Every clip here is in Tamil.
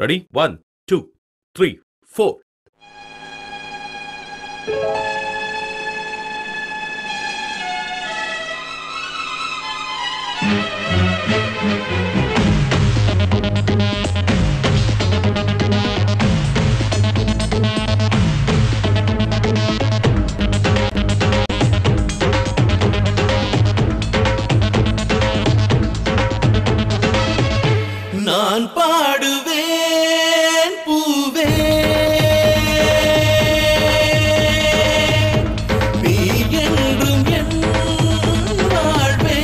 Ready one two three four நான் பாடுவேன் பூவே நீ என்றும் என் வாழ்வே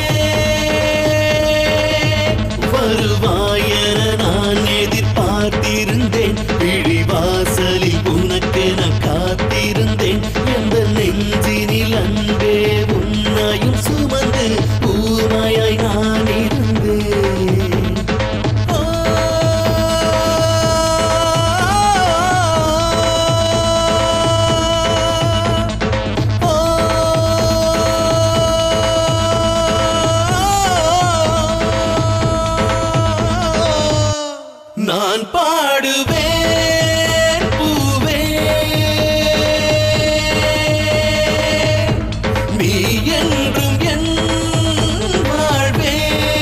வருவாயென நான் எதிர்பார்த்திருந்தேன் பிடிவாசலில் உனக்கென காத்திருந்தேன் எந்த நெஞ்சினில் அன்பே உன்னையும் சுமந்து ஊமையாய் நான் இருந்தேன் நான் பாடுவேன் பூவே நீ என்றும் என் வாழ்வே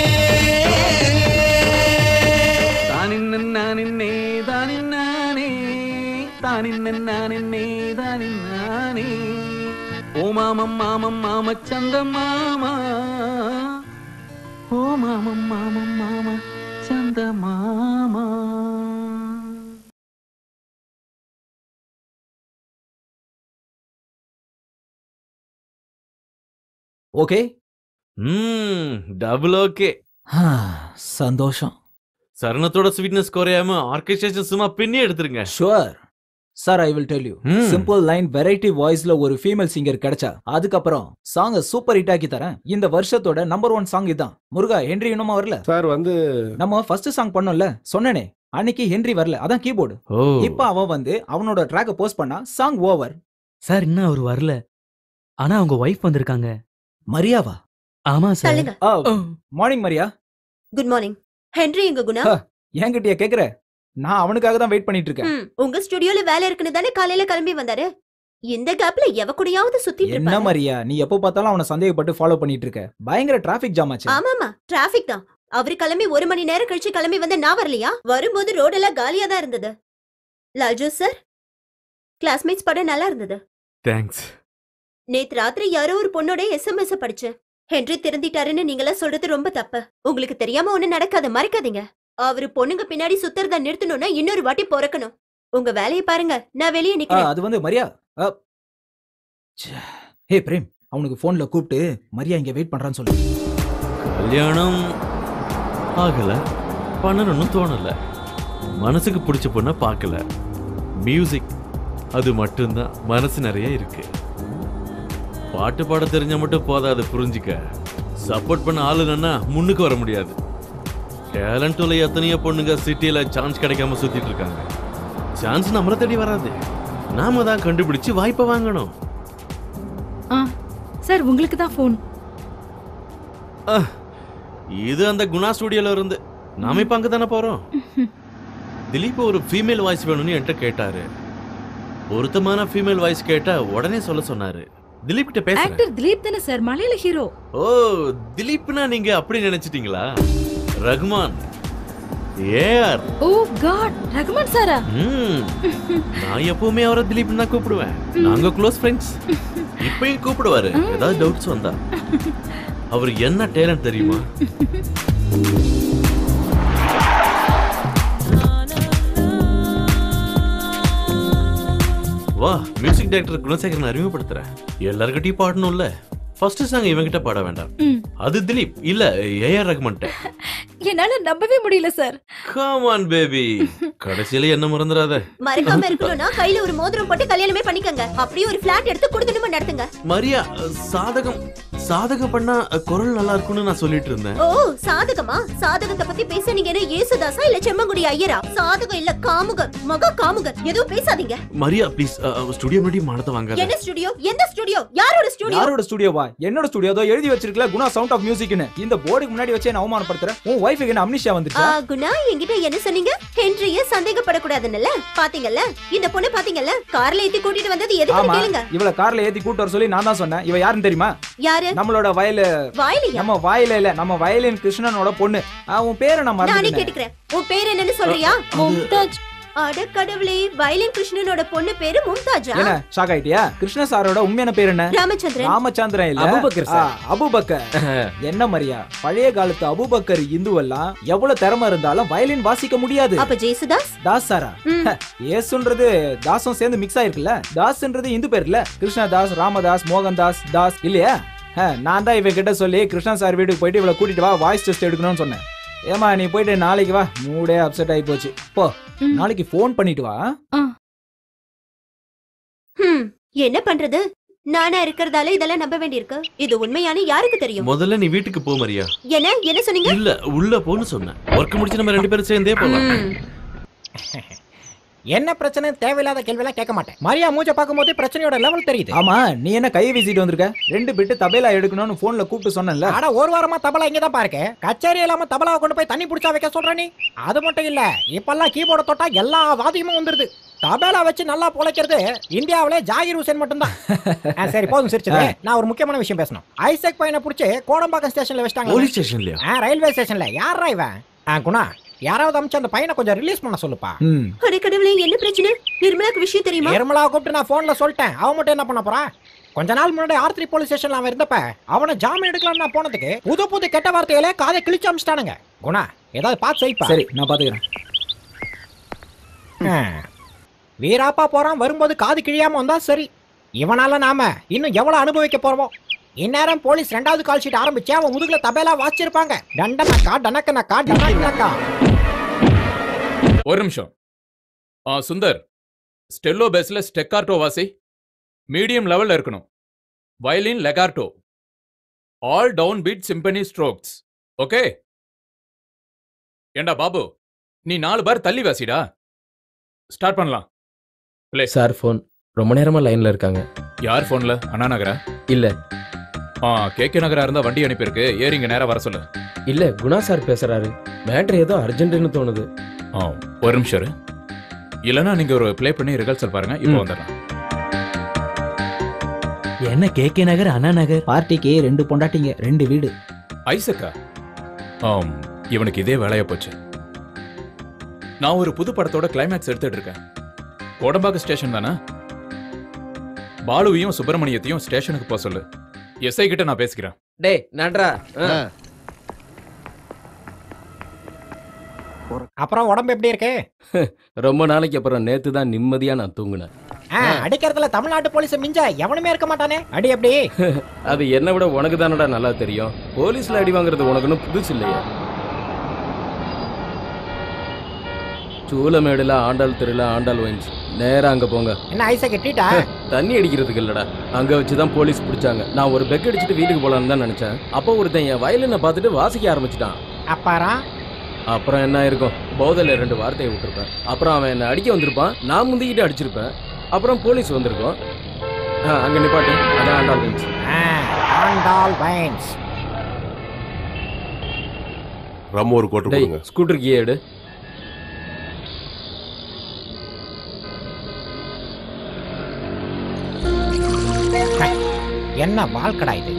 தானின்னே தானின்னானே தானின்னே தானின்னானே ஓ மாமம் மாமம் மாம சந்த மாமா ஓ மாமம் மாமம் மாம சந்த மாமா ஓகே ம் டபுள் ஓகே சந்தோஷம் சரணத்தோட ஸ்வீட்னஸ் குறையாம ஆர்கெஸ்ட்ரேஷன் சும்மா பின்னி எடுத்துருங்க sure sir I will tell you ம். சிம்பிள் லைன் வெரைட்டி வாய்ஸ்ல ஒரு ஃபீமேல் சிங்கர் கிடைச்சா அதுக்கப்புறம் சாங்க சூப்பர் ஹிட் ஆக்கி தரேன் இந்த வருஷத்தோட நம்பர் ஒன் சாங் இதான் முருகா ஹென்றி இன்னுமா வரல சார் வந்து நம்ம ஃபர்ஸ்ட் சாங் பண்ணோம்ல சொன்னனே அன்னைக்கு ஹென்றி வரல அதான் கீபோர்டு ஓ இப்ப அவன் வந்து அவனோட ட்ராக்க போஸ்ட் பண்ணா சாங் ஓவர் சார் இன்னும் அவர் வரல ஆனா அவங்க ஒய்ஃப் வந்திருக்காங்க மரியாவா ஆமா சார் தள்ளுங்க morning Maria good morning Henry எங்க குணா ஆ. என்கிட்டயா கேக்குற நான் அவனுக்காக தான் வெயிட் பண்ணிட்டு இருக்கேன் ம், உங்க ஸ்டுடியோல வேலை இருக்குன்னு தானே காலையில கிளம்பி வந்தாரு இந்த கேப்ல எவ கூடயாவது சுத்திட்டு என்ன இருப்பாரு மரியா நீ எப்போ பார்த்தாலும் அவனை சந்தேகப்பட்டு ஃபாலோ பண்ணிட்டு இருக்க பயங்கர டிராபிக் ஜாம் ஆச்சு ஆமாமா டிராபிக் தான் அவரு கிளம்பி ஒரு மணி நேரம் கழிச்சு கிளம்பி வந்த நான் வரலையா வரும்போது ரோடெல்லாம் காலியா தான் இருந்தது லால்ஜோ சார் கிளாஸ்மேட்ஸ் படம் நல்லா இருந்தது தேங்க்ஸ் நேத்து ராத்திரி யாரோ ஒரு பொண்ணோட எஸ்எம்எஸ் படிச்சேன் ஹென்றி திருந்திட்டாருன்னு நீங்களாம் சொல்றது ரொம்ப தப்பு உங்களுக்கு தெரியாம ஒண்ணு நடக்காத மறைக்காதீங்க அவரு பொண்ணுங்க பின்னாடி சுத்துறத நிறுத்தணும்னா இன்னொரு வாட்டி பொறக்கணும் உங்க வேலையை பாருங்க நான் வெளியே ஆ, நிக்கிறேன் அது வந்து மரியா ஆ. ச்சே. ஹே பிரேம் அவனுக்கு போன்ல கூப்பிட்டு மரியா இங்க வெயிட் பண்றான்னு சொல்லு கல்யாணம் ஆகல பண்ணணும்னு தோணல மனசுக்கு பிடிச்ச பொண்ண பார்க்கல மியூசிக் அது மட்டும்தான் மனசு நிறைய இருக்கு பாட்டு பாட தெரிஞ்ச மட்டும் போதாது புரிஞ்சுக்க சப்போர்ட் பண்ண ஆளுங்கன்னா முன்னுக்கு வர முடியாது டேலண்ட் உள்ள எத்தனையோ பொண்ணுங்க சிட்டியில சான்ஸ் கிடைக்காம சுத்திட்டு இருக்காங்க சான்ஸ் நம்மளை தேடி வராது நாம தான் கண்டுபிடிச்சு வாய்ப்பை வாங்கணும் ஆ சார் உங்களுக்கு தான் ஃபோன் இது அந்த குணா ஸ்டுடியோல இருந்து நாம இப்ப அங்க தானே போறோம் திலீப் ஒரு ஃபீமேல் வாய்ஸ் வேணும்னு என்கிட்ட கேட்டாரு பொருத்தமான ஃபீமேல் வாய்ஸ் கேட்டா உடனே சொல்ல சொன்னாரு திலீப் கிட்ட பேசுறேன் ஆக்டர் திலீப் தானே சார் மலையாள ஹீரோ ஓ திலீப்னா நீங்க அப்படி நினைச்சிட்டீங்களா Rahman AR oh God Rahman சாரா ம் நான் எப்பவுமே அவரை திலீப் தான் கூப்பிடுவேன் நாங்க க்ளோஸ் ஃப்ரெண்ட்ஸ் இப்பயும் கூப்பிடுவாரு ஏதாவது டவுட்ஸ் வந்தா அவர் என்ன டேலண்ட் தெரியுமா வா மியூசிக் டைரக்டர் குணசேகரன் அறிமுகப்படுத்துறேன் எல்லார்கிட்டயும் பாடணும்ல ஃபர்ஸ்ட் சாங் இவங்கிட்ட பாட வேண்டாம் ம். அது திலீப் இல்ல ஏஆர் ரகுமான்ட்ட என்னால நம்பவே முடியல சார் கம் ஆன் பேபி கடைசியில என்ன மறந்துடாத மறக்காம இருக்கணும்னா கையில ஒரு மோதிரம் போட்டு கல்யாணமே பண்ணிக்கங்க அப்படியே ஒரு பிளாட் எடுத்து கொடுத்துட்டு நடத்துங்க மரியா சாதகம் சாதகம் பண்ணா அஹ், குரல் நல்லா இருக்கும்னு நான் சொல்லிட்டு இருந்தேன் ஓ சாதகமா சாதகத்தை பத்தி பேச நீங்க என்ன ஏசுதாசா இல்ல செம்மங்குடி ஐயரா சாதகம் இல்ல காமுகர் மகா காமுகர் எதுவும் பேசாதீங்க மரியா ப்ளீஸ் ஸ்டுடியோ முன்னாடி மானத்தை வாங்காத என்ன ஸ்டுடியோ எந்த ஸ்டுடியோ யாரோட ஸ்டுடியோ யாரோட ஸ்டுடியோவா என்னோட ஸ்டுடியோ ஏதோ எழுதி வச்சிருக்கல குணா சவுண்ட் ஆஃப் மியூசிக்னு இந்த போர்டுக்கு முன்னாடி வச்சு என்ன அவமானப்படுத்துறேன் உன் ஒய்ஃபுக்கு என்ன அம்னிஷா வந்துச்சா ஆ, குணா என்கிட்ட என்ன சொன்னீங்க ஹென்ரிய சந்தேகப்படக்கூடாதுன்னு பாத்தீங்கல்ல இந்த பொண்ணு பாத்தீங்கல்ல கார்ல ஏத்தி கூட்டிட்டு வந்தது எதுக்கு ஆமா கேளுங்க இவள கார்ல ஏத்தி கூட்டு வர சொல்லி நான் தான் சொன்னேன் இவ யாருன்னு தெரியுமா யாரு நம்மளோட வயலு வாயிலையா நம்ம வாயில இல்ல நம்ம வயலின் கிருஷ்ணனோட பொண்ணு ஆ, உன் பேரை நான் நானே மறந்துட்டேன் கேட்டுக்கிறேன் உன் பேர் என்னன்னு சொல்றியா மும்தாஜ் அட கடவுளே வயலின் கிருஷ்ணனோட பொண்ணு பேரு மும்தாஜா என்ன ஷாக் ஆயிட்டியா கிருஷ்ண சாரோட உண்மையான பேர் என்ன ராமச்சந்திரன் ராமச்சந்திரன் இல்ல அபூபக்கர் ஆ, சார். அபூபக்கர் என்ன மரியா பழைய காலத்து அபூபக்கர் இந்துவெல்லாம் எவ்வளவு திறமை இருந்தாலும் வயலின் வாசிக்க முடியாது அப்ப ஜேசுதாஸ் தாஸ் சாரா ம். ஏசுன்றது தாஸும் சேர்ந்து மிக்ஸ் ஆயிருக்குல்ல தாஸ்ன்றது இந்து பேர் இல்ல கிருஷ்ணதாஸ் ராமதாஸ் மோகன்தாஸ் தாஸ் இல்லையா ஹ, நான் தான் இவ கிட்ட சொல்லி கிருஷ்ணா சார் வீட்டுக்கு போயிட்டு இவளை கூட்டிட்டு வா வாய்ஸ் டெஸ்ட் எடுக்கணும்னு சொன்னேன் ஏமா நீ போயிட்டு நாளைக்கு வா மூடே அப்செட் ஆகி போச்சு போ ம். நாளைக்கு ஃபோன் பண்ணிட்டு வா ஹம், என்ன பண்றது நானா இருக்கிறதால இதெல்லாம் நம்ப வேண்டியிருக்கு இது உண்மையான யாருக்கு தெரியும் முதல்ல நீ வீட்டுக்கு போ மரியா என்ன என்ன சொன்னீங்க இல்ல உள்ள போன்னு சொன்னேன் ஒர்க் முடிச்சு நம்ம ரெண்டு பேரும் சேர்ந்தே போலாம் ம். என்ன பிரச்சனை தேவையில்லாத கேள்வியெல்லாம் கேட்க மாட்டேன் மரியா மூஞ்ச பார்க்கும்போது பிரச்சனையோட லெவல் தெரியுது ஆமா நீ என்ன கையை வீசிட்டு வந்திருக்க ரெண்டு பிட்டு தபேலா எடுக்கணும்னு போன்ல கூப்பிட்டு சொன்னேன்ல ஆனா ஒரு வாரமா தபலா இங்க தான் பாருக்க கச்சேரி இல்லாம தபலாவை கொண்டு போய் தண்ணி புடிச்சா வைக்க சொல்ற நீ அது மட்டும் இல்ல இப்பெல்லாம் கீபோர்ட தொட்டா எல்லா வாதியமும் வந்துருது தபேலா வச்சு நல்லா பொழைக்கிறது இந்தியாவிலே ஜாகிர் ஹுசேன் மட்டும்தான் ஆ, சரி போதும் சிரிச்சது நான் ஒரு முக்கியமான விஷயம் பேசணும் ஐசக் பையனை புடிச்சு கோடம்பாக்கம் ஸ்டேஷன்ல வச்சிட்டாங்க போலீஸ் ஸ்டேஷன்லயா ஆ, ரயில்வே ஸ்டேஷன்ல யாரா இவன் ஆ, குணா யாராவது அமைச்சு அந்த பையனை கொஞ்சம் ரிலீஸ் பண்ண சொல்லுப்பா ம் அட கடவுளே என்ன பிரச்சனை நிர்மலாக்கு விஷயம் தெரியுமா நிர்மலா கூப்பிட்டு நான் போன்ல சொல்லிட்டேன் அவன் மட்டும் என்ன பண்ண போறா கொஞ்ச நாள் முன்னாடி ஆர்த்ரி போலீஸ் ஸ்டேஷன்ல அவன் இருந்தப்ப அவனை ஜாமீன் எடுக்கலாம் நான் போனதுக்கு புது புது கெட்ட வார்த்தைகளே காதை கிழிச்சு அமிச்சிட்டானுங்க குணா ஏதாவது பார்த்து செய்ப்பா சரி நான் பாத்துக்கிறேன் ஆ. வீராப்பா போறான் வரும்போது காது கிழியாம வந்தா சரி இவனால நாம இன்னும் எவ்வளவு அனுபவிக்க போறோம் இந்நேரம் போலீஸ் ரெண்டாவது கால் ஷீட் ஆரம்பிச்சு அவன் முதுகுல தபேலா வாச்சிருப்பாங்க டண்டனக்கா டனக்கனக்கா டனக்கனக்கா ஒரு நிமிஷம் ஆ சுந்தர் ஸ்டெல்லோ பேஸ்ல ஸ்டெக்கார்டோ வாசி மீடியம் லெவல்ல இருக்கணும் violin legato all down beat symphony strokes okay ஏண்டா பாபு நீ நாலு பார் தள்ளி வாசிடா ஸ்டார்ட் பண்ணலாம் சார் ஃபோன் ரொம்ப நேரமா லைன்ல இருக்காங்க யார் ஃபோன்ல அண்ணா நகரா இல்ல ஆ கே கே நகரா இருந்தா வண்டி அனுப்பியிருக்கு ஏறிங்க நேரா வர சொல்லு இல்ல குணா சார் பேசுறாரு மேட்ரு ஏதோ அர்ஜென்ட்னு தோணுது ஆ ஒரு நிமிஷம் இரு. இல்லைன்னா நீங்க ஒரு ப்ளே பண்ணி ரிகல்சல் பாருங்க இப்போ ம். வந்துடலாம் என்ன கே கே நகர் அண்ணா நகர் பார்ட்டிக்கு ரெண்டு பொண்டாட்டிங்க ரெண்டு வீடு ஐசக்கா ஆம் இவனுக்கு இதே வேலையா போச்சு நான் ஒரு புது படத்தோட கிளைமேக்ஸ் எடுத்துட்டு இருக்கேன் கோடம்பாக்கம் ஸ்டேஷன் தானே பாலுவையும் சுப்பிரமணியத்தையும் ஸ்டேஷனுக்கு போக சொல்லு எஸ்ஐ கிட்ட நான் பேசிக்கிறேன் டேய் நன்றா அப்புறம் உடம்பு எப்படி இருக்கு ரொம்ப நாளைக்கு அப்புறம் நேத்து தான் நிம்மதியா நான் தூங்குனேன் ஆ, அடிக்கிறதுல தமிழ்நாட்டு போலீஸ் மிஞ்ச எவனுமே இருக்க மாட்டானே அடி எப்படி அது என்னை விட உனக்கு தானடா நல்லா தெரியும் போலீஸ்ல அடி வாங்குறது உனக்குன்னு புதுசு இல்லையா சூளமேடுல ஆண்டாள் தெருல ஆண்டாள் வைன்ஸ் நேரா அங்க போங்க என்ன ஐசா கட்டிட்டா தண்ணி அடிக்கிறதுக்கு இல்லடா அங்க வச்சுதான் போலீஸ் பிடிச்சாங்க நான் ஒரு பெக் அடிச்சுட்டு வீட்டுக்கு போலான்னு தான் நினைச்சேன் அப்போ ஒருத்தன் என் வயலினை பார்த்துட்டு வாசிக்க ஆரம்பிச்சிட்டான் அப்பாரா அப்புறம் என்ன இருக்கும் போதையில ரெண்டு வார்த்தையை விட்டுருப்பேன் அப்புறம் அவன் என்ன அடிக்க வந்திருப்பான் நான் முந்திக்கிட்டு அடிச்சிருப்பேன் அப்புறம் போலீஸ் வந்திருக்கோம் ஆ, அங்க நிப்பாட்டு அதான் ஆண்டாள் வைன்ஸ் ஆ, ஆண்டாள் வைன்ஸ் ரம் ஒரு கோட்டு டேய் கொடுங்க ஸ்கூட்டர் கீ எடு என்ன வாழ்க்கடா இது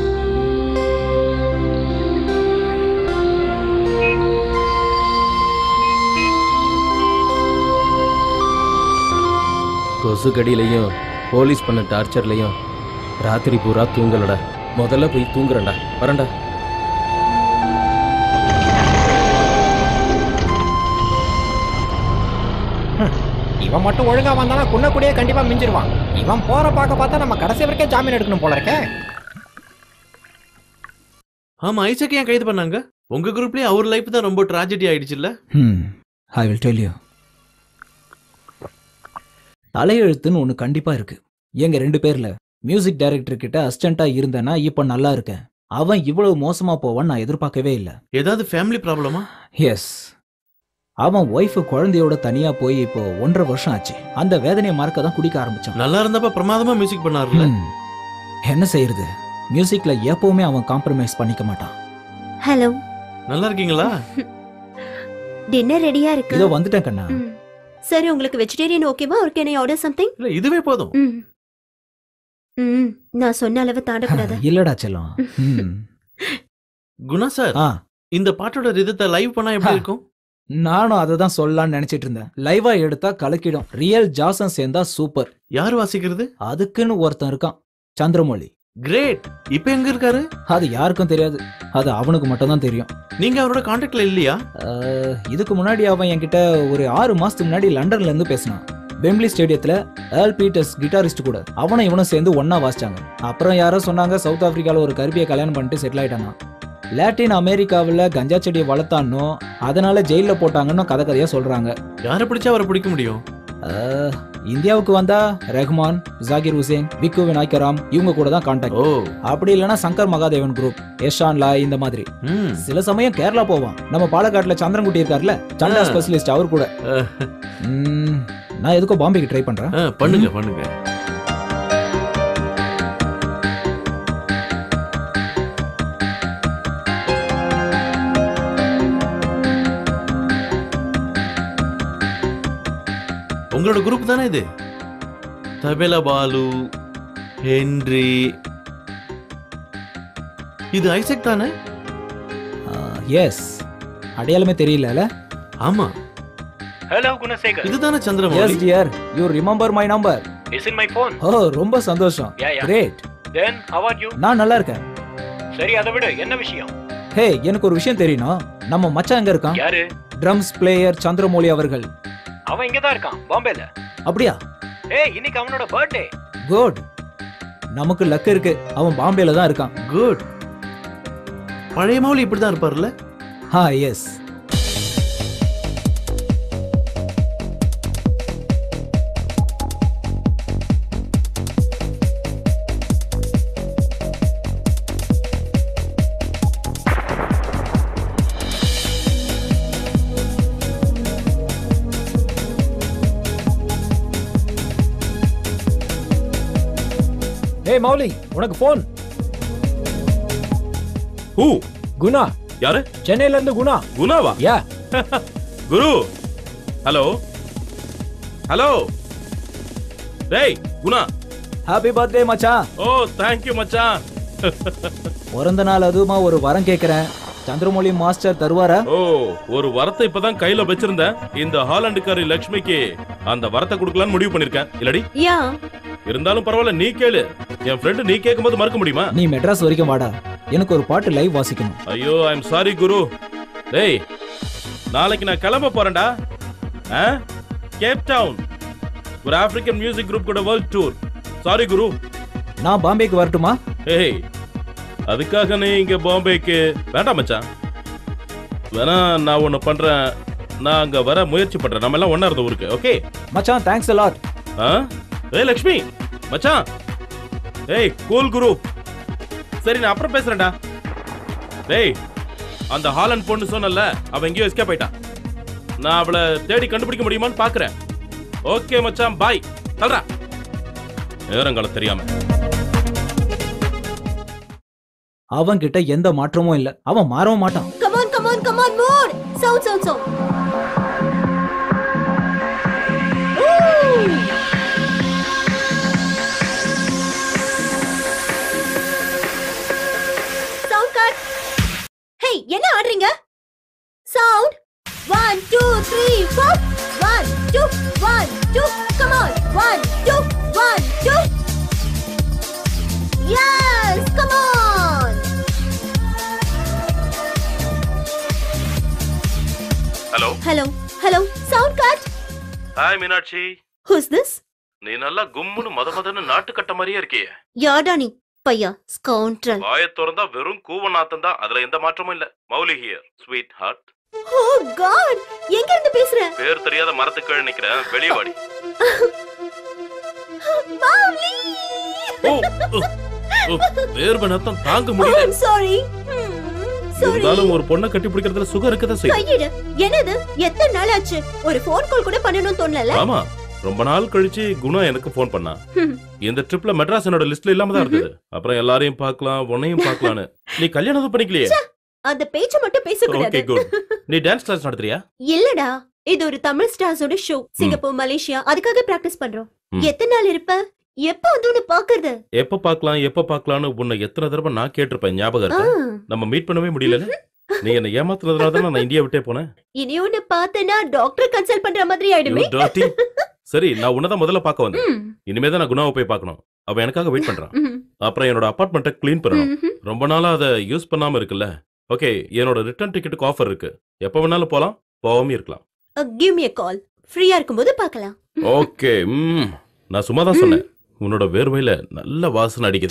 கொசு கடியிலையும் போலீஸ் பண்ண டார்ச்சர்லையும் ராத்திரி பூரா தூங்கலடா முதல்ல போய் தூங்குறேன்டா வரேன்டா இவன் மட்டும் ஒழுங்கா வந்தானா குன்னக்குடியே கண்டிப்பா மிஞ்சிருவான் இவன் போற பார்க்க பார்த்தா நம்ம கடைசி வரைக்கும் ஜாமீன் எடுக்கணும் போல இருக்கே ஆமா ஐசக் ஏன் கைது பண்ணாங்க உங்க குரூப்லயே அவர் லைஃப் தான் ரொம்ப ட்ராஜடி ஆயிடுச்சுல்ல ம் ஐ வில் டெல் யூ தலையெழுத்துன்னு ஒன்று கண்டிப்பா இருக்கு எங்க ரெண்டு பேர்ல மியூசிக் டைரக்டர் கிட்ட அசிஸ்டண்டா இருந்தேன்னா இப்போ நல்லா இருக்கேன் அவன் இவ்வளவு மோசமா போவான்னு நான் எதிர்பார்க்கவே இல்லை ஏதாவது ஃபேமிலி ப்ராப்ளமா எஸ் அவன் ஒய்ஃப் குழந்தையோட தனியா போய் இப்போ ஒன்றரை வருஷம் ஆச்சு அந்த வேதனையை மறக்க தான் குடிக்க ஆரம்பிச்சான் நல்லா இருந்தப்ப பிரமாதமா மியூசிக் பண்ணாருல்ல ம். என்ன செய்யறது மியூசிக்ல எப்பவுமே அவன் காம்ப்ரமைஸ் பண்ணிக்க மாட்டான் ஹலோ நல்லா இருக்கீங்களா டின்னர் ரெடியா இருக்கு இதோ வந்துட்டேன் கண்ணா ம். சரி உங்களுக்கு வெஜிடேரியன் ஓகேவா ஒரு கேன் ஆர்டர் சம்திங் இல்ல இதுவே போதும் ம் ம் நான் சொன்ன அளவு தாண்டக்கூடாது இல்லடா செல்லம் ம். குணா சார் ஆ இந்த பாட்டோட ரிதத்தை லைவ் பண்ணா எப்படி ஆ. இருக்கும் நானும் அதை தான் சொல்லலாம்னு நினைச்சிட்டு இருந்தேன் லைவா எடுத்தா கலக்கிடும் ரியல் ஜாசன் சேர்ந்தா சூப்பர் யார் வாசிக்கிறது அதுக்குன்னு ஒருத்தன் இருக்கான் சந்திரமௌலி கிரேட் இப்ப எங்க இருக்காரு அது யாருக்கும் தெரியாது அது அவனுக்கு மட்டும் தான் தெரியும் நீங்க அவரோட கான்டாக்ட்ல இல்லையா அஹ், இதுக்கு முன்னாடி அவன் என்கிட்ட ஒரு ஆறு மாசத்துக்கு முன்னாடி லண்டன்ல இருந்து பேசினான் வெம்ப்லி ஸ்டேடியத்துல ஏல் பீட்டர்ஸ் கிட்டாரிஸ்ட் கூட அவனும் இவனும் சேர்ந்து ஒண்ணா வாசிச்சாங்க அப்புறம் யாரோ சொன்னாங்க சவுத் ஆப்பிரிக்கால ஒரு கருப்பியை கல்யாணம் பண்ணிட்டு செட்டில் ஆயிட்டானா லாட்டின் அமெரிக்காவில் கஞ்சா செடியை வளர்த்தானோ அதனால ஜெயில போட்டாங்கன்னு கதை கதையா சொல்றாங்க யாரை பிடிச்சா அவரை பிடிக்க முடியும் அஹ், இந்தியாவுக்கு வந்தா ரெஹ்மான் ஜாகிர் ஹுசேன் விக்கு விநாயகராம் இவங்க கூட தான் கான்டாக்ட் ஓ அப்படி இல்லைன்னா சங்கர் மகாதேவன் குரூப் யஷான் லாய் இந்த மாதிரி ம் சில சமயம் கேரளா போவான் நம்ம பாலக்காட்டுல சந்திரன்குட்டி இருக்கார்ல சண்டா ஆ. ஸ்பெஷலிஸ்ட் அவர் கூட அஹ், ம், நான் எதுக்கோ பாம்பேக்கு ட்ரை பண்றேன் அஹ், பண்ணுங்க பண்ணுங்க உங்களோட குரூப் தானே இது தபேலா பாலு ஹென்றி இது ஐசக் தானே எஸ் அடையாளமே தெரியல ஆமா ஹலோ குணசேகர் இதுதானே yes Chandramouli dear you remember my number is in my phone oh ரொம்ப சந்தோஷம் Yeah, yeah. Great then how are you நான் நல்லா இருக்கேன் சரி அதை விட என்ன விஷயம் ஹே எனக்கு ஒரு விஷயம் தெரியணும் நம்ம மச்சான் எங்க இருக்கான் யாரு ட்ரம்ஸ் பிளேயர் சந்திரமௌலி அவர்கள் அவன் இங்க தான் இருக்கான் பாம்பேல அப்படியா ஏய் இன்னைக்கு அவனோட பர்த்டே குட் நமக்கு லக் இருக்கு அவன் பாம்பேல தான் இருக்கான் குட் பழைய மௌலி இப்படிதான் இருப்பார்ல ஹா எஸ் ஏய் மௌலி உனக்கு ஃபோன் ஹூ குணா யாரு சென்னையில இருந்து குணா குணாவா யா குரு ஹலோ ஹலோ டேய் குணா ஹாப்பி பர்த்டே மச்சான் ஓ தேங்க்யூ மச்சான் பிறந்த நாள் அதுவுமா ஒரு வரம் கேக்குறேன் சந்திரமௌலி மாஸ்டர் தருவாரா ஓ ஒரு வரத்தை இப்பதான் கையில வச்சிருந்தேன் இந்த ஹாலண்டுக்காரி லக்ஷ்மிக்கு அந்த வரத்தை கொடுக்கலாம்னு முடிவு பண்ணிருக்கேன் இல்லடி யா இருந்தாலும் பரவாயில்ல நீ கேளு என் ஃப்ரெண்டு நீ கேட்கும்போது மறக்க முடியுமா நீ மெட்ராஸ் வரைக்கும் வாடா எனக்கு ஒரு பாட்டு லைவ் வாசிக்கணும் ஐயோ ஐ எம் சாரி குரு டேய் நாளைக்கு நான் கிளம்ப போறேன்டா ஆ கேப் டவுன் ஒரு ஆப்பிரிக்கன் மியூசிக் குரூப் கூட வேர்ல்ட் டூர் சாரி குரு நான் பாம்பேக்கு வரட்டுமா ஏய் அதுக்காக நீ இங்க பாம்பேக்கு வேண்டாம் மச்சான் வேணா நான் ஒன்னு பண்றேன் நான் அங்க வர முயற்சி பண்றேன் நம்ம எல்லாம் ஒண்ணா இருந்த ஊருக்கு ஓகே மச்சான் தேங்க்ஸ் லாட் ஆ ஏய் லக்ஷ்மி மச்சான் ஏய் கூல் குரு சரி நான் அப்புறம் பேசுறேன்டா டேய் அந்த ஹாலண்ட் பொண்ணு சொன்னல அவ எங்கேயோ எஸ்கேப் ஆயிட்டா நான் அவளை தேடி கண்டுபிடிக்க முடியுமான்னு பாக்குறேன் ஓகே மச்சான் பாய் தல்றா நேரங்காலம் தெரியாம அவன் கிட்ட எந்த மாற்றமும் இல்ல அவன் மாறவும் மாட்டான் Come on, come on, come on, more! Sound, sound, sound. Ooh! Sound cut. Hey, என்ன ஆடுறீங்க? Sound. One, two, three, four. One, two, one, two. Come on. One, two, one, two. Yes, come on. Hello Hello, hello. Sound cut. Hi Meenakshi Who's this? நீ நல்லா கும்முன்னு மொத மொதன்னு நாட்டுக்கட்ட மாதிரியே இருக்கியே யாடா நீ பையா ஸ்கவுண்ட்ரல் வாயை திறந்தா வெறும் கூவ நாத்தம் தான் அதுல எந்த மாற்றமும் இல்ல Mouli here sweetheart oh god எங்க இருந்து பேசுற பேர் தெரியாத மரத்துக்கு கீழே நிக்கிறேன் வெளியே வாடி மௌலி ஓ ஓ, ஓ, வேர்வை நத்தம் தாங்க முடியல சாரி சாரி இருந்தாலும் ஒரு பொண்ணை கட்டி பிடிக்கிறதுல சுகம் இருக்கதான் செய்யும் கையிடு என்னது எத்தனை நாள் ஆச்சு ஒரு ஃபோன் கால் கூட பண்ணணும்னு தோணல ஆமா ரொம்ப நாள் கழிச்சு குணா எனக்கு ஃபோன் பண்ணா ஹம். இந்த ட்ரிப்ல மெட்ராஸ் என்னோட லிஸ்ட்ல இல்லாம தான் இருந்தது அப்புறம் எல்லாரையும் பார்க்கலாம் உன்னையும் பார்க்கலான்னு நீ கல்யாணம் எதுவும் பண்ணிக்கலையே அந்த பேச்ச மட்டும் ஓகே பேசக்கூடாது குட் நீ டான்ஸ் கிளாஸ் நடத்துறியா இல்லடா இது ஒரு தமிழ் ஸ்டார்ஸோட ஷோ சிங்கப்பூர் மலேசியா அதுக்காக பிராக்டிஸ் பண்றோம் ம். எத்தனை நாள் இருப்ப எப்ப வந்து உன்னை பாக்குறது எப்ப பார்க்கலாம் எப்ப பார்க்கலாம்னு உன்னை எத்தனை தடவை நான் கேட்டிருப்பேன் ஞாபகம் இருக்கா ஆ. நம்ம மீட் பண்ணவே முடியல நீ என்ன ஏமாத்துனதுனால தான் நான் இந்தியா விட்டே போனேன் இனி உன்னை பார்த்தேன்னா டாக்டர் கன்சல்ட் பண்ற மாதிரி ஆயிடுமே You dirty. சரி நான் உன்னதான் முதல்ல பார்க்க வந்தேன் ம். இனிமே தான் நான் குணாவை போய் பார்க்கணும் அவன் எனக்காக வெயிட் பண்றான் ம். அப்புறம் என்னோட அபார்ட்மெண்ட்டை க்ளீன் பண்ணணும் ம்ஹும். ரொம்ப நாளா அதை யூஸ் பண்ணாம இருக்குல்ல ஓகே என்னோட ரிட்டர்ன் டிக்கெட்டுக்கு ஆஃபர் இருக்கு எப்ப வேணாலும் போலாம் போகாம இருக்கலாம் கிவ் மீ கால் ஃப்ரீயா இருக்கும்போது பார்க்கலாம் ஓகே ம் நான் சும்மா தான் சொன்னேன் உன்னோட வேர்வையில நல்ல வாசனை அடிக்குது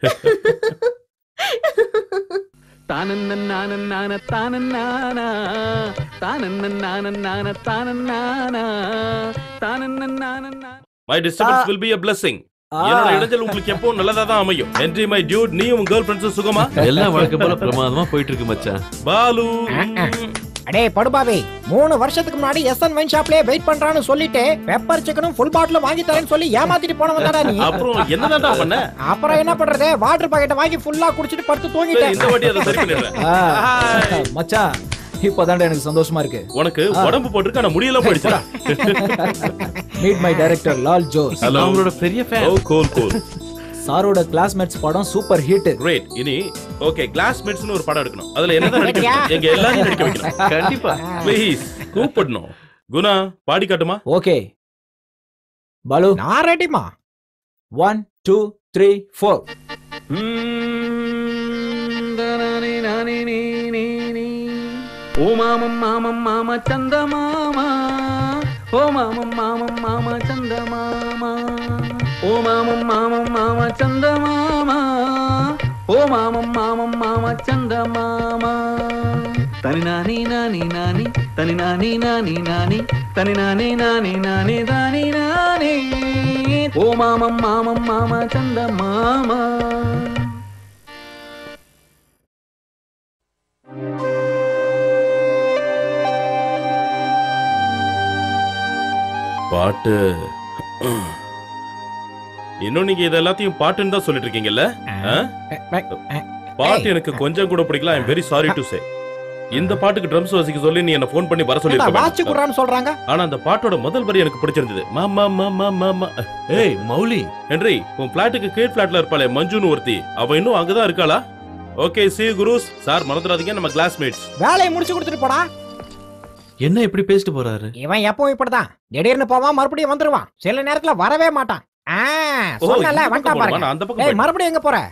தானன்ன நானன் நான தானன் நானா தானன்ன நானன் நான தானன் நானா தானன்ன நானன் நானா my disturbance will be a blessing என்னோட இடைஞ்சல் உங்களுக்கு எப்பவும் நல்லதா தான் அமையும் என்ட்ரி மை டியூட் நீ உன் கேர்ள் ஃபிரெண்ட்ஸும் சுகமா எல்லாம் வழக்கம் போல பிரமாதமா போயிட்டு இருக்கு மச்சான் பாலு அடே படுபாவே மூணு வருஷத்துக்கு முன்னாடி எஸ்என் வைன் ஷாப்லயே வெயிட் பண்றான்னு சொல்லிட்டு பெப்பர் சிக்கனும் ஃபுல் பாட்டிலும் வாங்கி தரேன்னு சொல்லி ஏமாத்திட்டு போனவன் தானா நீ அப்புறம் என்னதான்டா பண்ண அப்புறம் என்ன பண்றது வாட்டர் பாக்கெட்டை வாங்கி ஃபுல்லா குடிச்சிட்டு படுத்து சரி, இந்த வாட்டி அதை சரி தூங்கிட்டேன் பண்ணிடுறேன் ஆ, மச்சான் இப்போதான்டா எனக்கு சந்தோஷமா இருக்கு உனக்கு உடம்பு போட்டிருக்கு ஆனா முடியெல்லாம் போயிடுச்சுடா meet my director Lal Jose Hello. அவங்களோட பெரிய ஃபேன் ஓ கூல் கூல் சாரோட கிளாஸ்மேட்ஸ் படம் சூப்பர் ஹிட் கிரேட் இனி ஓகே கிளாஸ் மெட்ஸ்னு ஒரு படம் எடுக்கணும் அதுல என்னதான் நடிக்க வைக்கணும்? எங்க எல்லாரையும் நடிக்க வைக்கணும் கண்டிப்பா ப்ளீஸ் கூப்பிடணும் குணா பாடி காட்டுமா ஓகே பாலு நான் ரெடிமா ஒன் டூ த்ரீ ஃபோர் தானே நானே நீ நீ நீ ஓ மாமம் மாமம் மாமா சந்த மாமா ஓ மாமம் மாமம் மாமா சந்த மாமா ஓ மாமம் மாமம் மாமா சந்த மாமா ஓ மாமம் மாமம் மாமா சந்த மாமா தனி நானி நானி நானி தனி நானி நானி நானி தனி நானி நானி நானி தானி நானே ஓ மாமம் மாமம் மாமா சந்த மாமா பாட்டு இன்னும் நீங்க இது எல்லாத்தையும் பாட்டுன்னு தான் சொல்லிட்டு இருக்கீங்கல்ல ஆ? பாட்டு எனக்கு கொஞ்சம் கூட பிடிக்கல I'm very sorry to say இந்த பாட்டுக்கு ட்ரம்ஸ் வாசிக்க சொல்லி நீ என்ன ஃபோன் பண்ணி வர சொல்லி வாட்சி குடுறான்னு சொல்றாங்க ஆனா அந்த பாட்டோட முதல் வரி எனக்கு பிடிச்சிருந்தது மாமா மாமா மாமா ஏய் மௌலி ஹென்றி உன் பிளாட்டுக்கு கீழ் பிளாட்ல இருப்பாளே மஞ்சுன்னு ஒருத்தி அவ இன்னும் அங்கதான் இருக்காளா ஓகே சி குருஸ் சார் மறந்துடாதீங்க நம்ம கிளாஸ்மேட்ஸ் வேலையை முடிச்சு கொடுத்துட்டு போடா என்ன இப்படி பேசிட்டு போறாரு இவன் எப்பவும் இப்படிதான் திடீர்னு போவான் மறுபடியும் வந்துருவான் சில நேரத்துல வரவே மாட்டான் ஆ, ஓ, சொன்னேன்ல, இந்த பக்கம் வந்துட்டான் போணுமா? பாருங்க. நான் அந்த பக்கம் ஏய், போயிட்டேன். மறுபடியும் எங்க போற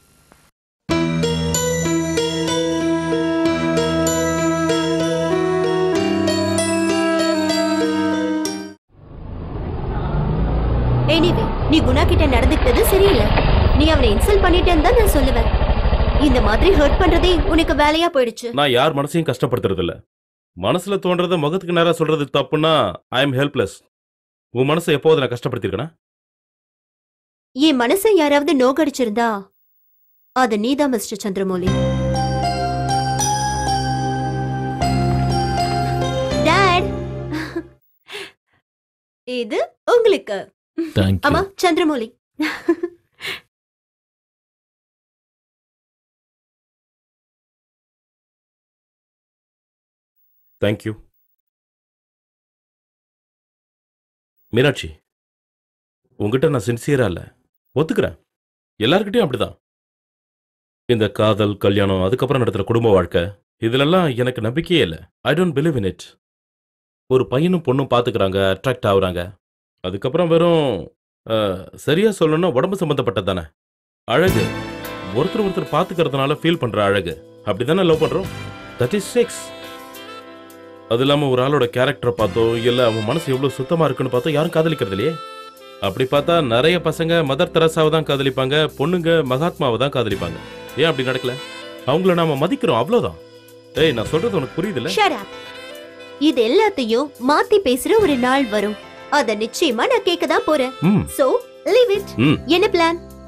எனிவே நீ குணா கிட்ட நடந்துக்கிட்டது சரியில்லை நீ அவனை இன்சல்ட் பண்ணிட்டேன்னு தான் நான் சொல்லுவேன் இந்த மாதிரி ஹர்ட் பண்றதே உனக்கு வேலையா போயிடுச்சு நான் யார் மனசையும் கஷ்டப்படுத்துறது இல்ல மனசுல தோன்றத முகத்துக்கு நேரா சொல்றது தப்புன்னா ஐ எம் ஹெல்ப்லெஸ் உன் மனசை எப்போது நான் கஷ்டப்படுத்திருக்கேனா என் மனசை யாராவது நோகடிச்சிருந்தா அது நீதான் மிஸ்டர் சந்திரமௌலி டாட் இது உங்களுக்கு Thank you. ஆமா சந்திரமௌலி தேங்க்யூ மீனாட்சி உங்ககிட்ட நான் சின்சியரா இல்ல ஒத்துக்கிறேன் எல்லார்கிட்டயும் அப்படிதான் இந்த காதல் கல்யாணம் அதுக்கப்புறம் நடத்துற குடும்ப வாழ்க்கை இதுலெல்லாம் எனக்கு நம்பிக்கையே இல்லை I don't believe in it ஒரு பையனும் பொண்ணும் பார்த்துக்கிறாங்க அட்ராக்ட் ஆகுறாங்க அதுக்கப்புறம் வெறும் அஹ், சரியா சொல்லணும்னா உடம்பு சம்பந்தப்பட்டது தானே அழகு ஒருத்தர் ஒருத்தர் பார்த்துக்கிறதுனால ஃபீல் பண்ற அழகு அப்படிதானே லவ் பண்றோம் தட் இஸ் செக்ஸ் அது இல்லாம ஒரு ஆளோட கேரக்டரை பார்த்தோ இல்ல அவன் மனசு எவ்வளவு சுத்தமா இருக்குன்னு பார்த்தோ யாரும் காதலிக்கிறது இல்லையே அப்படி பார்த்தா நிறைய பசங்க மதர் தெரசாவை தான் காதலிப்பாங்க பொண்ணுங்க மகாத்மாவை தான் காதலிப்பாங்க ஏன் அப்படி நடக்கல அவங்கள நாம மதிக்கிறோம் அவ்வளவுதான் ஏய் நான் சொல்றது உனக்கு புரியுதுல்ல Shut up. இது எல்லாத்தையும் மாத்தி பேசுற ஒரு நாள் வரும் அத நிச்சயமா நான் கேட்க தான் போறேன் ம் சோ லீவ் இட் ம் என்ன பிளான்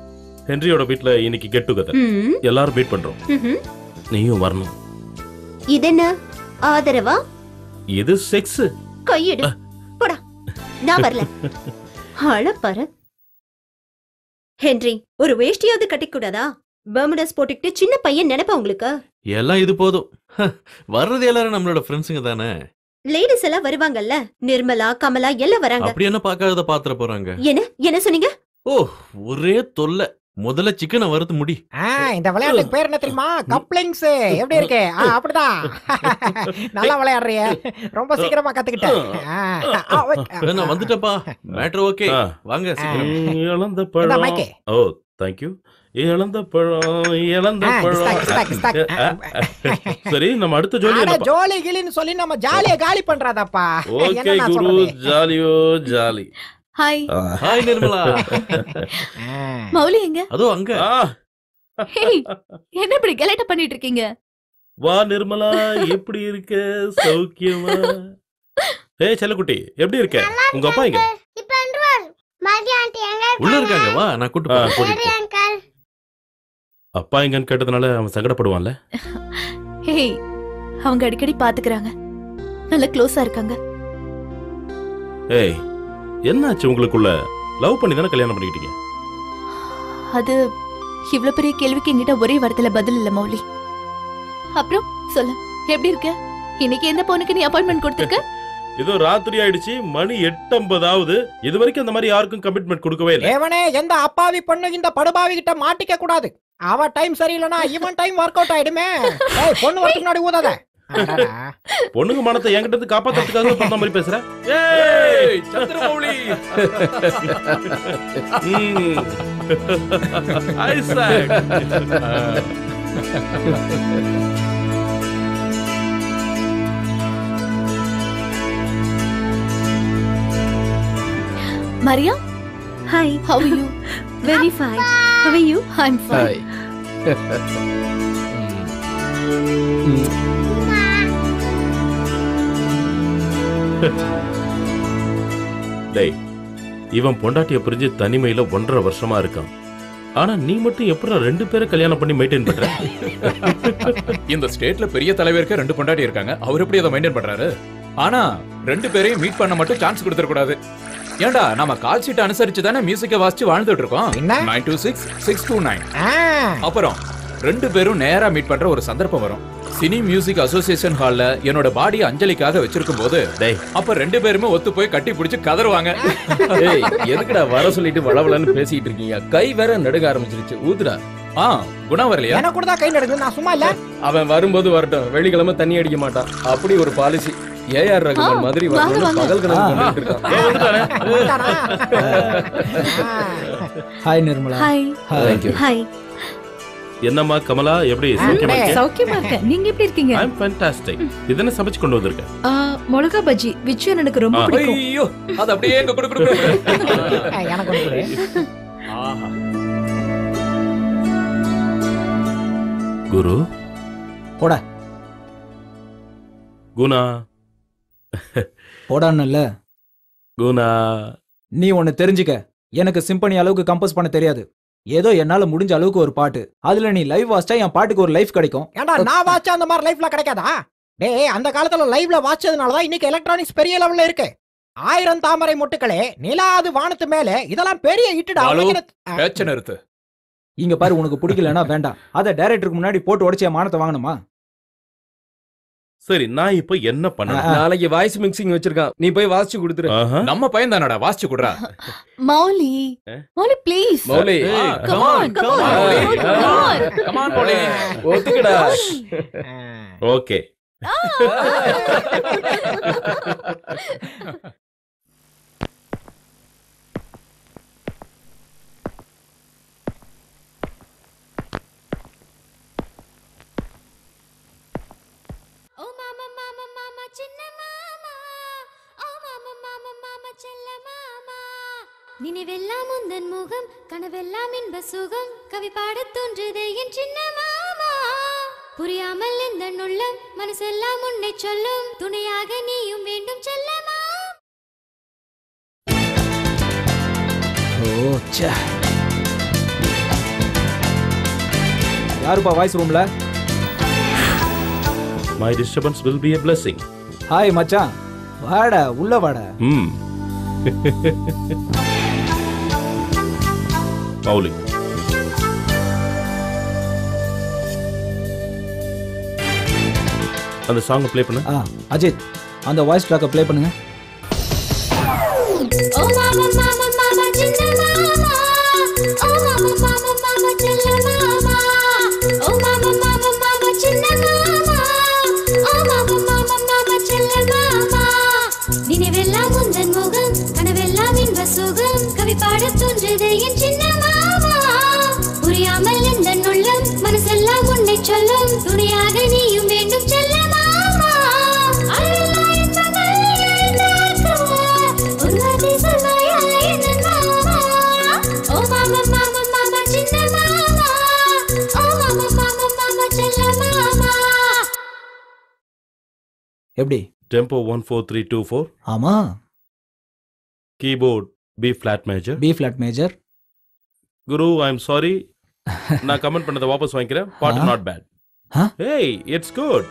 ஹென்ரியோட வீட்ல இன்னைக்கு கெட் டுகெதர் ம். எல்லாரும் மீட் பண்றோம் ம்ஹும். நீயும் வரணும் இது என்ன ஆதரவா இது செக்ஸ் கையெடு போடா நான் வரல அழப்பாரு ஹென்றி ஒரு வேஷ்டியாவது கட்டிக்கூடாதா பர்முடாஸ் போட்டுக்கிட்டு சின்ன பையன் நினைப்பா உங்களுக்கு எல்லாம் இது போதும் வர்றது எல்லாரும் நம்மளோட ஃப்ரெண்ட்ஸுங்க தானே லேடிஸ் எல்லாம் வருவாங்கல்ல நிர்மலா கமலா எல்லாம் வராங்க அப்படி என்ன பார்க்காத பாத்திர போறாங்க என்ன என்ன சொன்னீங்க ஓ ஒரே தொல்லை முதல்ல சிக்கனை வறுத்து முடி ஆ, இந்த விளையாட்டுக்கு பேர் என்ன தெரியுமா கப்ளிங்ஸ் எப்படி இருக்கு ஆ, அப்படிதான் நல்லா விளையாடுறிய ரொம்ப சீக்கிரமா கத்துக்கிட்டேன் ஆ, ஆ, ஓ, ஏ, நான் வந்துட்டப்பா மேட்ரு ஓகே ஆ. வாங்க சீக்கிரம் இழந்த இந்த பழம் மைக்கு. ஓ தேங்க்யூ இழந்த பழம் இழந்த ஆ, ஸ்டாக், ஸ்டாக், ஸ்டாக். பழம் சரி நம்ம அடுத்த ஜோலி அட, என்னப்பா ஜோலி கிளின்னு சொல்லி நம்ம ஜாலியா காலி பண்றாதாப்பா ஓகே என்ன நான் குரு சொல்றது? ஜாலியோ jolly hi hi Nirmala Mouli எங்க அதோ அங்க ஹேய் என்ன இப்படி கலாட்டா பண்ணிட்டு இருக்கீங்க வா நிர்மலா எப்படி இருக்க சௌக்கியமா ஏய் செல்லக்குட்டி எப்படி இருக்க உங்க அப்பா எங்க உள்ள இருக்காங்க வா நான் கூட்டு ஆ, போறேன். கூட்டிட்டு போ. அப்பா எங்கன்னு கேட்டதுனால அவன் சங்கடப்படுவான்ல ஹேய் அவங்க அடிக்கடி பாத்துக்கறாங்க நல்ல க்ளோஸா இருக்காங்க ஏய் என்னாச்சு உங்களுக்குள்ள லவ் பண்ணி தானே கல்யாணம் பண்ணிக்கிட்டீங்க அது இவ்ளோ பெரிய கேள்விக்கு என்கிட்ட ஒரே வார்த்தையில பதில் இல்ல மௌலி அப்புறம் சொல்லு எப்படி இருக்க இன்னைக்கு எந்த பொண்ணுக்கு நீ அப்பாயின்மெண்ட் கொடுத்திருக்க ஏதோ ராத்திரி ஆயிடுச்சு மணி எட்டம்பதாவது இது வரைக்கும் அந்த மாதிரி யாருக்கும் கமிட்மெண்ட் கொடுக்கவே இல்லை தேவனே எந்த அப்பாவி பொண்ணு இந்த படுபாவி கிட்ட மாட்டிக்க கூடாது அவ டைம் சரியில்லைனா இவன் டைம் ஒர்க் அவுட் ஆயிடுமே ஏய் பொண்ணு வரதுக்கு முன்னாடி ஊதாத அடடா. பொண்ணுங்க மனத்தை என்கிட்ட இருந்து காப்பாத்துறதுக்காக பண்ண மாதிரி பேசுற ஏய் சந்திரமௌலி ம். Isaac. Maria hi how are you very fine how are you i'm fine டேய் இவன் பொண்டாட்டிய பிரிஞ்சு தனிமையில ஒன்றரை வருஷமா இருக்கான் ஆனா நீ மட்டும் எப்படி ரெண்டு பேரை கல்யாணம் பண்ணி மெயின்டைன் பண்ற இந்த ஸ்டேட்ல பெரிய தலைவருக்கு ரெண்டு பொண்டாட்டி இருக்காங்க அவர் எப்படி அதை மெயின்டைன் பண்றாரு ஆனா ரெண்டு பேரையும் மீட் பண்ண மட்டும் சான்ஸ் கொடுத்துட கூடாது ஏன்டா நம்ம கால் ஷீட் அனுசரிச்சு தானே மியூசிக்கை வாசிச்சு வாழ்ந்துட்டு இருக்கோம் nine two six six two nine அப்புறம் ரெண்டு பேரும் நேரா மீட் பண்ற ஒரு சந்தர்ப்பம் வரும் சினி மியூசிக் அசோசியேஷன் ஹால்ல என்னோட பாடி அஞ்சலிக்காக வச்சிருக்கும் போது அப்ப ரெண்டு பேருமே ஒத்து போய் கட்டி பிடிச்சு கதறுவாங்க ஏய் எதுக்குடா வர சொல்லிட்டு வளவலன்னு பேசிட்டு இருக்கீங்க கை வேற நடுக ஆரம்பிச்சிருச்சு ஊத்துடா ஆ குணம் வரலையா எனக்கு கூட தான் கை நடுது நான் சும்மா இல்ல அவன் வரும்போது வரட்டும் வெள்ளிக்கிழமை தண்ணி அடிக்க மாட்டான் அப்படி ஒரு பாலிசி ஏஆர் ரகுமான் மாதிரி வாங்க, வரணும்னு வாங்க. பகல் கனவு ஆ. கொண்டுட்டு இருக்கான் hi Nirmala hi Thank you. Hi என்னம்மா கமலா எப்படி சௌக்கியமா இருக்க சௌக்கியமா இருக்கேன் நீங்க எப்படி இருக்கீங்க ஐ அம் ஃபேண்டாஸ்டிக் இது என்ன சமைச்சு கொண்டு வந்திருக்க ஆ, மிளகா பஜ்ஜி விச்சு எனக்கு ரொம்ப ஆ. பிடிக்கும் ஐயோ அது அப்படியே எங்க குடு குடு குடு. எனக்கு ஒண்ணு கொடு. ஆஹா. குரு போடா குணா போடான்னு குணா நீ ஒன்னு தெரிஞ்சுக்க எனக்கு சிம்பனி அளவுக்கு கம்போஸ் பண்ண தெரியாது ஏதோ என்னால முடிஞ்ச அளவுக்கு ஒரு பாட்டு அதுல நீ லைவ் வாசிச்சா என் பாட்டுக்கு ஒரு லைஃப் கிடைக்கும் ஏன்டா நான் வாட்ச அந்த மாதிரி லைஃப்ல கிடைக்காதா டேய் அந்த காலத்துல லைவ்ல வாட்சதுனால தான் இன்னைக்கு எலக்ட்ரானிக்ஸ் பெரிய லெவல்ல இருக்கு ஆயிரம் தாமரை மொட்டுக்களே நிலாது வானத்து மேலே இதெல்லாம் பெரிய இட்டுடா பாலு, உனக்கு என்ன- பேச்சை நிறுத்து இங்க பாரு உனக்கு பிடிக்கலன்னா வேண்டாம் அத டைரக்டருக்கு முன்னாடி போட்டு உடச்சி என் மானத்தை வாங்கணுமா சரி நான் இப்போ என்ன பண்ணணும் நாளைக்கு வாய்ஸ் மிக்சிங் வச்சிருக்கான் நீ போய் வாசிச்சு கொடுத்துரு ஆஹா. நம்ம பையன் தானடா வாசிச்சு குடுறா மௌலி மௌலி ப்ளீஸ் மௌலி ஏய், come on, come on, Hey. come on. Come on, மௌலி. ஒத்துக்கடா ஓகே ஓ மாமா மாமா மாமா சின்ன மாமா ஓ மாமா மாமா மாமா செல்ல மாமா நினைவெல்லாம் உந்தன் முகம் கனவெல்லாம் இன்ப சுகம் கவி பாடத் தோன்றுதே என் சின்ன மாமா புரியாமல் இந்த உள்ளம் மனசெல்லாம் உன்னை சொல்லும் துணையாக நீயும் வேண்டும் செல்லமா ஓ ச்சே யாருப்பா வாய்ஸ் ரூம்ல my disturbance will be a blessing hi மச்சான் வாடா உள்ள வாடா ம் மௌலி அந்த சாங் ப்ளே பண்ணு ஆ அஜித் அந்த வாய்ஸ் ட்ராக்கை ப்ளே பண்ணுங்க ஓ மாமா மாமா மாமா சின்ன மாமா ஓ மாமா மாமா மாமா செல்ல மாமா ஓ மாமா மாமா மாமா சின்ன மாமா ஓ மாமா மாமா மாமா செல்ல மாமா நினைவெல்லாம் உந்தன் முகம் கனவெல்லாம் இன்ப சுகம் கவி பாடத் தோன்றுது என் சின்ன மாமா புரியாமல் இந்த உள்ளம் மனசெல்லாம் உன்னை சொல்லும் துணையாக நீயும் வேண்டும் செல்ல மாமா அழலா இன்பங்கள் இழந்தாக்க உன்னதி சொல்வாயா என் மாமா ஓ மாமா மாமா மாமா சின்ன மாமா ஓ மாமா மாமா மாமா செல்ல மாமா எப்படி tempo one four three two four ஆமா keyboard B flat major B flat major Guru I am sorry நான் கமெண்ட் பண்ணதை வாபஸ் வாங்கிக்கிறேன் பாட்டு ஆ? நாட் பேட் ஆ? ஏய் இட்ஸ் குட்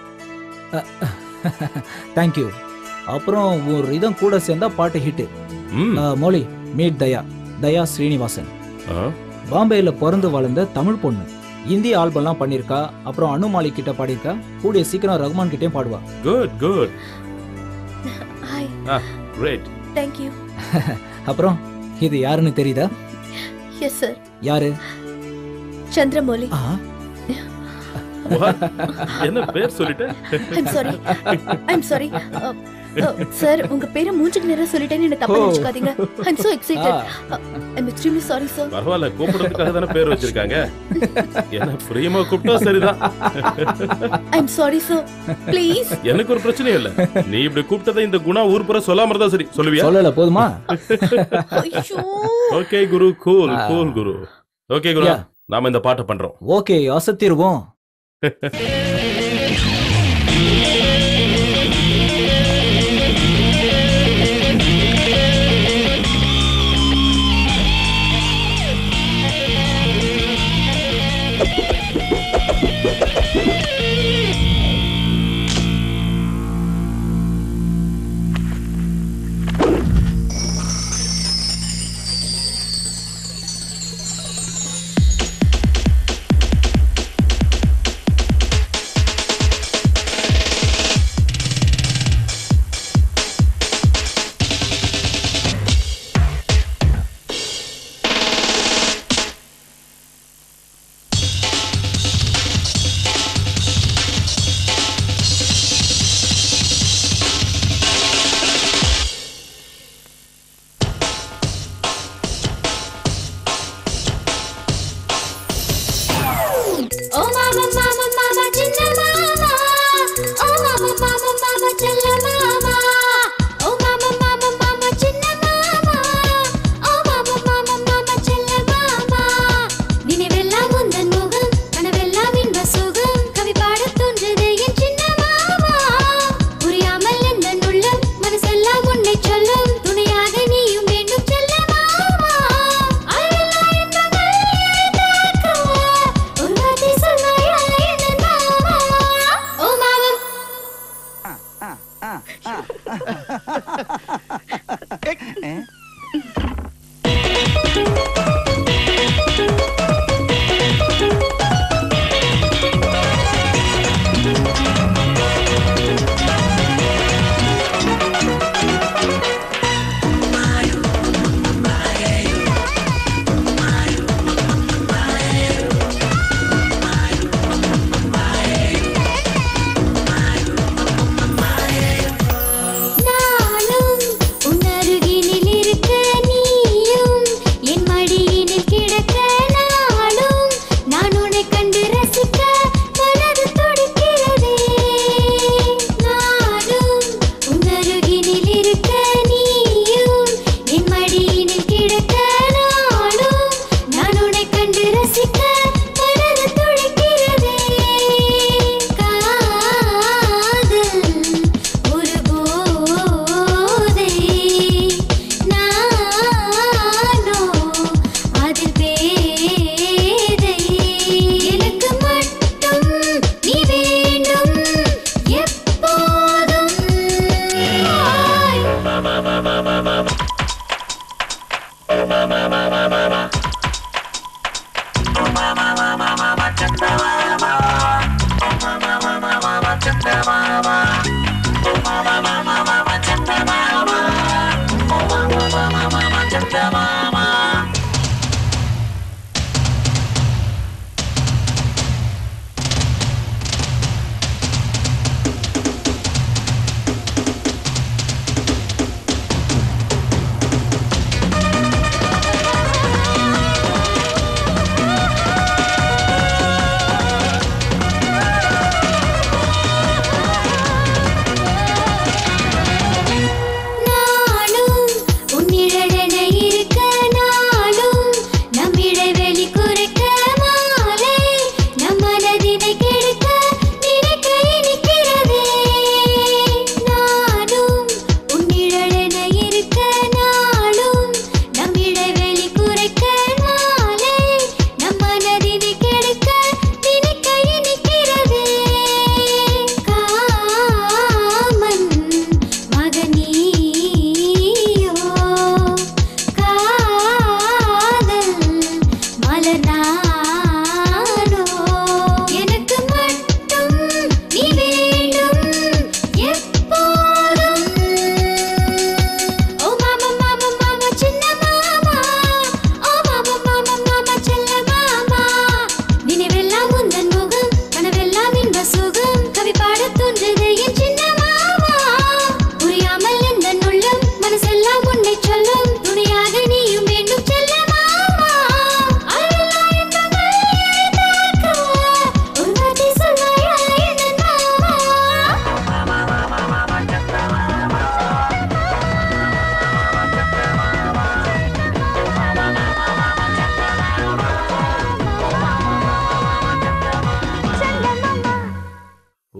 தேங்க்யூ அப்புறம் ஒரு ரிதம் கூட சேர்ந்தா பாட்டு ஹிட் ம் மோலி மீட் தயா தயா ஸ்ரீனிவாசன் பாம்பேல பிறந்து வளர்ந்த தமிழ் பொண்ணு இந்தி ஆல்பம்லாம் பண்ணியிருக்கா அப்புறம் அனு மாலிக் கிட்ட பாடியிருக்கா கூடிய சீக்கிரம் ரகுமான் கிட்டயும் பாடுவா good good hi ah great thank you அப்புறம் இது யாருன்னு தெரியுதா எஸ் சார் யாரு சந்திரமௌலி என்ன பேர் சொல்லிட்டேன் I'm sorry I'm sorry sir உங்க பேரை மூஞ்சுக்கு நேரா சொல்லிட்டேன்னு என்ன தப்பா Oh. நினைச்சுக்காதீங்க I'm so excited I'm extremely sorry sir பரவாயில்ல கூப்பிடுறதுக்காக தானே பேர் வச்சிருக்காங்க என்ன பிரியமா கூப்பிட்டா சரிதான் ஐம் சாரி சார் ப்ளீஸ் எனக்கு ஒரு பிரச்சனையும் இல்ல நீ இப்படி கூப்பிட்டதை இந்த குணா ஊர் புற சொல்லாம இருந்தா சரி சொல்லுவியா சொல்லல போதுமா ஓகே குரு கூல் ஆ. Cool Guru okay Guru Yeah. நாம இந்த பாட்டை பண்றோம் ஓகே அசத்திருவோம்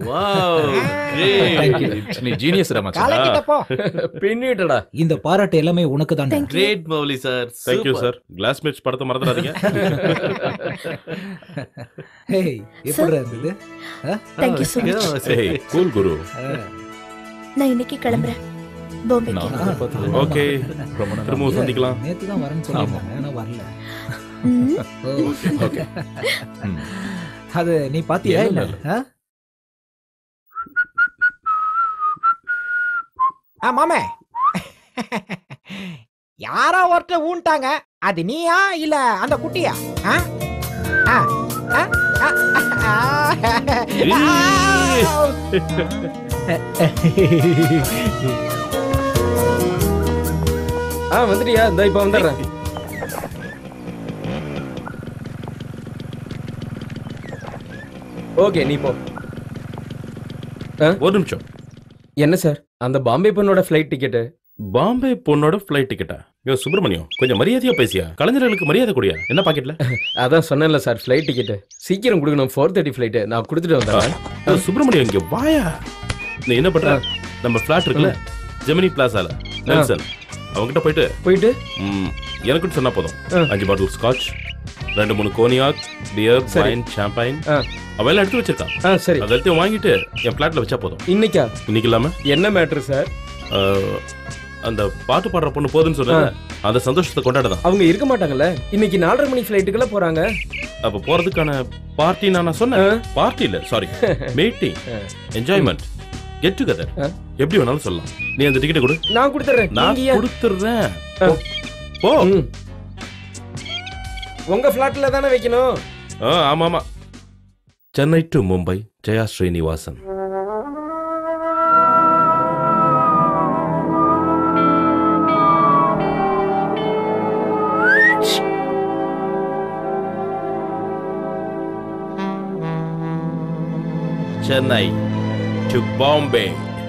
Wow, Thank you. great. நீ ஜீனியஸ் கலக்கிட்ட போ பின்னிட்டடா இந்த பாராட்டு எல்லாமே உனக்கு தான் Great, Mouli sir thank you sir classmates படத்தை மறந்துடாதீங்க ஹேய் எப்படி இருந்தது Thank you so much. ஏய் கூல் குரு நான் இன்னைக்கு கிளம்புறேன் பாம்பேக்கு ஓகே திரும்பவும் சந்திக்கலாம் நேத்து தான் வரேன்னு சொல்லியிருந்தாங்க ஆனா வரல ம். ஓகே அது நீ பாத்தியா இல்ல ஆ? ஆ மாமே யாரோ ஒருத்தர் ஊன்ட்டாங்க அது நீயா இல்ல அந்த குட்டியா ஆ? ஆ, ஆ, ஆ, ஆ, ஆ வந்துட்டியா இந்த இப்ப வந்துடுறேன் ஓகே நீ போ ஒரு நிமிஷம் என்ன சார் அந்த பாம்பே பொண்ணோட ஃப்ளைட் டிக்கெட்டு பாம்பே பொண்ணோட ஃப்ளைட் டிக்கெட்டா யோ சுப்பிரமணியம் கொஞ்சம் மரியாதையா பேசியா கலைஞர்களுக்கு மரியாதை கூடியா என்ன பாக்கெட்ல அதான் சொன்னேன்ல சார் ஃப்ளைட் டிக்கெட்டு சீக்கிரம் கொடுக்கணும் ஃபோர் தேர்ட்டி ஃப்ளைட்டு நான் கொடுத்துட்டு வந்துடுறேன் யோ, சுப்பிரமணியம் இங்க வாயா நீ என்ன பண்ற நம்ம ஃபிளாட் இருக்குல்ல ஜெமினி பிளாசால நெல்சன் அவங்ககிட்ட போயிட்டு போயிட்டு ம், எனக்குன்னு சொன்னா போதும் அஞ்சு பாட்டில் ஸ்காட்ச் ரெண்டு மூணு கோனியாக் பியர் சரி. வைன் சாம்பைன் அவன் எல்லாம் எடுத்து வச்சிருக்கான் ஆ சரி அது எல்லாத்தையும் வாங்கிட்டு என் ஃபிளாட்ல வச்சா போதும் இன்னைக்கா இன்னைக்கு இல்லாம என்ன மேட்ரு சார் அஹ், அந்த பாட்டு பாடுற பொண்ணு போதுன்னு சொன்ன அந்த சந்தோஷத்தை கொண்டாடதான் அவங்க இருக்க மாட்டாங்கல்ல இன்னைக்கு நாலரை மணி ஃப்ளைட்டுக்குள்ள போறாங்க அப்ப போறதுக்கான பார்ட்டி நான் சொன்னேன் பார்ட்டி இல்ல sorry meeting enjoyment get together எப்படி வேணாலும் சொல்லலாம் நீ அந்த டிக்கெட் கொடு நான் கொடுத்துறேன் நான் நீங்க ஏன்? கொடுத்துறேன் போ. போ உங்க ஃபிளாட்ல தானே வைக்கணும் ஆ, ஆமா ஆமா சென்னை டு மும்பை ஜெயா ஸ்ரீனிவாசன் சென்னை டு பாம்பே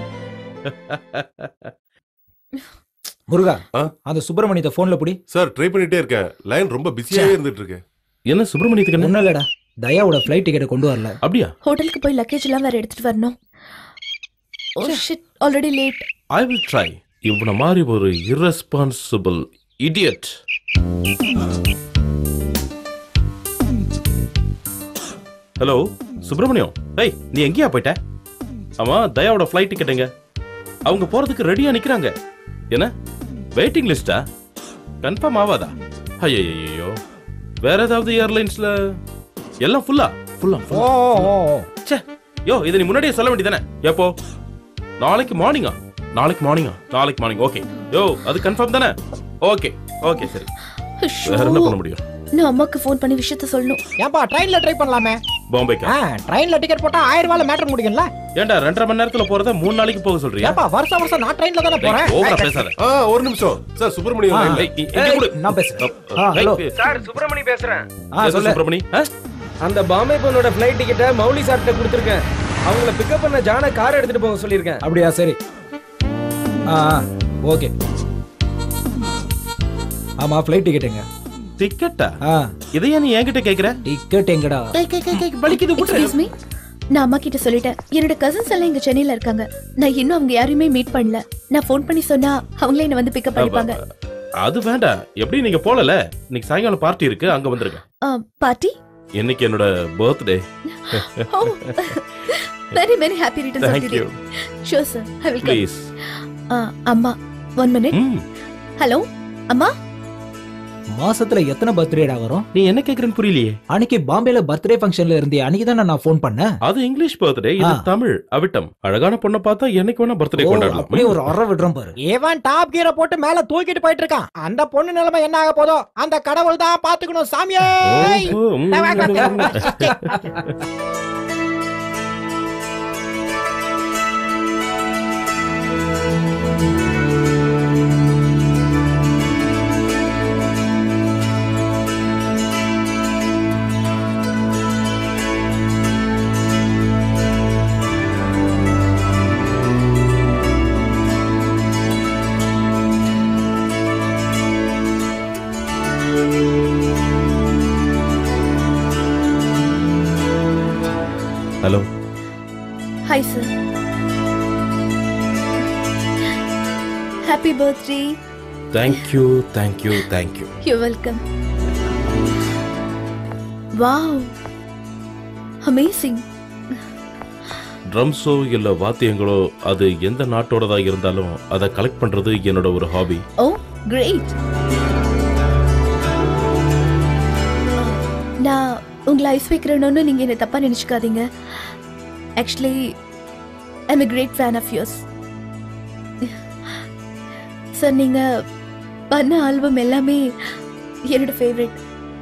முருகா அந்த சுப்பிரமணியத்தை போன்ல புடி சார் ட்ரை பண்ணிட்டே இருக்கேன் லைன் ரொம்ப பிஸியாவே இருந்துட்டு இருக்கு என்ன சுப்பிரமணியத்துக்கு ஒன்னும் இல்லடா தயாவோட ஃப்ளைட் டிக்கெட்டை கொண்டு வரல அப்படியா ஹோட்டலுக்கு போய் லக்கேஜ் எல்லாம் வேற எடுத்துட்டு வரணும் oh shit already late I will try இவனை மாதிரி ஒரு irresponsible idiot ஹலோ சுப்பிரமணியம் டேய் நீ எங்கேயா போயிட்ட ஆமா தயாவோட ஃப்ளைட் டிக்கெட் எங்க அவங்க போறதுக்கு ரெடியா நிக்கிறாங்க என்ன வெயிட்டிங் லிஸ்டா கன்ஃபார்ம் ஆவாதா ஐயோ வேற ஏதாவது ஏர்லைன்ஸ்ல எல்லாம் ஃபுல்லா ஃபுல்லா ஓ ஓ, ஓ ச்சே யோ இதை நீ முன்னாடியே சொல்ல வேண்டியதானே எப்போ நாளைக்கு மார்னிங்கா நாளைக்கு மார்னிங்கா நாளைக்கு மார்னிங் ஓகே யோ அது கன்ஃபார்ம் தானே ஓகே ஓகே சரி வேற என்ன பண்ண முடியும் நான் அம்மாக்கு ஃபோன் பண்ணி விஷயத்த சொல்லணும் ஏன்பா ட்ரெயின்ல ட்ரை பண்ணலாமே பாம்பேக்கா ஆ ட்ரெயின்ல டிக்கெட் போட்டா ஆயிரம் ரூபாயில மேட்டர் முடியும்ல ஏன்டா ரெண்டரை மணி நேரத்துல போறத மூணு நாளைக்கு போக சொல்றியா ஏன்பா வருஷம் வருஷம் நான் ட்ரெயின்ல தானே போறேன் ஓவரா பேசாத ஆ ஒரு நிமிஷம் சார் சுப்பிரமணியம் ஆ, line ல- ஏய், இ- இங்க கொடு. நான் பேசுறேன் ஆ, ஏய், ஹலோ. சார் சுப்பிரமணி பேசுறேன் எது சுப்பிரமணி ஆ? அந்த பாம்பே பொண்ணோட ஃப்ளைட் டிக்கெட்டை மௌலி சார்கிட்ட கொடுத்துருக்கேன் அவங்கள பிக்கப் பண்ண ஜான கார் எடுத்துட்டு போக சொல்லியிருக்கேன் அப்படியா சரி ஆ ஓகே ஆமா ஃப்ளைட் டிக்கெட்டுங்க டிக்கெட்டா ஆ இதையா நீ என்கிட்ட கேக்குற டிக்கெட் எங்கடா வலிக்குது எக்ஸ்கியூஸ் மீ நான் அம்மா கிட்ட சொல்லிட்டேன் என்னோட கசின்ஸ் எல்லாம் இங்க சென்னையில இருக்காங்க நான் இன்னும் அவங்க யாரையுமே மீட் பண்ணல நான் ஃபோன் பண்ணி சொன்னா அவங்களே என்ன வந்து பிக்கப் பண்ணிப்பாங்க அது வேண்டாம் எப்படி நீங்க போலல இன்னைக்கு சாயங்காலம் பார்ட்டி இருக்கு அங்க வந்துருங்க பார்ட்டி இன்னைக்கு என்னோட birthday oh very very happy returns of Thank the day you. Sure sir I will come please அம்மா ஒன் மினிட் ஹலோ அம்மா மாசத்துல எத்தனை பர்த்டேடா வரும் நீ என்ன கேக்குறேன்னு புரியலையே அன்னைக்கு பாம்பேல பர்த்டே ஃபங்க்ஷன்ல இருந்தே அன்னைக்கு தானே நான் ஃபோன் பண்ணேன் அது இங்கிலீஷ் பர்த்டே இது ஆ. தமிழ் அவிட்டம் அழகான பொண்ணை பார்த்தா என்னைக்கு வேணா பர்த்டே ஓ, கொண்டாடலாம் அப்படியே ஒரு அற விடுறோம் பாரு இவன் டாப் கீரை போட்டு மேல தூக்கிட்டு போயிட்டு இருக்கான் அந்த பொண்ணு நிலைமை என்ன ஆக போதோ அந்த கடவுள் தான் பாத்துக்கணும் சாமியே ஓஹோ, ம். Hello hi sir happy birthday thank you thank you thank you you welcome wow amazing ட்ரம்ஸோ இல்ல வாத்தியங்களோ அது எந்த நாட்டோடதா இருந்தாலும் அதை கலெக்ட் பண்றது என்னோட ஒரு ஹாபி ஓ கிரேட் நான் உங்களை ஐஸ் வைக்கிறேன்னு நீங்க என்ன தப்பா நினைச்சுக்காதீங்க actually I'm a great fan of yours sir நீங்க பண்ண ஆல்பம் எல்லாமே என்னோட ஃபேவரட்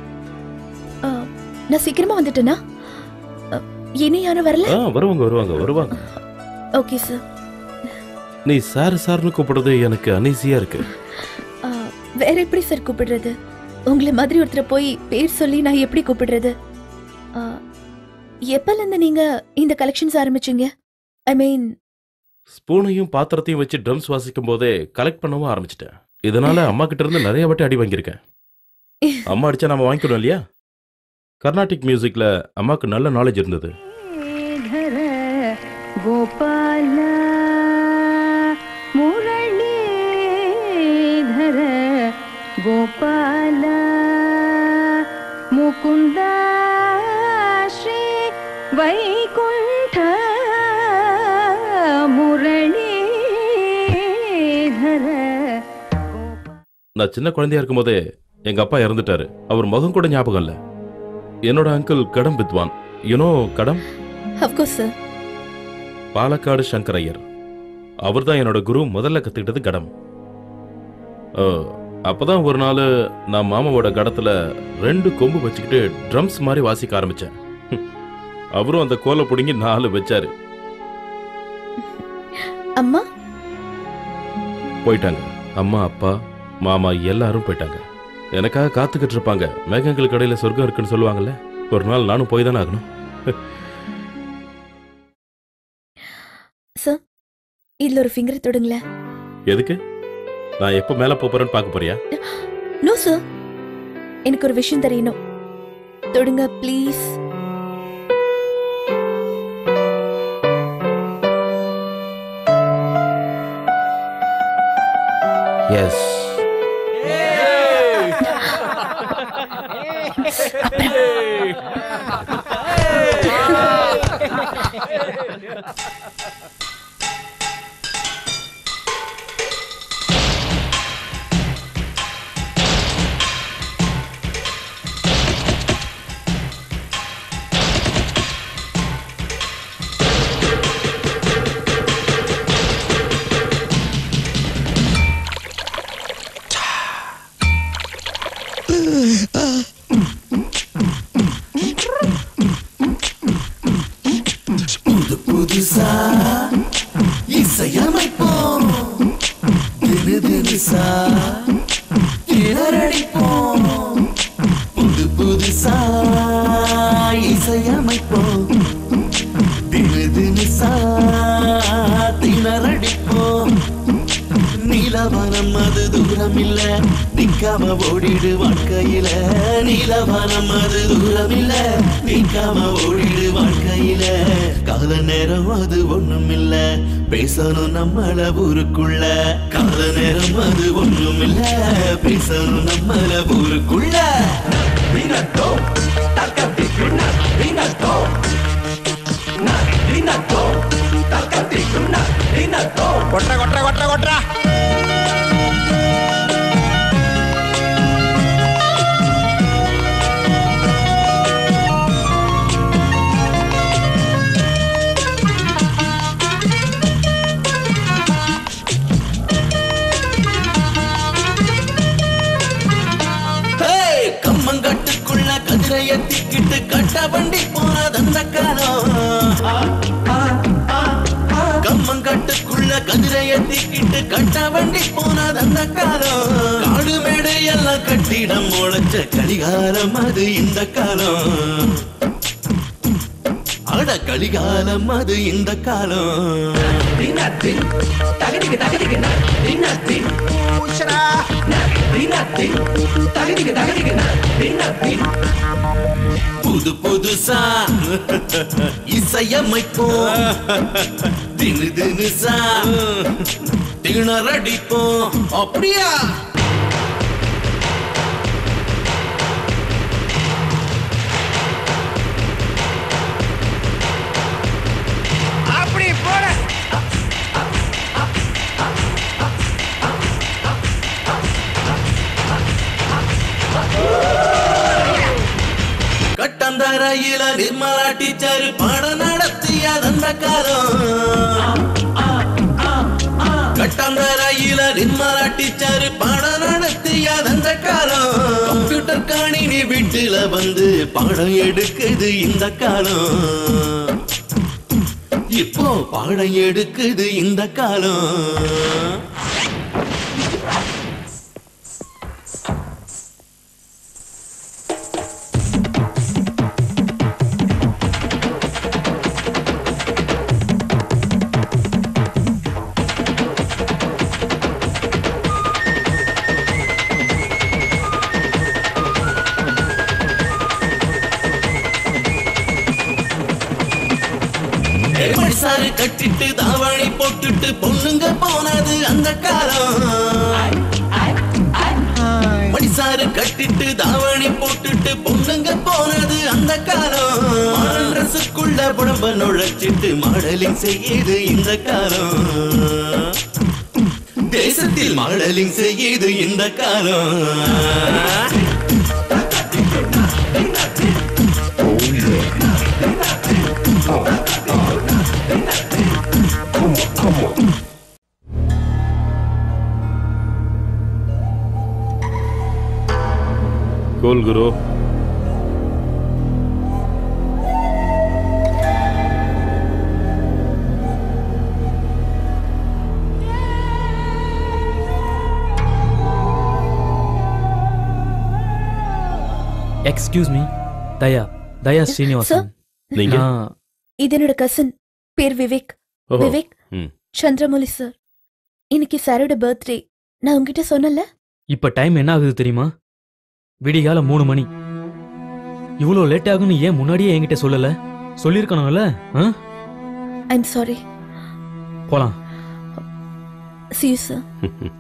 நான் சீக்கிரமா வந்துட்டேனா அஹ், இனி யாரும் வரல ஆ வருவாங்க வருவாங்க வருவாங்க ஓகே சார் நீ சார் சார்னு கூப்பிடுறது எனக்கு அனீசியா இருக்கு வேற எப்படி சார் கூப்பிடுறது உங்களை மாதிரி ஒருத்தரை போய் பேர் சொல்லி நான் எப்படி கூப்பிடுறது அஹ், எப்பல இருந்து நீங்க இந்த கலெக்ஷன்ஸ் ஆரம்பிச்சீங்க ஐ மீன் ஸ்பூனையும் பாத்திரத்தையும் வச்சு ட்ரம்ஸ் வாசிக்கும் போதே கலெக்ட் பண்ணவும் ஆரம்பிச்சிட்டேன் இதனால அம்மா கிட்ட இருந்து நிறைய வாட்டி அடி வாங்கியிருக்கேன் அம்மா அடிச்சா நாம வாங்கிக்கணும் இல்லையா கர்நாடிக் மியூசிக்ல அம்மாக்கு நல்ல நாலேஜ் இருந்தது गोपाल मुरलीधर गोपाल मुकुन्द श्री वैकुण्ठ मुरलीधर நான் சின்ன குழந்தையா இருக்கும்போதே எங்க அப்பா இறந்துட்டாரு அவர் முகம் கூட ஞாபகம் இல்ல என்னோட அங்கிள் கடம் வித்வான் you know ghatam of course sir Palakkad Sankaraiyer அவர் தான் என்னோட குரு முதல்ல கத்துக்கிட்டது கடம் அஹ், அப்பதான் ஒரு நாள் நான் மாமாவோட கடத்துல ரெண்டு கொம்பு வச்சுக்கிட்டு ட்ரம்ஸ் மாதிரி வாசிக்க ஆரம்பிச்சேன் ஹம். அவரும் அந்த கோலை பிடுங்கி நாலு வச்சாரு அம்மா போயிட்டாங்க அம்மா அப்பா மாமா எல்லாரும் போயிட்டாங்க எனக்காக காத்துக்கிட்டு இருப்பாங்க மேகங்களுக்கு இடையில சொர்க்கம் இருக்குன்னு சொல்லுவாங்கல்ல ஒரு நாள் நானும் போய் தானே ஆகணும் சார் இதுல ஒரு ஃபிங்கர் தொடுங்களேன் எதுக்கு நான் எப்போ மேலே போறேன்னு பார்க்க போறியா நோ சார் எனக்கு ஒரு விஷயம் தெரியணும் தொடுங்க ப்ளீஸ் எஸ் புது புதுசா இசையமைப்போம் திரு தினுசா திணறடிப்போம் புது புதுசா இசையமைப்போம் திரு தினுசா திணறடிப்போம் நீலவனம் அது தூரம் இல்ல நிக்காம ஓடிடு வாழ்க்கையில நீலவனம் அது தூரம் இல்ல நிக்காம ஓடிடு வாழ்க்கையில கால நேரம் அது ஒண்ணும் இல்ல பேசணும் நம்மள ஊருக்குள்ள கால நேரம் அது ஒண்ணும் இல்ல பேசணும் நம்மள ஊருக்குள்ள கொட்ற கொட்ற கொட்ற கொட்ற ஹேய், கம்மங்கட்டுக்குள்ள கதிரை எத்திக்கிட்டு கட்ட வண்டி போனது அந்த காலம் கம்மங்கட்டுக்குள்ள கதிரை எத்திக்கிட்டு கட்ட வண்டி போனது அந்த காலம் காடு மேடு எல்லாம் கட்டிடம் முளைச்ச கடிகாரம் அது இந்த காலம் அட கலிகாலம் அது இந்த காலம் புது புதுசா இசையமைப்போம் தினு தினுசா திணறடிப்போம் அப்படியா அப்படி போட கட்டந்தரையில நிர்மலா டீச்சர் பாடம் நடத்திய அந்த காலம் கட்டந்தரையில நிர்மலா டீச்சர் பாடம் நடத்திய அந்த காலம் கம்ப்யூட்டர் காணினி வீட்டுல வந்து பாடம் எடுக்குது இந்த காலம் இப்போ பாடம் எடுக்குது இந்த காலம் மடிசாரு கட்டிட்டு தாவணி போட்டுட்டு பொண்ணுங்க போனது அந்த காலம் மடிசாரு கட்டிட்டு தாவணி போட்டுட்டு பொண்ணுங்க போனது அந்த காலம் மாடல் ட்ரெஸ்ஸுக்குள்ள புடம்ப நுழைச்சிட்டு மாடலிங் செய்யுது இந்த காலம் தேசத்தில் மாடலிங் செய்யுது இந்த காலம் கோல் குரு எக்ஸ்கியூஸ் மீ தயா தயா ஸ்ரீனிவாசன் நீங்க? நான் இது என்னோட கசின் பேர் விவேக் ஓஹோ. விவேக் ம். சந்திரமௌலி சார் இன்னைக்கு சாரோட பர்த்டே நான் உங்ககிட்ட சொன்னல இப்ப டைம் என்ன ஆகுது தெரியுமா விடிகால மூணு மணி இவ்வளோ லேட் ஆகும்னு ஏன் முன்னாடியே என்கிட்ட சொல்லல சொல்லியிருக்கணும்ல ஆ? ஐம் சாரி போலாம் see you சார்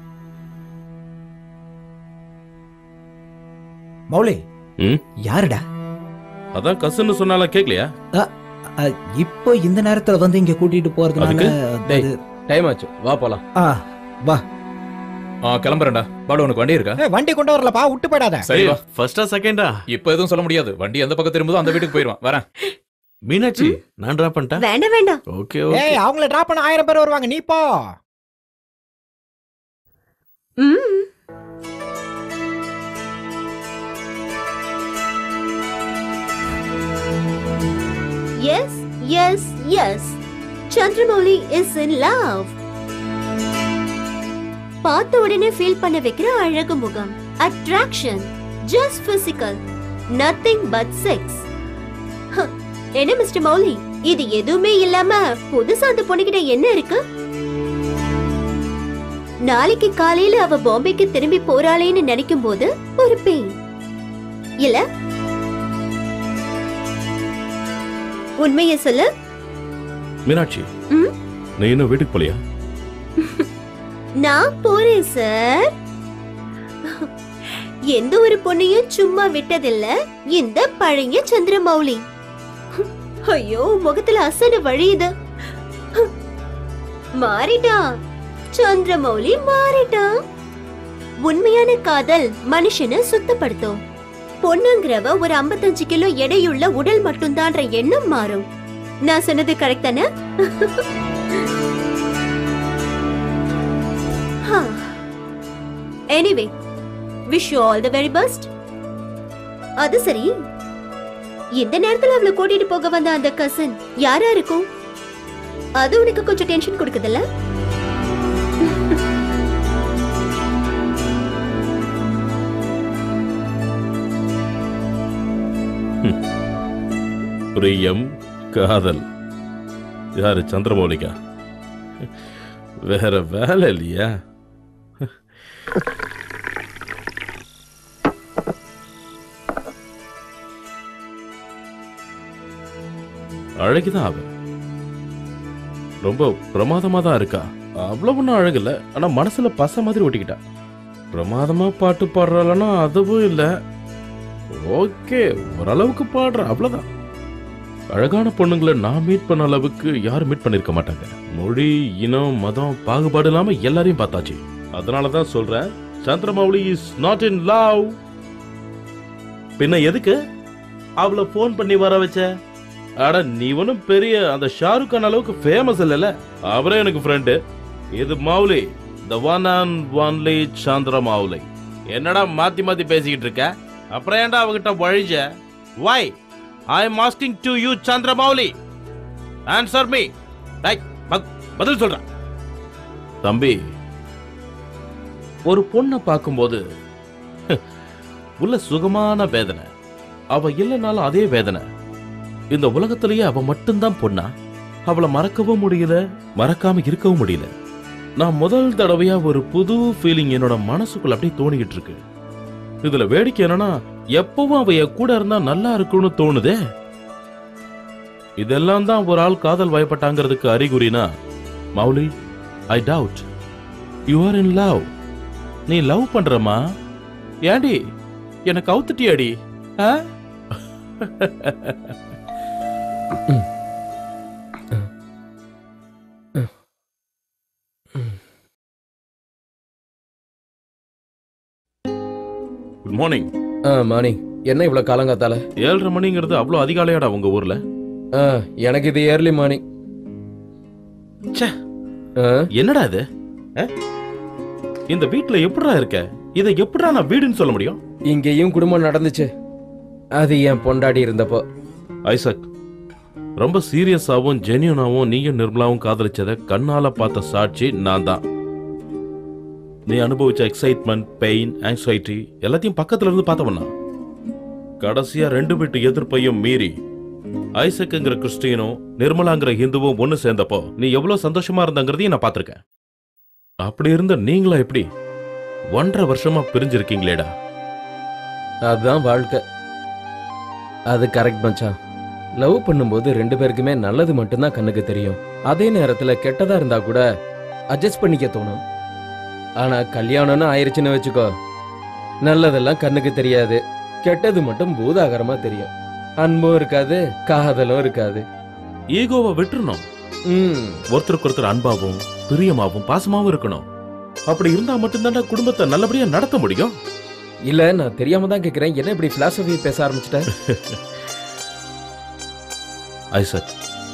மௌலி ம் யாருடா அதான் கசுன்னு சொன்னால கேட்கலையா அ, அ, இப்போ இந்த நேரத்துல வந்து இங்க கூட்டிட்டு போறதுனால அதுக்கு டேய் அது- டைம் ஆச்சு வா போலாம் ஆ வா ஆ கிளம்புறேன்டா பாடு உனக்கு வண்டி இருக்கா ஏய், வண்டி கொண்டு வரலப்பா விட்டு போயிடாத சரி வா ஃபர்ஸ்டா செகண்டா இப்போ எதுவும் சொல்ல முடியாது வண்டி எந்த பக்கம் திரும்புதோ அந்த வீட்டுக்கு போயிடுவான் வரேன் மீனாட்சி நான் டிராப் பண்ணிட்டேன் வேண்டாம் வேண்டாம் ஓகே ஏய் அவங்கள டிராப் பண்ண ஆயிரம் பேர் வருவாங்க நீ போ ம் yes yes yes Chandramouli is in love பார்த்த உடனே ஃபீல் பண்ண வைக்கிற அழகு முகம் attraction just physical nothing but sex என்ன மிஸ்டர் மௌலி இது எதுவுமே இல்லாம புதுசா அந்த பொண்ணுகிட்ட என்ன இருக்கு நாளைக்கு காலையில அவ பாம்பேக்கு திரும்பி போறாளேன்னு நினைக்கும் போது ஒரு பெயின் இல்ல உண்மைய சொல்லு மீனாட்சி ம்? நீ இன்னும் வீட்டுக்கு போலியா நான் போறேன் சார் எந்த ஒரு பொண்ணையும் சும்மா விட்டதில்ல இந்த பழைய சந்திரமௌலி ஐயோ முகத்துல அசடு வழியுது மாறிட்டான் சந்திரமௌலி மாறிட்டான் உண்மையான காதல் மனுஷனை சுத்தப்படுத்தும் பொண்ணுங்கிறவ ஒரு 55 கிலோ எடையுள்ள உடல் மட்டும்தான்ற எண்ணம் மாறும் நான் சொன்னது கரெக்ட் தானே anyway wish you all the very best அது சரி இந்த நேரத்துல அவளை கூட்டிட்டு போக வந்த அந்த கசன் யாரா இருக்கும் அது உனக்கு கொஞ்சம் டென்ஷன் கொடுக்குதுல்ல பிரியம் காதல் யாரு சந்திரமௌலிகா வேற வேலை இல்லையா அழகுதான் அவ ரொம்ப பிரமாதமா தான் இருக்கா அவ்வளவு ஒன்றும் அழகில்ல ஆனா மனசுல பச மாதிரி ஒட்டிக்கிட்டா பிரமாதமா பாட்டு பாடுறாளன்னா அதுவும் இல்ல ஓகே ஓரளவுக்கு பாடுற அவ்வளவுதான் அழகான பொண்ணுங்களை நான் மீட் பண்ண அளவுக்கு யாரும் மீட் பண்ணிருக்க மாட்டாங்க மொழி இனம் மதம் பாகுபாடு இல்லாம எல்லாரையும் பார்த்தாச்சு அதனால தான் சொல்றேன் Chandramouli is not in love பின்ன எதுக்கு அவளை ஃபோன் பண்ணி வர வச்ச அட நீ ஒன்றும் பெரிய அந்த ஷாருக் கான் அளவுக்கு ஃபேமஸ் இல்லைல்ல அவரே எனக்கு ஃப்ரெண்டு இது Mouli the one and only Chandramouli என்னடா மாத்தி மாத்தி பேசிக்கிட்டு இருக்க அப்புறம் ஏன்டா அவகிட்ட வழிஞ்ச why I am asking to you Chandramouli answer me பதில் சொல்றேன் தம்பி ஒரு பொண்ணை பார்க்கும்போது உள்ள சுகமான வேதனை அவ இல்லைனாலும் அதே வேதனை இந்த உலகத்திலேயே அவ மட்டும்தான் பொண்ணா அவளை மறக்கவும் முடியல மறக்காம இருக்கவும் முடியல நான் முதல் தடவையா ஒரு புது ஃபீலிங் என்னோட மனசுக்குள்ள அப்படியே தோணிக்கிட்டு இருக்கு இதுல வேடிக்கை என்னன்னா எப்பவும் அவ என் கூட இருந்தா நல்லா இருக்கும்னு தோணுதே இதெல்லாம் தான் ஒரு ஆள் காதல் வயப்பட்டாங்கிறதுக்கு அறிகுறினா Mouli I doubt you are in love நீ லவ் பண்றமா ஏண்டி எனக்கு அவுத்துட்டியாடி ah good morning ah morning என்ன இவ்வளவு காலங்காத்தால ஏழரை மணிங்கிறது அவ்வளோ அதிகாலையாடா உங்க ஊர்ல ஆ எனக்கு இது ஏர்லி மார்னிங் என்னடா இது ஆ? இந்த வீட்ல எப்படிடா இருக்க இதை எப்படிடா நான் வீடுன்னு சொல்ல முடியும் இங்கேயும் குடும்பம் நடந்துச்சு அது என் பொண்டாடி இருந்தப்போ ஐசக் ரொம்ப சீரியஸாவும் ஜெனியூனாவும் நீயும் நிர்மலாவும் காதலிச்சத கண்ணால பார்த்த சாட்சி நான் தான் நீ அனுபவிச்ச எக்ஸைட்மெண்ட் பெயின் ஆங்ஸைட்டி எல்லாத்தையும் பக்கத்துல இருந்து பார்த்தவனா கடைசியா ரெண்டு வீட்டு எதிர்ப்பையும் மீறி ஐசக்குங்கிற கிறிஸ்டியனும் நிர்மலாங்கிற ஹிந்துவும் ஒன்னு சேர்ந்தப்போ நீ எவ்வளவு சந்தோஷமா இருந்தங்கிறதையும் நான் பார்த்திருக்கேன் அப்படி இருந்த நீங்களா எப்படி ஒன்றரை வருஷமா பிரிஞ்சிருக்கீங்களேடா அதுதான் வாழ்க்கை அது கரெக்ட் மச்சான் லவ் பண்ணும்போது ரெண்டு பேருக்குமே நல்லது மட்டும்தான் கண்ணுக்கு தெரியும் அதே நேரத்துல கெட்டதா இருந்தா கூட அட்ஜஸ்ட் பண்ணிக்க தோணும் ஆனா கல்யாணம்னு ஆயிருச்சுன்னு வச்சுக்கோ நல்லதெல்லாம் கண்ணுக்கு தெரியாது கெட்டது மட்டும் பூதாகரமா தெரியும் அன்பும் இருக்காது காதலும் இருக்காது ஈகோவை விட்டுறணும் ஒருத்தருக்கு ஒருத்தர் அன்பாவும் பிரியமாவும் பாசமாவும் இருக்கணும் அப்படி இருந்தா மட்டும்தான்டா குடும்பத்தை நல்லபடியா நடத்த முடியும் இல்ல நான் தெரியாம தான் கேக்குறேன் என்ன இப்படி பிலாசபி பேச ஆரம்பிச்சிட்ட Isaac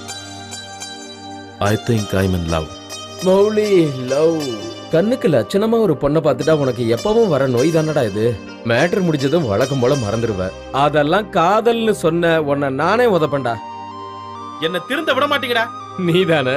I think I in love Mouli love கண்ணுக்கு லட்சணமா ஒரு பொண்ணை பார்த்துட்டா உனக்கு எப்பவும் வர நோய் தானடா இது மேட்டர் முடிஞ்சதும் வழக்கம் போல மறந்துடுவ அதெல்லாம் காதல்னு சொன்ன உன்னை நானே உதப்பண்டா என்ன திருந்த விட மாட்டீங்கடா நீதானே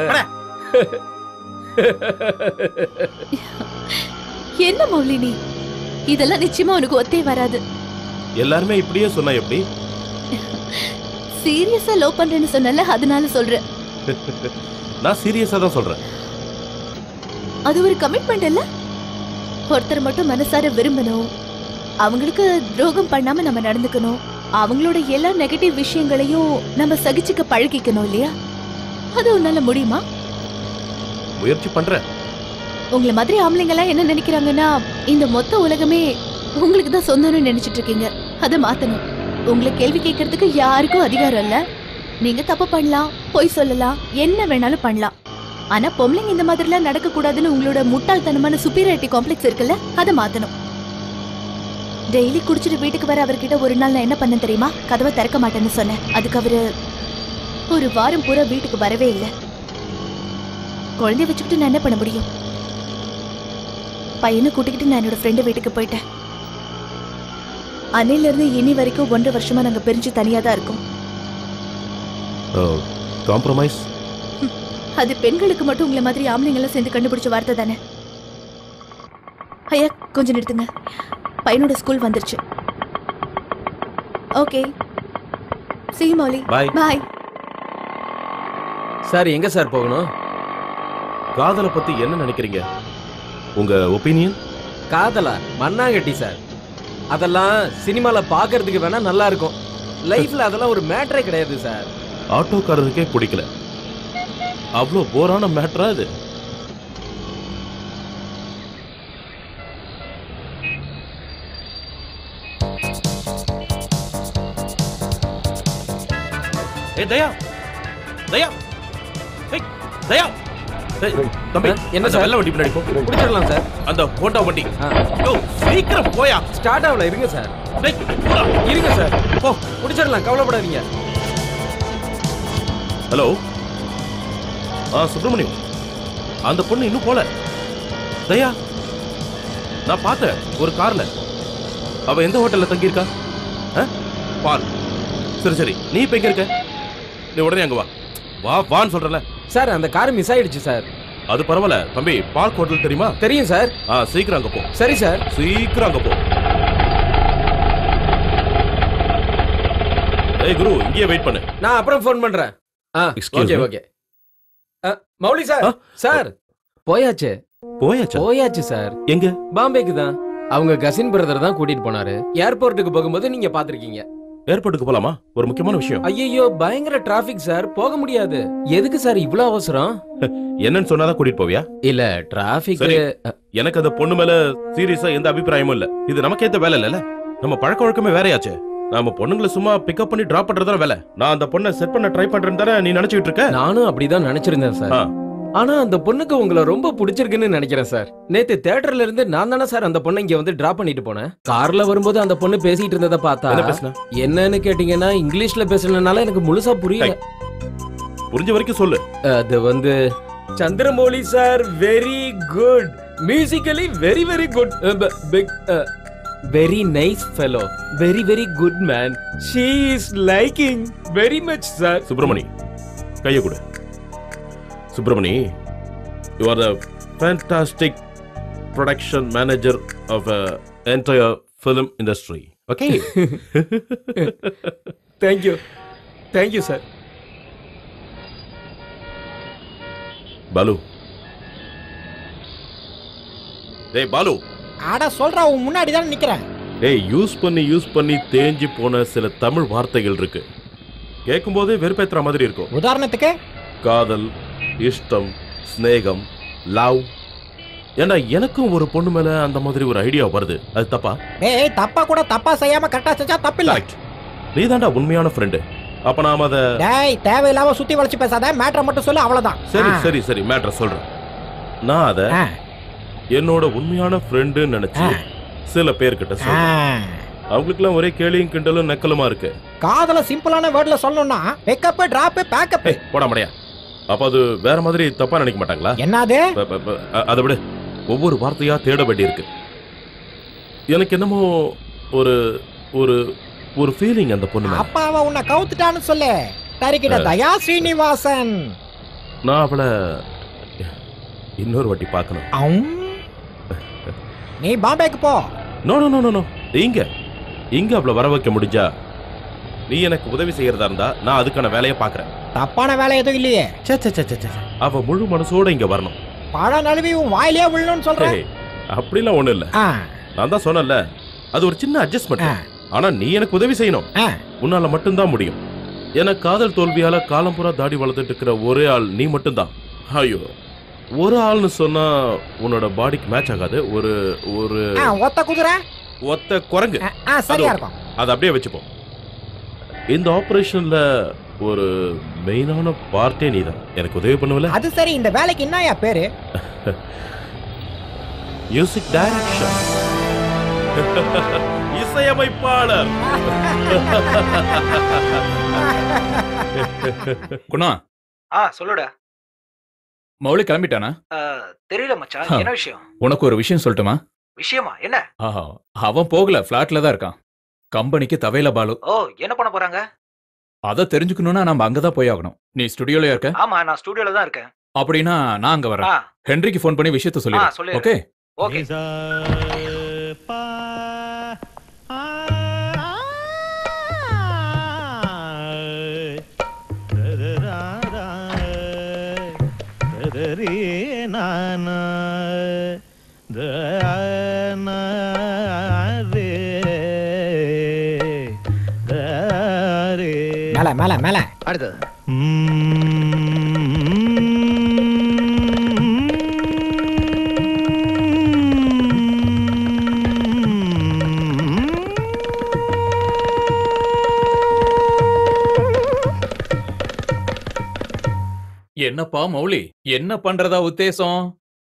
என்ன மௌலி நீ இதெல்லாம் நிச்சயமா உனக்கு ஒத்தே வராது எல்லாருமே இப்படியே சொன்னா எப்படி சீரியஸா லவ் பண்றேன்னு சொன்னல அதனால சொல்றேன் நான் சீரியஸா தான் சொல்றேன் அது ஒரு கமிட்மெண்ட் இல்ல ஒருத்தர் மட்டும் மனசார விரும்பணும் அவங்களுக்கு துரோகம் பண்ணாம நம்ம நடந்துக்கணும் அவங்களோட எல்லா நெகட்டிவ் விஷயங்களையும் நம்ம சகிச்சுக்க பழகிக்கணும் இல்லையா அது உன்னால முடியுமா முயற்சி பண்றேன் உங்களை மாதிரி ஆம்பளைங்க எல்லாம் என்ன நினைக்கிறாங்கன்னா இந்த மொத்த உலகமே உங்களுக்கு தான் சொந்தம்னு நினைச்சிட்டு இருக்கீங்க அதை மாத்தணும் உங்களை கேள்வி கேட்கறதுக்கு யாருக்கும் அதிகாரம் இல்ல நீங்க தப்பு பண்ணலாம் பொய் சொல்லலாம் என்ன வேணாலும் பண்ணலாம் ஆனா பொம்பளைங்க இந்த மாதிரிலாம் நடக்க கூடாதுன்னு உங்களோட முட்டாள்தனமான சுப்பீரியாரிட்டி காம்ப்ளெக்ஸ் இருக்குல்ல அதை மாத்தணும் டெய்லி குடிச்சிட்டு வீட்டுக்கு வர அவர்கிட்ட ஒரு நாள் நான் என்ன பண்ண தெரியுமா கதவை திறக்க மாட்டேன்னு சொன்னேன் அதுக்கு அவரு ஒரு வாரம் பூரா வீட்டுக்கு வரவே இல்லை குழந்தைய வச்சுக்கிட்டு நான் என்ன பண்ண முடியும் பையனை கூட்டிக்கிட்டு நான் என்னோட ஃப்ரெண்டு வீட்டுக்கு போயிட்டேன் அன்னையில இருந்து இனி வரைக்கும் ஒன்றரை வருஷமா நாங்க பிரிஞ்சு தனியா தான் இருக்கோம் காம்ப்ரமைஸ் அது பெண்களுக்கு மட்டும் உங்களை மாதிரி ஆம்பளைங்கெல்லாம் சேர்ந்து கண்டுபிடிச்ச வார்த்தை தானே ஐயா கொஞ்சம் நிறுத்துங்க பையனோட ஸ்கூல் வந்துருச்சு okay see Mouli Bye. Bye sir எங்க சார் போகணும் காதலை பத்தி என்ன நினைக்கிறீங்க உங்க ஒப்பீனியன் காதலா மண்ணாங்கட்டி சார் அதெல்லாம் சினிமால பாக்குறதுக்கு வேணா நல்லா இருக்கும் லைஃப்ல அதெல்லாம் ஒரு மேட்டரே கிடையாது சார் ஆட்டோக்காரருக்கே பிடிக்கல அவ்வளோ போரான மேட்டரா இது ஏ தயா தயா ஏய், தயா ஏய், தம்பி என்ன அந்த சார்? வெள்ளை வண்டி பின்னாடி போ பிடிச்சிடலாம் சார் அந்த ஹோண்டா வண்டி யோ சீக்கிரம் போயா ஸ்டார்ட் ஆகல இருங்க சார் டேய், போடா. இருங்க சார் போ பிடிச்சிடலாம் கவலைப்படாதீங்க ஹலோ ஆ சுப்பிரமணியம் அந்த பொண்ணு இன்னும் போல தயா நான் பார்த்தேன் ஒரு கார்ல அவ எந்த ஹோட்டல்ல தங்கியிருக்கா ஆ? பார் சரி சரி நீ இப்ப எங்க இருக்க நீ உடனே அங்க வா வா வான்னு சொல்றல சார் அந்த கார் மிஸ் ஆயிடுச்சு சார் அது பரவாயில்ல தம்பி பார்க் ஹோட்டல் தெரியுமா தெரியும் சார் ஆ சீக்கிரம் அங்க போ சரி சார் சீக்கிரம் அங்க போ ஏய் குரு இங்கேயே வெயிட் பண்ணு நான் அப்புறம் ஃபோன் பண்றேன் ஆ Excuse okay me. Okay Mouli sir sir போயாச்சு போயாச்சா போயாச்சு சார் எங்க பாம்பேக்கு தான் அவங்க கசின் பிரதர் தான் கூட்டிட்டு போனாரு ஏர்போர்ட்டுக்கு போகும்போது நீங்க பாத்திருக்கீங்க ஏர்போர்ட்டுக்கு போலாமா ஒரு முக்கியமான விஷயம் ஐயோ பயங்கர டிராபிக் சார் போக முடியாது எதுக்கு சார் இவ்வளவு அவசரம் என்னன்னு சொன்னாதான் கூட்டிட்டு போவியா இல்ல டிராபிக் சரி எனக்கு அந்த பொண்ணு மேல சீரியஸா எந்த அபிப்பிராயமும் இல்ல இது நமக்கு ஏத்த வேலை இல்லல நம்ம பழக்க வழக்கமே வேறையாச்சே நாம பொண்ணுங்களை சும்மா பிக்கப் பண்ணி டிராப் பண்றதுதான் வேலை நான் அந்த பொண்ணை செட் பண்ண ட்ரை பண்றேன்னு தானே நீ நினைச்சிட்டு இருக்க நானும் அப்படிதான் நினைச்சிருந்தேன் சார் ஆ. ஆனா அந்த பொண்ணுக்கு உங்களை ரொம்ப பிடிச்சிருக்குன்னு நினைக்கிறேன் சார் நேத்து தியேட்டர்ல இருந்து நான் தானே சார் அந்த பொண்ணை இங்க வந்து டிராப் பண்ணிட்டு போனேன் கார்ல வரும்போது அந்த பொண்ணு பேசிட்டு இருந்ததை பார்த்தா என்ன பேசுனா? என்னன்னு கேட்டீங்கன்னா இங்கிலீஷ்ல பேசுனதுனால எனக்கு முழுசா புரியல புரிஞ்ச வரைக்கும் சொல்லு அது வந்து Chandramouli sir very good musically very very good big very nice fellow very very good man she is liking very much sir Subramani கையை கொடு Subramani you are the fantastic production manager of entire film industry okay thank you thank you sir Balu டேய் பாலு அட சொல்றா உன் முன்னாடி தான் நிக்கிறேன் ஏய் யூஸ் பண்ணி யூஸ் பண்ணி தேஞ்சு போன சில தமிழ் வார்த்தைகள் இருக்கு கேட்கும்போது வெறுப்பேத்துற மாதிரி இருக்கும் உதாரணத்துக்கு காதல் இஷ்டம் ஸ்நேகம் லவ் ஏன்னா எனக்கும் ஒரு பொண்ணு மேல அந்த மாதிரி ஒரு ஐடியா வருது அது தப்பா டேய் தப்பா கூட தப்பா செய்யாம கரெக்டா செஞ்சா தப்பில்ல நீ தாண்டா உண்மையான ஃப்ரெண்டு அப்ப நாம அத டேய் தேவையில்லாம சுத்தி வளைச்சு பேசாத மேட்டரை மட்டும் சொல்லு அவ்வளவுதான் சரி ஆ. சரி சரி மேட்ரு சொல்றேன் நான் அத என்னோட உண்மையான ஃப்ரெண்டுன்னு நினைச்சு சில பேர்கிட்ட சொல்றேன் அவங்களுக்குலாம் ஒரே கேலியும் கிண்டலும் நக்கலுமா இருக்கு காதல சிம்பிளான வேர்ட்ல சொல்லணும்னா பிக்கப் டிராப் பேக்கப் போடா மடையா அப்ப அது வேற மாதிரி தப்பா நினைக்க மாட்டாங்களா என்னது ப- ப- ப- அ- அதை விட ஒவ்வொரு வார்த்தையா தேட வேண்டியிருக்கு எனக்கு என்னமோ ஒரு ஒரு ஒரு ஃபீலிங் அந்த பொண்ணு மேல. அப்பா அவ உன்னை கவுத்துட்டான்னு சொல்லு தரிக்கிட்ட ஆ. தயா ஸ்ரீனிவாசன் நான் அவளை இன்னொரு வாட்டி பார்க்கணும் அம். நீ பாம்பேக்கு போ no no no no no இங்க இங்க அவளை வர வைக்க முடிஞ்சா நீ எனக்கு உதவி செய்யறதா இருந்தா நான் அதுக்கான வேலையை பார்க்கறேன் தப்பான வேலை எதுவும் இல்லையே அவ முழு மனசோட இங்க வரணும் பழ நழுவி உன் வாயிலே விழணும்னு சொல்றேன் ஏய், அப்படிலாம் ஒண்ணும் இல்ல ஆ. நான் தான் சொன்னேன்ல அது ஒரு சின்ன அட்ஜஸ்ட்மெண்ட் ஆனா நீ எனக்கு உதவி செய்யணும் உன்னால மட்டும்தான் முடியும் எனக்கு காதல் தோல்வியால காலம் பூரா தாடி வளர்த்துட்டு இருக்கிற ஒரே ஆள் நீ மட்டும்தான் ஐயோ ஒரு ஆள்னு சொன்னா உன்னோட பாடிக்கு மேட்ச் ஆகாது ஒரு ஒரு ஆ, ஒத்த குதிரை ஒத்த குரங்கு ஆ, சரியா அது- இருக்கும் அதை அப்படியே வச்சுப்போம் இந்த ஆபரேஷன்ல ஒரு மெயினான பார்ட்டே நீதான் எனக்கு உதவி பண்ணுவல அது சரி இந்த வேலைக்கு என்னயா பேரு மியூசிக் டைரக்ஷன் இசையமைப்பாளர் குணா ஆ சொல்லுடா மௌலி கிளம்பிட்டானா ஆ, தெரியல மச்சான் ஆ. என்ன விஷயம் உனக்கு ஒரு விஷயம் சொல்லட்டுமா விஷயமா என்ன ஆஹா அவன் போகல ஃபிளாட்ல தான் இருக்கான் கம்பெனிக்கு தவையில பாலு ஓ என்ன பண்ண போறாங்க அதை தெரிஞ்சுக்கணும்னா நம்ம அங்கதான் போய் ஆகணும் நீ ஸ்டுடியோல இருக்க ஆமா நான் ஸ்டுடியோல தான் இருக்கேன் அப்படின்னா நான் அங்க வரேன் ஆ. ஹென்ரிக்கு ஃபோன் பண்ணி விஷயத்த ஆ, சொல்லிடு சொல்லிடுறேன். ஓகே ஓகே தரி நானா தானா ரே தாரே மேல மேல மேல அடுத்தது என்னப்பா மௌலி என்ன பண்றதா உத்தேசம்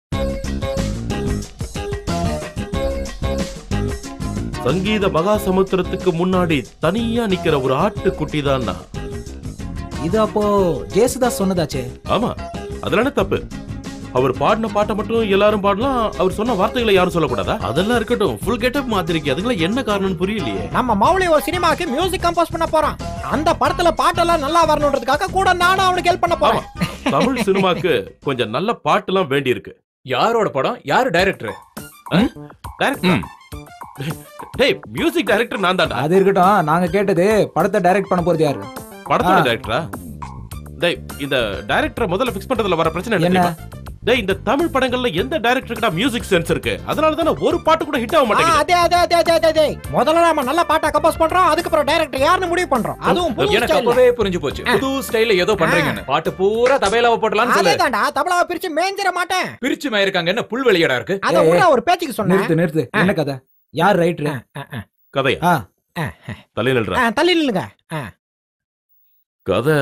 சங்கீத மகா சமுத்திரத்துக்கு முன்னாடி தனியா நிக்கிற ஒரு ஆட்டுக்குட்டி தான் நான் இது அப்போ ஜேசுதாஸ் சொன்னதாச்சே ஆமா அதெல்லாம் என்ன தப்பு அவர் பாடின பாட்டை மட்டும் எல்லாரும் பாடலாம் அவர் சொன்ன வார்த்தைகளை யாரும் சொல்லக்கூடாதா அதெல்லாம் இருக்கட்டும் ஃபுல் கெட்டப் மாத்திருக்கே அதுக்கெல்லாம் என்ன காரணம்னு புரியலையே நம்ம மௌலி ஒரு சினிமாக்கு மியூசிக் கம்போஸ் பண்ண போறான் அந்த படத்துல பாட்டெல்லாம் நல்லா வரணுன்றதுக்காக கூட நானும் அவனுக்கு ஹெல்ப் பண்ண போறேன் தமிழ் சினிமாக்கு கொஞ்சம் நல்ல பாட்டுலாம் வேண்டி இருக்கு யாரோட படம் யாரு டைரக்டர் டைரக்டர் டேய் மியூசிக் டைரக்டர் நான் தான்டா அது இருக்கட்டும் நாங்க கேட்டது படத்தை டைரக்ட் பண்ண போறது யாரு படத்தோட ஆ. டைரக்டரா டேய் இந்த டைரக்டரை முதல்ல ஃபிக்ஸ் பண்றதுல வர பிரச்சனை என்ன என்ன? தெரியுமா? டேய் இந்த தமிழ் படங்கள்ல எந்த டைரக்டருக்குடா மியூசிக் சென்ஸ் இருக்கு அதனால தானே ஒரு பாட்டு கூட ஹிட் ஆக ஆ, மாட்டேங்குது அதே அதே அதே அதே அதே, அதே முதல்ல நம்ம நல்ல பாட்டா கம்போஸ் பண்றோம் அதுக்கப்புறம் டைரக்டர் யாருன்னு முடிவு பண்றோம் அதுவும் புது எனக்கு style ல. அப்பவே புரிஞ்சு போச்சு புது ஸ்டைல்ல ஏதோ பண்றீங்கன்னு பாட்டு பூரா தபேலாவை போட்டலாம்னு சொல்லு அதேதான்டா தபலாவை பிரிச்சு மேஞ்சிட மாட்டேன் பிரிச்சு மயிருக்காங்க என்ன புல் வெளியடா இருக்கு அத கூட ஒரு பேச்சுக்கு சொன்னேன் நிறுத்து நிறுத்து என்ன கதை யார் ரைட்ரு கதையா ஆ தலை நில்றா ஆ, தள்ளி நில்லுங்க ஆ. கதை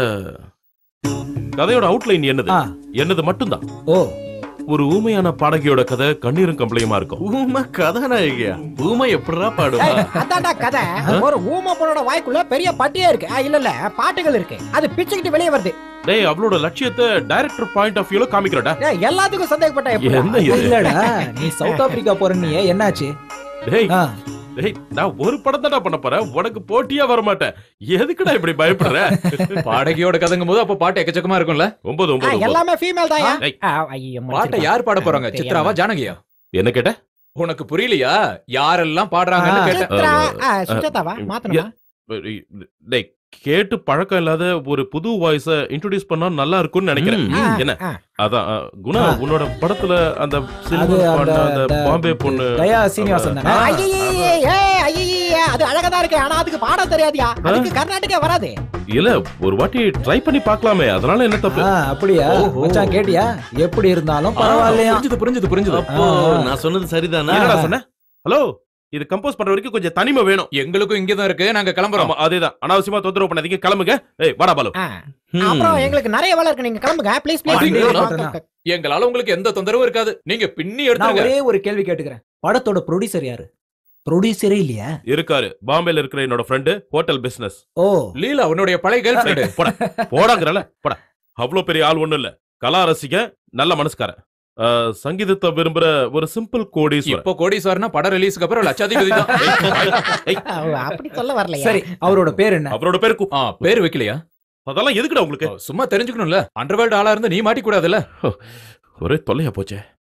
கதையோட அவுட்லைன் என்னது என்னது மட்டும்தான் ஓ ஒரு ஊமையான பாடகியோட கதை கண்ணீரும் கம்பளையுமா இருக்கும் ஊமை கதாநாயகியா ஊமை எப்படிடா பாடுவா ஏய், அதான்டா கதை ஒரு ஊம பொண்ணோட வாய்க்குள்ள பெரிய பட்டியே இருக்கு ஆ, இல்ல இல்ல பாட்டுகள் இருக்கு அது பிச்சுக்கிட்டு வெளியே வருது டேய் அவளோட லட்சியத்தை டைரக்டர் பாயிண்ட் ஆஃப் வியூல காமிக்கிறடா ஏய், எல்லாத்துக்கும் சந்தேகப்பட்ட எப்படி என்ன இது? இல்லடா நீ சவுத் ஆப்பிரிக்கா போற நீ என்னாச்சு டேய் டேய் நான் ஒரு படம் தான்டா பண்ண போறேன் உனக்கு போட்டியா வர மாட்டேன் எதுக்குடா இப்படி பயப்படுற பாடகியோட கதைங்கும் போது அப்ப பாட்டு எக்கச்சக்கமா இருக்கும்ல ஒன்பது ஆ, ஒன்பது எல்லாமே ஃபீமேல் தாயா டேய். ஆ, ஐயோ, பாட்டை முடிச்சிருப்பா. யார் பாட போறாங்க தெரியாம. சித்ராவா ஜானகியா என்ன கேட்ட உனக்கு புரியலையா யாரெல்லாம் பாடுறாங்கன்னு கேட்டேன் சித்ரா ஆ, சுஜாதாவா மாத்தணுமா டேய் கேட்டு பழக்கம் இல்லாத ஒரு புது வாய்ஸ இன்ட்ரோடியூஸ் பண்ணா நல்லா இருக்கும்னு நினைக்கிறேன் ம். என்ன ஆ. அதான் அ, குணா ஆ. உன்னோட படத்துல அந்த அது சில்வர் அந்த பாடின அந்த அந்த பாம்பே பொண்ணு தயா சீனிவாசன் தானே ஐயையே, ஏய், ஐயையே, அது அழகா இருக்கு ஆனா அதுக்கு பாட தெரியாதியா அதுக்கு கர்நாடகா வராது இல்ல ஒரு வாட்டி ட்ரை பண்ணி பார்க்கலாமே அதனால என்ன தப்பு ஆ, அப்படியா மச்சான் கேட்டியா எப்படி இருந்தாலும் பரவாயில்லையா புரிஞ்சுது புரிஞ்சுது புரிஞ்சுது அப்போ நான் சொன்னது சரிதானா என்னடா சொன்ன ஹலோ இது கம்போஸ் பண்ற வரைக்கும் கொஞ்சம் தனிமை வேணும் எங்களுக்கும் இங்கதான் இருக்கு நாங்க கிளம்புறோம் ஆமா அதேதான் அனாவசியமா தொந்தரவு பண்ணாதீங்க கிளம்புங்க ஏய் வாடா பாலு ஆ. அப்புறம் எங்களுக்கு நிறைய வேலை இருக்கு நீங்க கிளம்புங்க ப்ளீஸ் அப்படிங்களா? ப்ளீஸ் எங்களால உங்களுக்கு எந்த தொந்தரவும் இருக்காது நீங்க பின்னி நான் எடுத்துருங்க ஒரே ஒரு கேள்வி கேட்டுக்கிறேன் படத்தோட ப்ரொடியூசர் யாரு ப்ரொடியூசரே இல்லையா இருக்காரு பாம்பேல இருக்கிற என்னோட friend hotel business oh Leela அவனுடைய பழைய கேர்ள் ஃபிரெண்ட் போடா போடாங்கறல போடா அவ்வளவு பெரிய ஆள் ஒண்ணும் இல்ல கலா ரசிக நல்ல மனசுக்காரன் ஆ, சங்கீதத்தை விரும்புற ஒரு சிம்பிள் கோடீஸ்வரன் இப்போ கோடீஸ்வரனா படம் ரிலீஸ்க்கு அப்புறம் லட்சாதிபதி தான் அப்படி சொல்ல வரலையா சரி அவரோட பேர் என்ன அவரோட பேரு கு- ஆ, பேர் வைக்கலையா அதெல்லாம் எதுக்குடா உங்களுக்கு சும்மா தெரிஞ்சுக்கணும்ல அண்டர்வேல்ட் ஆளா இருந்து நீ மாட்டி கூடாதுல்ல ஒரே தொல்லையா போச்சே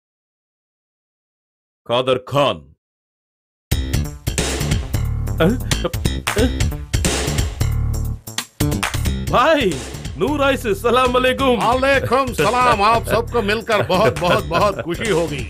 காதர் கான் भाई नूर आइस सलाम अलैकुम वालेकुम सलाम आप सबको मिलकर बहुत बहुत बहुत खुशी होगी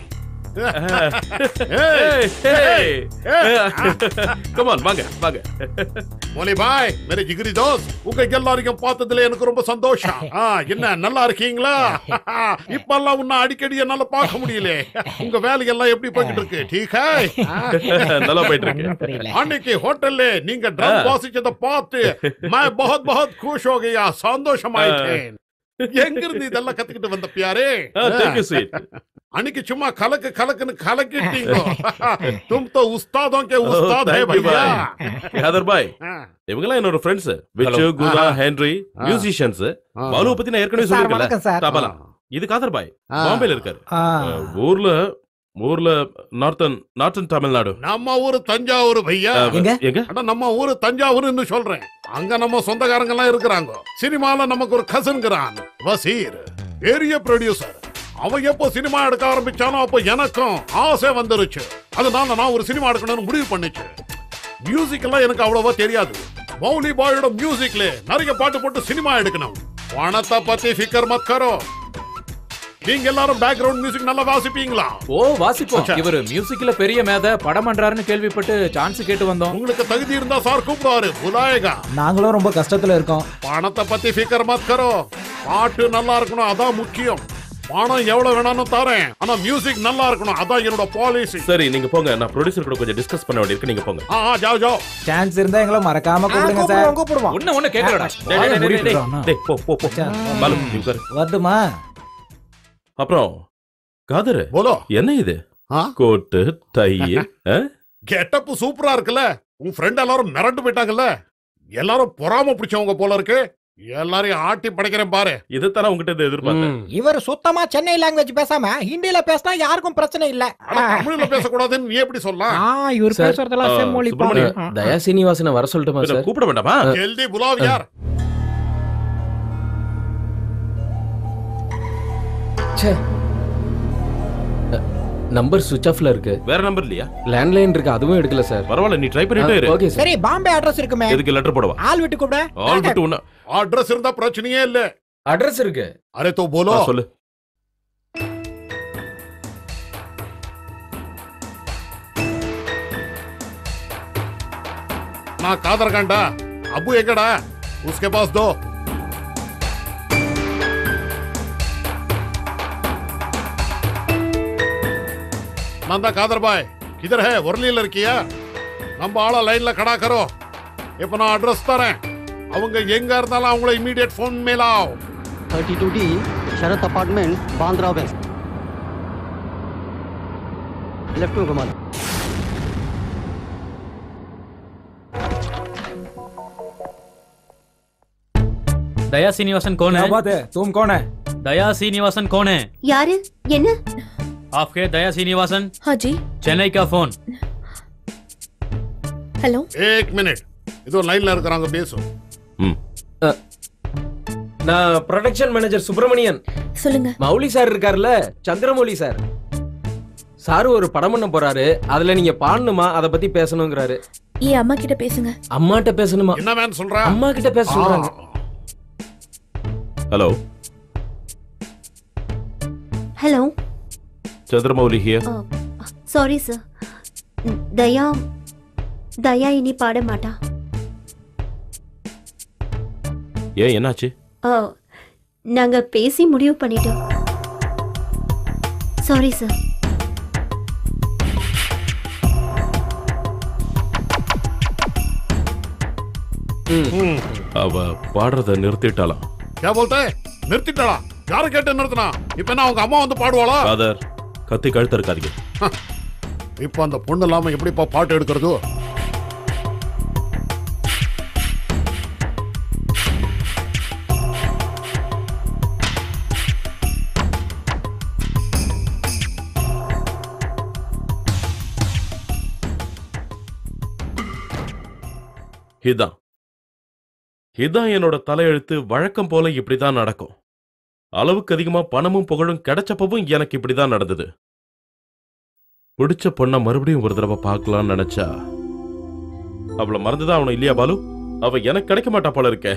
Hey, hey. Come on, வாங்க வாங்க மொழி பாய் மேரே ஜிகிரி தோஸ் உங்க எல்லாரையும் பார்த்ததுல எனக்கு ரொம்ப சந்தோஷம் ஆ, என்ன நல்லா இருக்கீங்களா இப்பெல்லாம் உன்ன அடிக்கடி என்னால பார்க்க முடியல உங்க வேலையெல்லாம் எப்படி போயிட்டு இருக்கு ठीक है நல்லா போயிட்டு இருக்கு அன்னைக்கு ஹோட்டல்ல நீங்க ட்ரம் ஆ. வாசிச்சத பார்த்து मैं बहुत बहुत खुश हो गया சந்தோஷமாயிட்டேன் எங்க இருந்து இதெல்லாம் கத்துக்கிட்டு வந்த பியாரே ஆ, take a seat. அன்னைக்கு சும்மா கலக்கு கலக்குன்னு கலக்கிட்டீங்க तुम तो उस्तादों के उस्ताद है Thank you, भैया bye. காதர் பாய் இவங்கெல்லாம் என்னோட ஃப்ரெண்ட்ஸ் விச்சு Hello. குணா ஆ. ஹென்ரி ஆ. மியூசிஷியன்ஸ் ஆ. பாலுவை பத்தி நான் ஏற்கனவே சார், வணக்கம் சொல்லிருக்கேன் சார். தபலா இது காதர் பாய் ஆ. பாம்பேல இருக்காரு ஆ. அஹ், ஊர்ல ஊர்ல நார்த்தன் நார்த்தன் தமிழ்நாடு நம்ம ஊரு தஞ்சாவூர் பையா அஹ், எங்க? எங்க அட நம்ம ஊரு தஞ்சாவூர்னு சொல்றேன் அங்க நம்ம சொந்தக்காரங்க எல்லாம் இருக்கிறாங்க சினிமால நமக்கு ஒரு கசன்கிறான் வசீர் பெரிய ப்ரொடியூசர் அவன் எப்போ சினிமா எடுக்க ஆரம்பிச்சானோ அப்போ எனக்கும் ஆசை வந்துருச்சு அதனால நான் ஒரு சினிமா எடுக்கணும்னு முடிவு பண்ணுச்சு மியூசிக் எல்லாம் எனக்கு அவ்வளவா தெரியாது மௌலி பாயோட மியூசிக்ல நிறைய பாட்டு போட்டு சினிமா எடுக்கணும் பணத்தை பத்தி ஃபிக்கர் மத் கரோ நீங்க எல்லாரும் பேக்ரவுண்ட் மியூசிக் நல்லா வாசிப்பீங்களா ஓ வாசிப்போம் இவர் மியூசிக்ல பெரிய மேத படம் பண்றாருன்னு கேள்விப்பட்டு சான்ஸ் கேட்டு வந்தோம் உங்களுக்கு தகுதி இருந்தா சார் கூப்பிடுவாரு புலாயகா நாங்களும் ரொம்ப கஷ்டத்துல இருக்கோம் பணத்தை பத்தி ஃபிக்கர் மத் கரோ பாட்டு நல்லா இருக்கணும் அதான் முக்கியம் பணம் எவ்வளவு வேணாலும் தரேன் ஆனா மியூசிக் நல்லா இருக்கணும் அதான் என்னோட பாலிசி சரி நீங்க போங்க நான் ப்ரொடியூசர் கூட கொஞ்சம் டிஸ்கஸ் பண்ண வேண்டியிருக்கு நீங்க போங்க ஆ ஆ, ஜாவ் ஜாவ் சான்ஸ் இருந்தா எங்களை மறக்காம கூப்பிடுங்க சார் கூப்பிடுவோம் ஒண்ணு ஒண்ணு கேட்கலடா டேய், டேய், டேய், டேய், மூடிட்டு டேய், போ போ போ பாலு நீ உட்காரு வரட்டுமா அப்புறம் காதரு போலோ என்ன இது கோட்டு டை கெட்டப் சூப்பரா இருக்குல்ல உன் ஃப்ரெண்ட் எல்லாரும் மிரண்டு போயிட்டாங்கல்ல எல்லாரும் பொறாம பிடிச்சவங்க போல இருக்கு எல்லாரையும் ஆட்டி படைக்கிறேன் பாரு இதுதானே உங்ககிட்ட எதிர்பார்த்தேன் இவர் சுத்தமா சென்னை லாங்குவேஜ் பேசாம ஹிந்தில பேசினா யாருக்கும் பிரச்சனை இல்ல ஆனா தமிழ்ல பேசக்கூடாதுன்னு நீ எப்படி சொல்லலாம் ஆ இவர் சார், பேசுறதெல்லாம் செம்மொழி சுப்பிரமணியம், தயா சீனிவாசனை வர சொல்லட்டுமா சார் கூப்பிட வேண்டாமா ஜல்தி புலாவ் யார் நம்பர் சுவிச் ஆஃப்ல இருக்கு வேற நம்பர் இல்லையா லேண்ட்லைன் இருக்கு அதுவும் எடுக்கல சார் பரவாயில்ல நீ ட்ரை பண்ணிட்டே இரு ஓகே சார் சரி பாம்பே அட்ரஸ் இருக்குமே எதுக்கு லெட்டர் போடவா ஆள் விட்டு கூப்பிட ஆல் விட்டு உன்ன அட்ரஸ் இருந்தா பிரச்சனையே இல்ல அட்ரஸ் இருக்கு அரே தோ போலோ ஆ, சொல்லு நான் காதர் காண்டா அப்பு எங்கடா உஸ்கே பாஸ் தோ நான் தான் காதர் பாய் கிதர் ஹே ஒர்லியில் இருக்கியா நம்ம ஆளா லைன்ல கடா கரோ இப்போ நான் அட்ரஸ் தரேன் அவங்க எங்க இருந்தாலும் அவங்கள இமீடியட் ஃபோன் மேலாவ் thirty two D Sharad apartment Bandra west left में घुमा लो दया श्रीनिवासन कौन है क्या बात है तुम कौन है दया श्रीनिवासन कौन है யாரு என்ன आपके दया श्रीनिवासन हाँ जी चेन्नई का फोन ஹலோ ஏக் மினிட் இதோ லைன்ல இருக்கிறாங்க பேசும் நான் ப்ரொடக்ஷன் மேனேஜர் சுப்பிரமணியன் சொல்லுங்க மௌலி சார் இருக்கார்ல சந்திரமௌலி சார் சார் ஒரு படம் பண்ண போறாரு அதுல நீங்க பாடணுமா அத பத்தி பேசணுங்கிறாரு என் அம்மா கிட்ட பேசுங்க அம்மாட்ட பேசணுமா என்ன வேணும் சொல்ற அம்மா கிட்ட பேச சொல்றாங்க hello hello Chandramouli here sorry sir Daya Daya இனி பாட மாட்டா ஏன் என்னாச்சு ஆ, நாங்க பேசி முடிவு பண்ணிட்டோம் சாரி சார் அவ பாடுறத நிறுத்திட்டாளாம் கே போல்தே நிறுத்திட்டாளா யாரை கேட்டு நிறுத்தினா இப்ப என்ன அவங்க அம்மா வந்து பாடுவாளா காதர் கத்தி கழுத்த இருக்காதீங்க இப்ப அந்த பொண்ணு இல்லாம எப்படிப்பா பாட்டு எடுக்கிறது இதான் இதான் என்னோட தலையெழுத்து வழக்கம் போல இப்படிதான் நடக்கும் அளவுக்கு அதிகமா பணமும் புகழும் கிடைச்சப்பவும் எனக்கு இப்படிதான் நடந்தது பிடிச்ச பொண்ண மறுபடியும் ஒரு தடவை பார்க்கலாம்னு நினைச்சா அவளை மறந்துதான் அவனை இல்லையா பாலு அவ எனக்கு கிடைக்க மாட்டா போல இருக்கே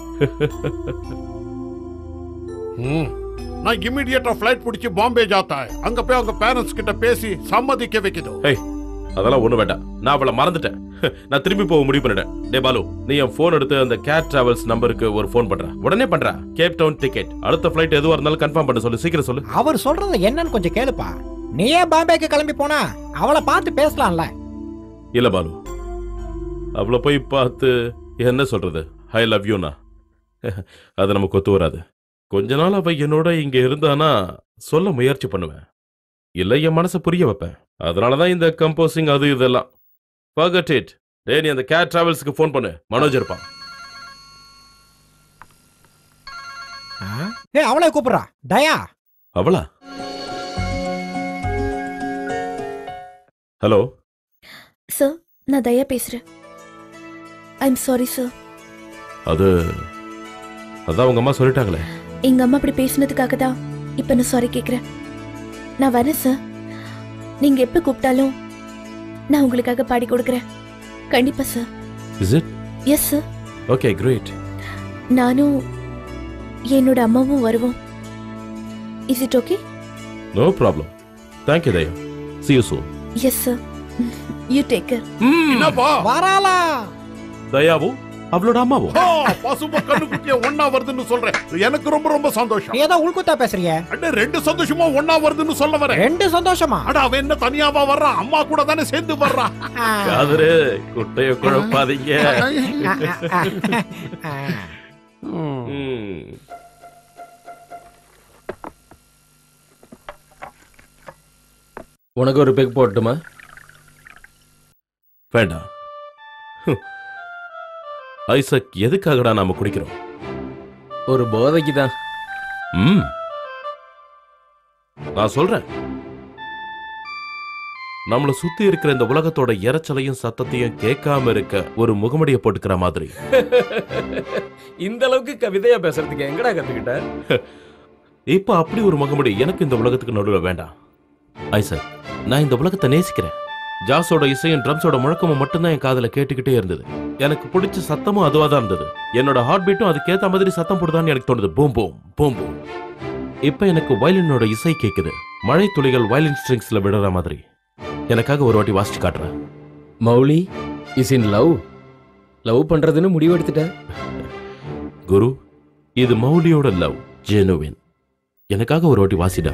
ம். நான் இமிடியேட்டா ஃபிளைட் பிடிச்சி பாம்பே ஜாத்தா है. அங்க போய் அவங்க பேரண்ட்ஸ் கிட்ட பேசி சம்மதிக்க வைக்குது ஹேய் அதெல்லாம் ஒண்ணு வேண்டாம் நான் அவளை மறந்துட்டேன் நான் திரும்பி போக முடிவு பண்ணிட்டேன் டே பாலு நீ என் போன் எடுத்து அந்த கேட் டிராவல்ஸ் நம்பருக்கு ஒரு ஃபோன் பண்ற உடனே பண்ற கேப் டவுன் டிக்கெட் அடுத்த ஃபிளைட் எதுவா இருந்தாலும் கன்ஃபார்ம் பண்ண சொல்லு சீக்கிரம் சொல்லு அவர் சொல்றது என்னன்னு கொஞ்சம் கேளுப்பா நீயே பாம்பேக்கு கிளம்பி போனா அவளை பார்த்து பேசலாம்ல இல்ல பாலு அவளை போய் பார்த்து என்ன சொல்றது ஐ லவ் யூனா அது நமக்கு ஒத்து வராது கொஞ்ச நாள் அவ என்னோட இங்க இருந்தானா சொல்ல முயற்சி பண்ணுவேன் இல்ல என் மனசை புரிய வைப்பேன் அதனாலதான் இந்த கம்போசிங் அது இதெல்லாம் forget it டேய் நீ அந்த கேட் டிராவல்ஸ்க்கு ஃபோன் பண்ணு மனோஜ் இருப்பான் ஏ அவளை கூப்பிடுறா தயா அவளா ஹலோ சார் நான் தயா பேசுறேன் ஐ எம் சாரி சார் அது அதான் உங்க அம்மா சொல்லிட்டாங்களே எங்க அம்மா அப்படி பேசினதுக்காக தான் இப்ப நான் சாரி கேக்குறேன் நான் வரேன் சார் நீங்க எப்ப கூப்பிட்டாலும் நான் உங்களுக்காக பாடி கொடுக்குறேன் கண்டிப்பா sir is it yes sir okay great நானும் என்னோட அம்மாவும் வருவோம் is it okay no problem thank you Daya see you soon yes sir you take care என்னப்பா வராலா தயாவும் அவளோட அம்மாவும் ஆ, பசும கண்ணுக்குட்டிய ஒன்னா வருதுன்னு சொல்றேன் எனக்கு ரொம்ப ரொம்ப சந்தோஷம் நீ ஏதோ உள்குத்தா பேசுறீங்க அண்ணே ரெண்டு சந்தோஷமா ஒன்னா வருதுன்னு சொல்ல வரேன் ரெண்டு சந்தோஷமா அட அவன் என்ன தனியாவா வர்றான் அம்மா கூட தானே சேர்ந்து வர்றான் காதரு குட்டைய குழப்பாதீங்க ம். உனக்கு ஒரு பெக் போட்டுமா வேண்டாம் ஹம். ஐசக் எதுக்காகடா நாம குடிக்கிறோம் ஒரு போதைக்கு தான் ம் நான் சொல்றேன் நம்மள சுத்தி இருக்கிற இந்த உலகத்தோட இரைச்சலையும் சத்தத்தையும் கேட்காம இருக்க ஒரு முகமடியை போட்டுக்கிற மாதிரி இந்த அளவுக்கு கவிதையா பேசுறதுக்கு எங்கடா கத்துக்கிட்ட இப்ப அப்படி ஒரு முகமடி எனக்கு இந்த உலகத்துக்கு நடுவில் வேண்டாம் ஐசக் நான் இந்த உலகத்தை நேசிக்கிறேன் ஜாஸோட இசையும் ட்ரம்ஸோட முழக்கமும் மட்டும்தான் என் காதுல கேட்டுக்கிட்டே இருந்தது எனக்கு பிடிச்ச சத்தமும் அதுவா தான் இருந்தது என்னோட ஹார்ட் பீட்டும் அதுக்கேத்த மாதிரி சத்தம் போடுதான்னு எனக்கு தோணுது பூம் பூம் பூம் பூம் இப்ப எனக்கு வயலினோட இசை கேக்குது மழை துளிகள் வயலின் ஸ்ட்ரிங்ஸ்ல விடுற மாதிரி எனக்காக ஒரு வாட்டி வாசிச்சு காட்டுறேன் Mouli is in love love பண்றதுன்னு முடிவெடுத்துட்ட குரு இது மௌலியோட லவ் ஜெனுவின் எனக்காக ஒரு வாட்டி வாசிடா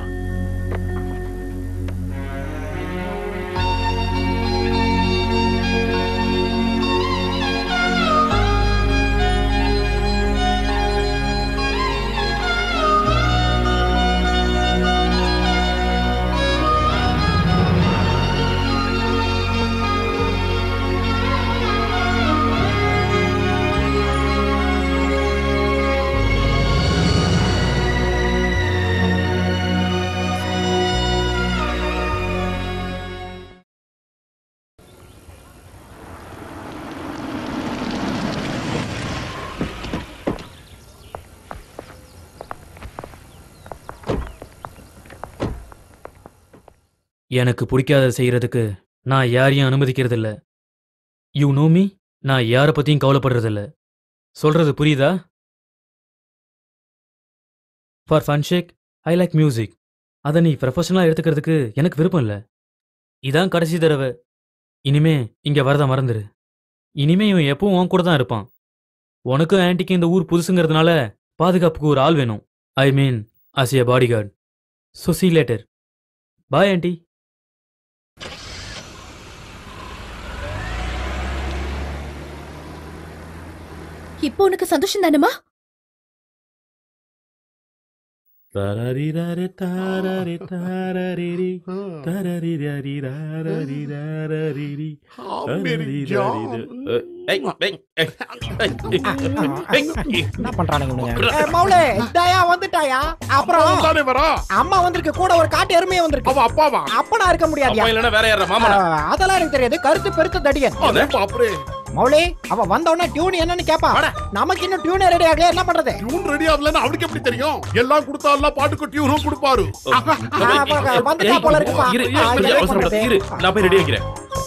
எனக்கு பிடிக்காத செய்யறதுக்கு நான் யாரையும் அனுமதிக்கிறதில்ல யூ நோ மீ நான் யாரை பத்தியும் கவலைப்படுறதில்ல சொல்றது புரியுதா for fun sake I like music அதை நீ ப்ரொஃபஷனலாக எடுத்துக்கிறதுக்கு எனக்கு விருப்பம் இல்லை இதான் கடைசி தடவை இனிமே இங்க வரத மறந்துரு இனிமே இவன் எப்பவும் உன் கூட தான் இருப்பான் உனக்கும் ஆன்ட்டிக்கு இந்த ஊர் புதுசுங்கிறதுனால பாதுகாப்புக்கு ஒரு ஆள் வேணும் I mean as a bodyguard so see later bye auntie இப்போ உனக்கு சந்தோஷம் தானேமா தரரிரரி தாரரி தாரரிரி தரரிரரி ராரரி ராரரிரி அமெரி தரரிரரிரு. அஹ், ஏய், ஏய், ஏய், ஏய், ஏய். என்ன பண்றானுங்க இவனுங்க? ஏய், மௌலே தயா வந்துட்டாயா அப்புறம் தானே வரா அம்மா வந்திருக்கு கூட ஒரு காட்டு எருமையே வந்திருக்கு அவ அப்பாவா அப்பனா இருக்க முடியாதியா அப்பா இல்லைன்னா வேற யாரா மாமா ஆ, அதெல்லாம் எனக்கு தெரியாது கருத்து பெருத்த தடியன் பாப்பரே மௌலி அவ வந்த உடனே டியூன் என்னன்னு கேப்பா நமக்கு இன்னும் டியூன் ரெடி ஆகல என்ன பண்றது டியூன் ரெடி ஆகலன்னு அவனுக்கு எப்படி தெரியும் எல்லாம் கொடுத்தா எல்லாம் பாட்டுக்கு டியூனும் கொடுப்பாரு வந்துட்டா போல இருக்குப்பா இரு, ஆ, கொஞ்சம் என்ன அவசரப்படாத. பண்றது? இரு, நான் போய் ரெடி ஆகிறேன்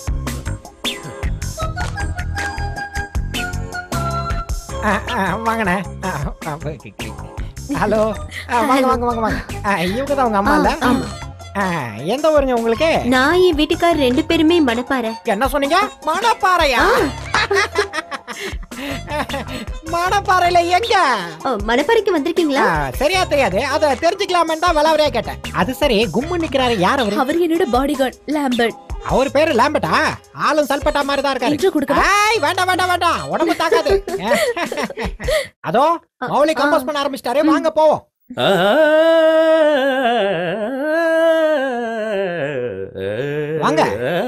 ஆ, ஆ, வாங்கண்ணே ஆ, ஆ, ஹலோ ஆ, வாங்க வாங்க வாங்க வாங்க ஆ, இவங்க தான் உங்க அம்மா இல்ல ஆ, எந்த ஊருங்க உங்களுக்கு நான் என் வீட்டுக்கார் ரெண்டு பேருமே மணப்பாறை என்ன சொன்னீங்க மணப்பாறையா மணப்பாறையில எங்க மணப்பாறைக்கு வந்திருக்கீங்களா ஆ, சரியா தெரியாது அத தெரிஞ்சுக்கலாமே தான் விளாவரியா கேட்டேன் அது சரி கும்மு நிக்கிறாரு யார் அவரு அவர் என்னோட பாடி கார்டு லேம்பர்ட் அவர் பேரு லாம்பட்டா ஆளும் சல்பட்டா மாதிரி தான் Intro இருக்காரு கொடுக்கவா? ஏய் வேண்டாம் வேண்டாம் வேண்டாம் உடம்பு தாக்காது அதோ மௌலி கம்போஸ் பண்ண ஆரம்பிச்சிட்டாரு வாங்க போவோம் வாங்க.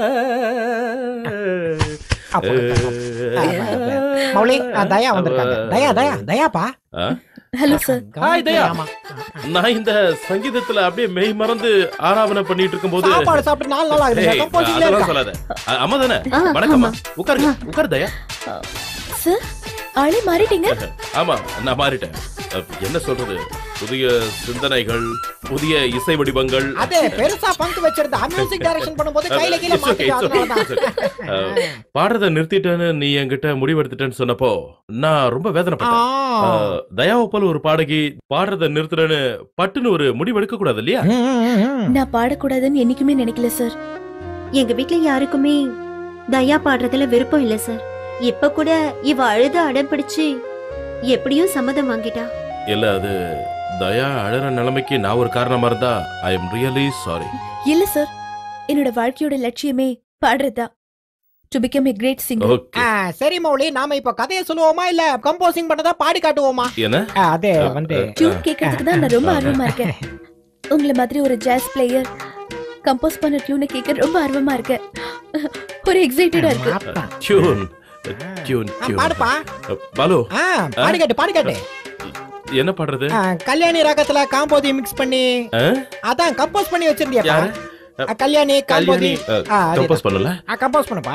அப்போ, மௌலி ஆ, தயா வந்திருக்காங்க தயா தயா தயாப்பா ஆ? ஹலோ சார் ஹாய் தயா ஆமா. நான் இந்த சங்கீதத்துல அப்படியே மெய் மறந்து ஆராதனை பண்ணிட்டு இருக்கும்போது சாப்பாடு சாப்பிட்டு நாலு நாள் ஆகுது ஏய், கம்போசிங்ல அதெல்லாம் இருக்கா சொல்லாத அ- அம்மா தானே ஆ, வணக்கம்மா ஆமா. உட்காருங்க உட்காரு தயா சார் ஆளே மாறிட்டீங்க ஆமா நான் மாறிட்டேன் அஹ், என்ன சொல்றது புதிய சிந்தனைகள் புதிய இசை வடிவங்கள் அது பெருசா பங்கு வச்சிருந்தா மியூசிக் டைரக்ஷன் பண்ணும்போது கையில கீழ It's okay, it's okay, it's okay. அஹ், பாடுறத நிறுத்திட்டேன்னு நீ என்கிட்ட முடிவெடுத்துட்டேன்னு சொன்னப்போ நான் ரொம்ப வேதனைப்பட்டேன் ஆ. அஹ், தயாவை போல ஒரு பாடகி பாடுறத நிறுத்துறேன்னு பட்டுன்னு ஒரு முடிவெடுக்க கூடாது இல்லையா நான் பாடக்கூடாதுன்னு என்னைக்குமே நினைக்கல சார் எங்க வீட்ல யாருக்குமே தயா பாடுறதுல விருப்பம் இல்ல சார் இப்ப கூட இவ அழுது அடம் பிடிச்சு எப்படியும் சம்மதம் வாங்கிட்டா இல்ல அது தயா அழற நிலைமைக்கு நான் ஒரு காரணமா இருந்தா ஐ எம் ரியலி சாரி இல்ல சார் என்னோட வாழ்க்கையோட லட்சியமே பாடுறதா to become a great singer okay ஆ, சரி மௌலி நாம இப்ப கதையை சொல்லுவோமா இல்ல கம்போசிங் பண்ணதா பாடி காட்டுவோமா என்ன ஆ, அதே வந்து டியூன் கேட்கறதுக்கு தான் நான் ரொம்ப ஆர்வமா இருக்கேன் உங்களை மாதிரி ஒரு ஜாஸ் பிளேயர் கம்போஸ் பண்ண டியூனை கேட்க ரொம்ப ஆர்வமா இருக்கேன் ஒரு எக்ஸைட்டடா இருக்கு டியூன் டியூன் டியூன் பாடுப்பா பாலு ஆ, பாடி காட்டு பாடி காட்டு என்ன பாடுறது ஆ, கல்யாணி ராகத்துல காம்போதி மிக்ஸ் பண்ணி ஆ? அதான் கம்போஸ் பண்ணி வச்சிருந்தியாப்பா யாரு? ஆ, கல்யாணி காம்போதி கல்யாணி ஆ, அதேதான். கம்போஸ் பண்ணல ஆ, கம்போஸ் பண்ணுப்பா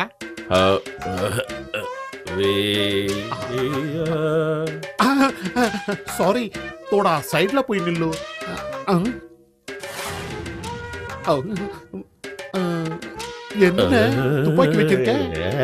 சாரி தோடா சைடுல போய் நில்லு ஆ. ஆ. ஆ. என்ன துப்பாக்கி வச்சிருக்க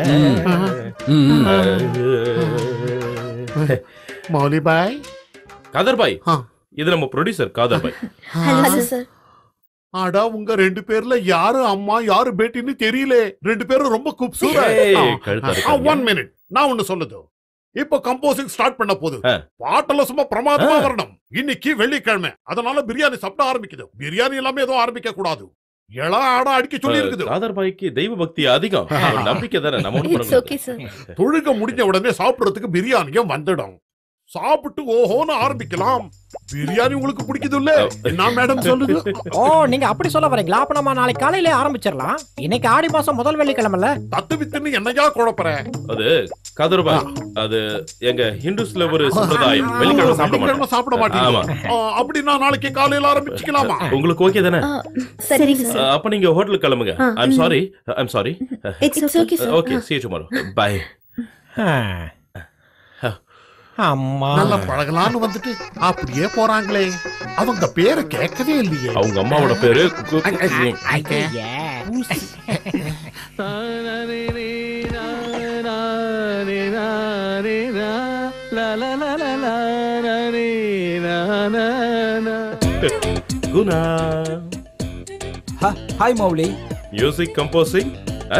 மௌலி பாய் காதர் பாய் இது நம்ம producer Kader Bhai hello sir ஆடா உங்க ரெண்டு பேர்ல யாரு அம்மா யாரு பேட்டின்னு தெரியல ரெண்டு பேரும் ரொம்ப ஏய், கழுத்தா இருக்காங்க. ஒன் மினிட் நான் ஒண்ணு சொல்லுது இப்போ கம்போசிங் ஸ்டார்ட் பண்ண போது பாட்டெல்லாம் சும்மா பிரமாதமா வரணும் இன்னைக்கு வெள்ளிக்கிழமை அதனால பிரியாணி சாப்பிட ஆரம்பிக்குது பிரியாணி எல்லாமே எதுவும் ஆரம்பிக்க கூடாது எழா ஆடா அடிக்க சொல்லி இருக்குது காதர் பாய்க்கு தெய்வ பக்தி அதிகம் ஒரு நம்பிக்கை தானே நம்ம ஒண்ணும் பண்ண இட்ஸ் முடியாது. ஓகே சார் தொழுக முடிஞ்ச உடனே சாப்பிடுறதுக்கு பிரியாணியும் வந்துடும் சாப்பிட்டு ஓஹோன்னு ஆரம்பிக்கலாம் பிரியாணி உங்களுக்கு பிடிக்குது இல்ல என்ன மேடம் சொல்லுது ஓ நீங்க அப்படி சொல்ல வரீங்களா அப்ப நம்ம நாளைக்கு காலையில ஆரம்பிச்சிடலாம் இன்னைக்கு ஆடி மாசம் முதல் வெள்ளிக்கிழமைல தத்து வித்துன்னு என்னையா குழப்பற அது காதர் பாய் அது எங்க ஹிந்துஸ்ல ஒரு சம்பிரதாயம் வெள்ளிக்கிழமை சாப்பிட வெள்ளிக்கிழமை சாப்பிட மாட்டோம் ஆமா மாட்டீங்க ஆ, அப்படின்னா நாளைக்கு காலையில ஆரம்பிச்சுக்கலாமா உங்களுக்கு ஓகே தானே சரிங்க சார் அஹ், அப்ப நீங்க ஹோட்டலுக்கு கிளம்புங்க ஆ, ஐம் ம். Sorry I'm sorry It's okay, sir. Okay see you tomorrow bye அம்மா நல்லா பழகலான்னு வந்துட்டு அப்படியே போறாங்களே அவங்க பேரை கேட்கவே இல்லையே அவங்க அம்மாவோட பேரு கு- Guna hi Mouli music composing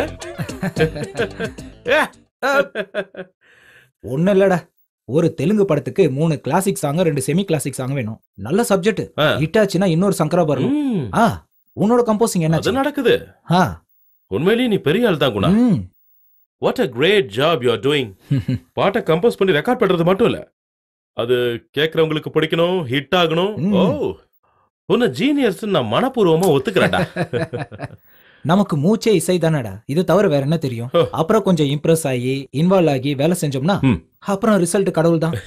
ஒண்ணும் இல்லடா ஒரு தெலுங்கு படத்துக்கு மூணு கிளாசிக் சாங் ரெண்டு செமி கிளாசிக் சாங் வேணும் நல்ல சப்ஜெக்ட் ஹிட் ஆச்சுன்னா இன்னொரு சங்கராபரணம் ஆ உன்னோட கம்போசிங் என்ன அது நடக்குது ஆ உண்மையிலேயே நீ பெரிய ஆள் தான் Guna what a great job you are doing பாட்டை கம்போஸ் பண்ணி ரெக்கார்ட் பண்றது மட்டும் இல்ல அது கேக்குறவங்களுக்கு பிடிக்கணும் ஹிட் ஆகணும் ஓ உன்னை ஜீனியர்ஸ் நான் மனப்பூர்வமா ஒத்துக்கிறேன்டா நமக்கு மூச்சே இசை தானடா இது தவிர வேற என்ன தெரியும் அப்புறம் கொஞ்சம் இம்ப்ரெஸ் ஆகி இன்வால்வ் ஆகி வேலை செஞ்சோம்னா அப்புறம் ரிசல்ட் கடவுள் தான்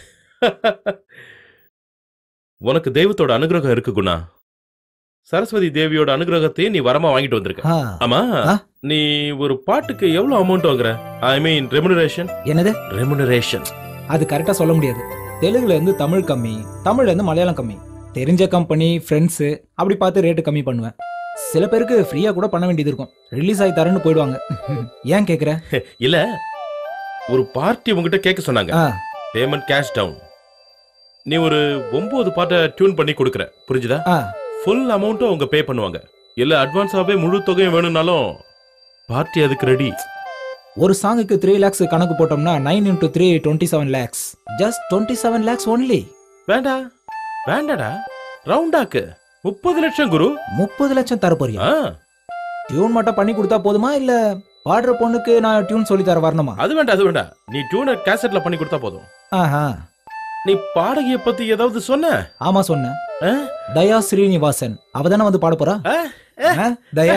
உனக்கு தெய்வத்தோட அனுகிரகம் இருக்கு குணா சரஸ்வதி தேவியோட அனுகிரகத்தையும் நீ வரமா வாங்கிட்டு வந்திருக்க ஆ. ஆமா நீ ஒரு பாட்டுக்கு எவ்வளவு அமௌண்ட் வாங்குற ஐ மீன் ரெமுனரேஷன் என்னது ரெமுனரேஷன் அது கரெக்டா சொல்ல முடியாது தெலுங்குல இருந்து தமிழ் கம்மி தமிழ்ல இருந்து மலையாளம் கம்மி தெரிஞ்ச கம்பெனி ஃப்ரெண்ட்ஸ் அப்படி பார்த்து ரேட்டு கம்மி பண்ணுவேன் சில பேருக்கு ஃப்ரீயா கூட பண்ண வேண்டியது இருக்கும் ரிலீஸ் ஆகி தரேன்னு போயிடுவாங்க ஏன் கேக்குற இல்ல ஒரு பார்ட்டி உங்ககிட்ட கேட்க சொன்னாங்க ஆ. பேமெண்ட் கேஷ் டவுன் நீ ஒரு ஒன்பது பாட்டை டியூன் பண்ணி கொடுக்குற புரிஞ்சுதா ஆ. ஃபுல் அமௌண்ட்டும் அவங்க பே பண்ணுவாங்க இல்ல அட்வான்ஸாவே முழு தொகையும் வேணும்னாலும் பார்ட்டி அதுக்கு ரெடி ஒரு சாங்குக்கு த்ரீ லேக்ஸ் கணக்கு போட்டோம்னா nine into three twenty seven lakhs just twenty seven lakhs only வேண்டா வேண்டாடா ரவுண்டாக்கு முப்பது லட்சம் குரு முப்பது லட்சம் தர போறியா டியூன் மட்டும் பண்ணி கொடுத்தா போதுமா இல்ல பாடுற பொண்ணுக்கு நான் டியூன் சொல்லி தர வரணுமா அது வேண்டாம் அது வேண்டாம் நீ டியூனை கேசட்ல பண்ணி கொடுத்தா போதும் ஆஹா நீ பாடகிய பத்தி ஏதாவது சொன்ன ஆமா சொன்னேன் தயா ஸ்ரீனிவாசன் அவ தானே வந்து பாட போறா ஆ, தயா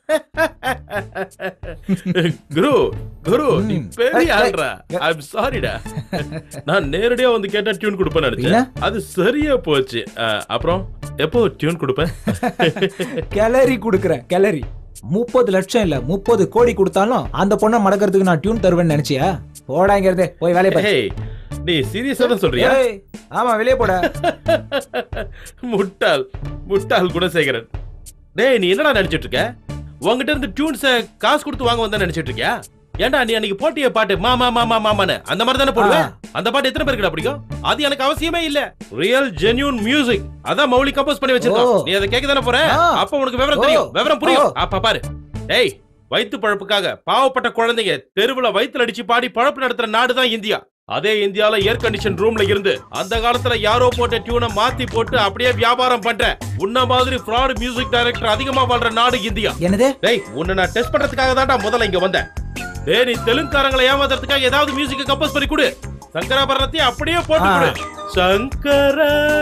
குரு குரு நீ பெரிய ஆள்றா ஐம் சாரிடா நான் நேரடியா வந்து கேட்டா டியூன் கொடுப்பேன்னு நினைச்சேன் அது சரியா போச்சு அஹ், அப்புறம் எப்போ டியூன் கொடுப்பேன் கேலரி கொடுக்குறேன் கேலரி முப்பது லட்சம் இல்ல முப்பது கோடி கொடுத்தாலும் அந்த பொண்ணை மடக்கிறதுக்கு நான் டியூன் தருவேன்னு நினைச்சியா போடாங்கிறதே போய் வேலையை பாரு Hey, டேய் சீரியஸா தான் சொல்றியா ஏய், ஆமா வெளியே போட முட்டாள் முட்டாள் குணசேகரன் டேய் நீ என்னடா நடிச்சிட்டு இருக்க உன்கிட்ட இருந்து டியூன்ஸ காசு கொடுத்து வாங்க வந்தா நினைச்சிட்டு இருக்கியா ஏன்டா நீ அன்னைக்கு போட்டிய பாட்டு மாமா மாமா மாமான்னு அந்த மாதிரி தானே போடுவேன் அந்த பாட்டு எத்தனை பேருக்கு பிடிக்கும் அது எனக்கு அவசியமே இல்ல ரியல் ஜென்யூன் மியூசிக் அதான் மௌலி கம்போஸ் பண்ணி வச்சிருக்கோம் ஓ. நீ அதை கேட்க தானே போற ஆ. அப்ப உனக்கு விவரம் ஓ. தெரியும் விவரம் புரியும் ஓ. அப்ப பாரு டேய் வயித்து பழப்புக்காக பாவப்பட்ட குழந்தைங்க தெருவுல வயித்துல அடிச்சு பாடி பழப்பு நடத்துற நாடு தான் இந்தியா அதே இந்தியால ஏர் கண்டிஷன் ரூம்ல இருந்து அந்த காலத்துல யாரோ போட்ட டியூனை மாத்தி போட்டு அப்படியே வியாபாரம் பண்ற உன்ன மாதிரி ஃப்ராட் மியூசிக் டைரக்டர் அதிகமா வாழ்ற நாடு இந்தியா என்னது டேய் உன்னை நான் டெஸ்ட் பண்றதுக்காக தான்டா முதல்ல இங்க வந்தேன் டேய் நீ தெலுங்குக்காரங்களை ஏமாத்துறதுக்காக ஏதாவது மியூசிக் கம்போஸ் பண்ணி கொடு சங்கராபரணத்தையும் அப்படியே போட்டு கொடு சங்கர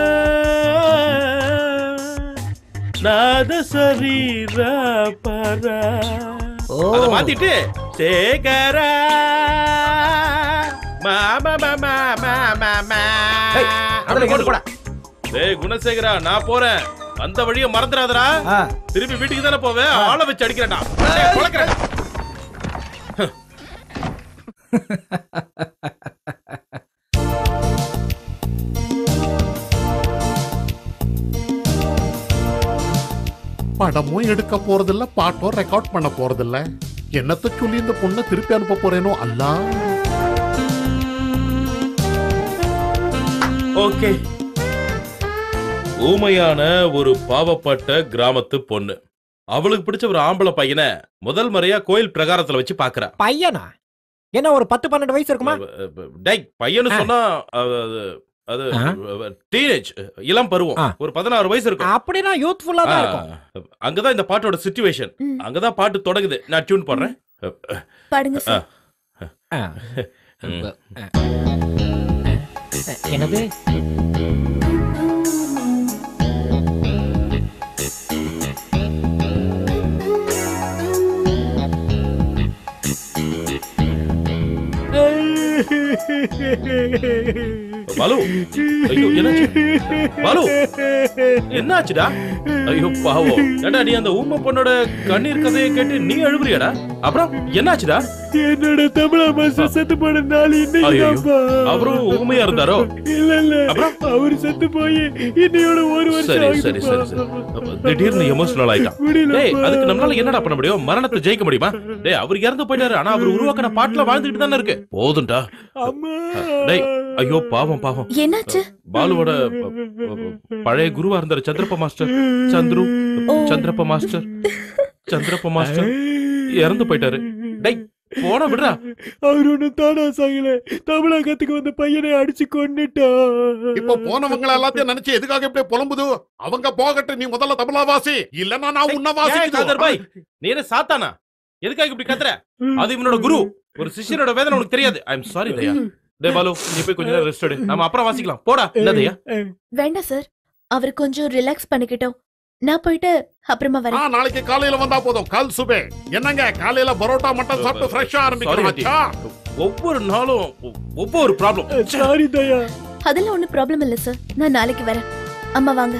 நாத சரீர பர அத மாத்திட்டு சேகர மாமா மாமா மாமா அதுல கேட்டு போடா. டேய் குணசேகரா நான் போறேன் அந்த வழியை மறந்துடாதடா திருப்பி வீட்டுக்கு தானே போவேன் ஆளை வச்சு அடிக்கிறேன்டா டேய், பொளக்குறேன். படமும் எடுக்க போறதில்ல பாட்டும் ரெக்கார்ட் பண்ண போறதில்ல என்னத்த சொல்லி இந்த பொண்ணை திருப்பி அனுப்ப போறேனோ அல்லா ஓகே ஊமையான ஒரு பாவப்பட்ட கிராமத்து பொண்ணு அவளுக்கு பிடிச்ச ஒரு ஆம்பளை பையனை முதல் முறையா கோயில் பிரகாரத்துல வச்சு பாக்குறா பையனா என்ன ஒரு பத்து பன்னெண்டு வயசு இருக்குமா டேய் பையனு சொன்னா அது அது டீனேஜ் இளம் பருவம் ஒரு பதினாறு வயசு இருக்கும் அப்படின்னா யூத்ஃபுல்லா தான் இருக்கும் ஆ, அங்கதான் இந்த பாட்டோட சிச்சுவேஷன் அங்கதான் பாட்டு தொடங்குது நான் டியூன் போடுறேன் பாடுங்க ஆ. ஆ. ம். என்னது பாலு ஐயோ என்னாச்சு பாலு என்னாச்சுடா ஐயோ பாவம் ஏடா நீ அந்த ஊமை பொண்ணோட கண்ணீர் கதையை கேட்டு நீ அழுவுறியாடா அப்புறம் என்னாச்சுடா என்னோட தமிழா மாஸ்டர் செத்து போன நாள் ஐயோ இன்னைக்கு அவரும் ஊமையா இருந்தாரோ இல்ல இல்ல அவரு செத்து போய் இன்னையோட ஒரு சரி வருஷம் சரி சரி சரி அப்ப திடீர்னு எமோஷனல் ஆயிட்டான் முடியலப்பா. டேய் அதுக்கு நம்மளால என்னடா பண்ண முடியும் மரணத்தை ஜெயிக்க முடியுமா டேய் அவர் இறந்து போயிட்டாரு ஆனா அவர் உருவாக்கின பாட்டுல வாழ்ந்துட்டு தானே இருக்கு போதும்டா டேய் ஐயோ பாவம் பாவம் என்னாச்சு பாலுவோட ப- ப- பழைய குருவா இருந்தாரு Chandrappa master Chandru Chandrappa master Chandrappa master இறந்து போயிட்டாரு டேய் போன விடுறா அவர் ஒண்ணு தானா சாகல தமிழகத்துக்கு வந்த பையனை அடிச்சு கொன்னுட்டா இப்ப போனவங்க எல்லாத்தையும் நினைச்சு எதுக்காக இப்படி புலம்புது அவங்க போகட்டும் நீ முதல்ல தமிழா வாசி இல்லன்னா நான் உன்ன ஏய், காதர் பாய், வாசி நீ என்ன சாத்தானா எதுக்காக இப்படி கத்துற அது இவனோட குரு ஒரு சிஷ்யனோட வேதனை உனக்கு தெரியாது ஐ எம் சாரி தயா டே பாலு நீ போய் கொஞ்ச நேரம் ரெஸ்ட் எடு நாம அப்புறம் வாசிக்கலாம் போடா என்ன தயா வேண்டாம் சார் அவர் கொஞ்சம் ரிலாக்ஸ் பண்ணிக்கிட்டோம் நான் போயிட்டு அப்புறமா ஆ, வரேன் நாளைக்கு காலையில வந்தா போதும் கால் சுபே என்னங்க காலையில பரோட்டா மட்டன் சாப்பிட்டு ஃப்ரெஷ்ஷா Sorry, ஆரம்பிக்கிறோம் அத்தி. அச்சா. ஒவ்வொரு நாளும் ஒ- ஒவ்வொரு ப்ராப்ளம் சாரி தயா அதெல்லாம் ஒண்ணும் ப்ராப்ளம் இல்ல சார் நான் நாளைக்கு வரேன் அம்மா வாங்க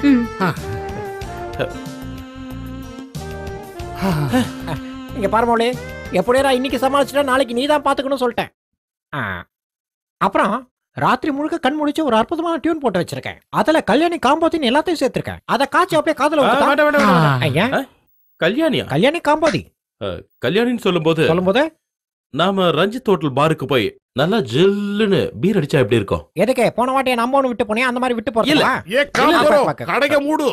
இங்க பாருமோளே எப்படியா இன்னைக்கு சமாளிச்சுட்டா நாளைக்கு நீ தான் பாத்துக்கணும் சொல்லிட்டேன் ஆ. அப்புறம் ராத்திரி முழுக்க கண் முடிச்சு ஒரு அற்புதமான டியூன் போட்டு வச்சிருக்கேன் அதுல கல்யாணி காம்போதின்னு எல்லாத்தையும் சேர்த்திருக்கேன் அத காய்ச்சி அப்படியே காதுல ஆ, ஊத்துட்டா? வேண்டாம், வேண்டாம், வேண்டாம். ஐயா ஆ, கல்யாணியா கல்யாணி காம்போதி அஹ், கல்யாணின்னு சொல்லும்போது சொல்லும்போது நாம ரஞ்சித் ஹோட்டல் பாருக்கு போய் நல்லா ஜில்லுன்னு பீர் அடிச்சா எப்படி இருக்கும் எதுக்கு போன வாட்டியை நம்ம ஒண்ணு விட்டு போனே அந்த மாதிரி விட்டு இல்ல. போறீங்களா ஏ காம் கரோ, கடைக மூடு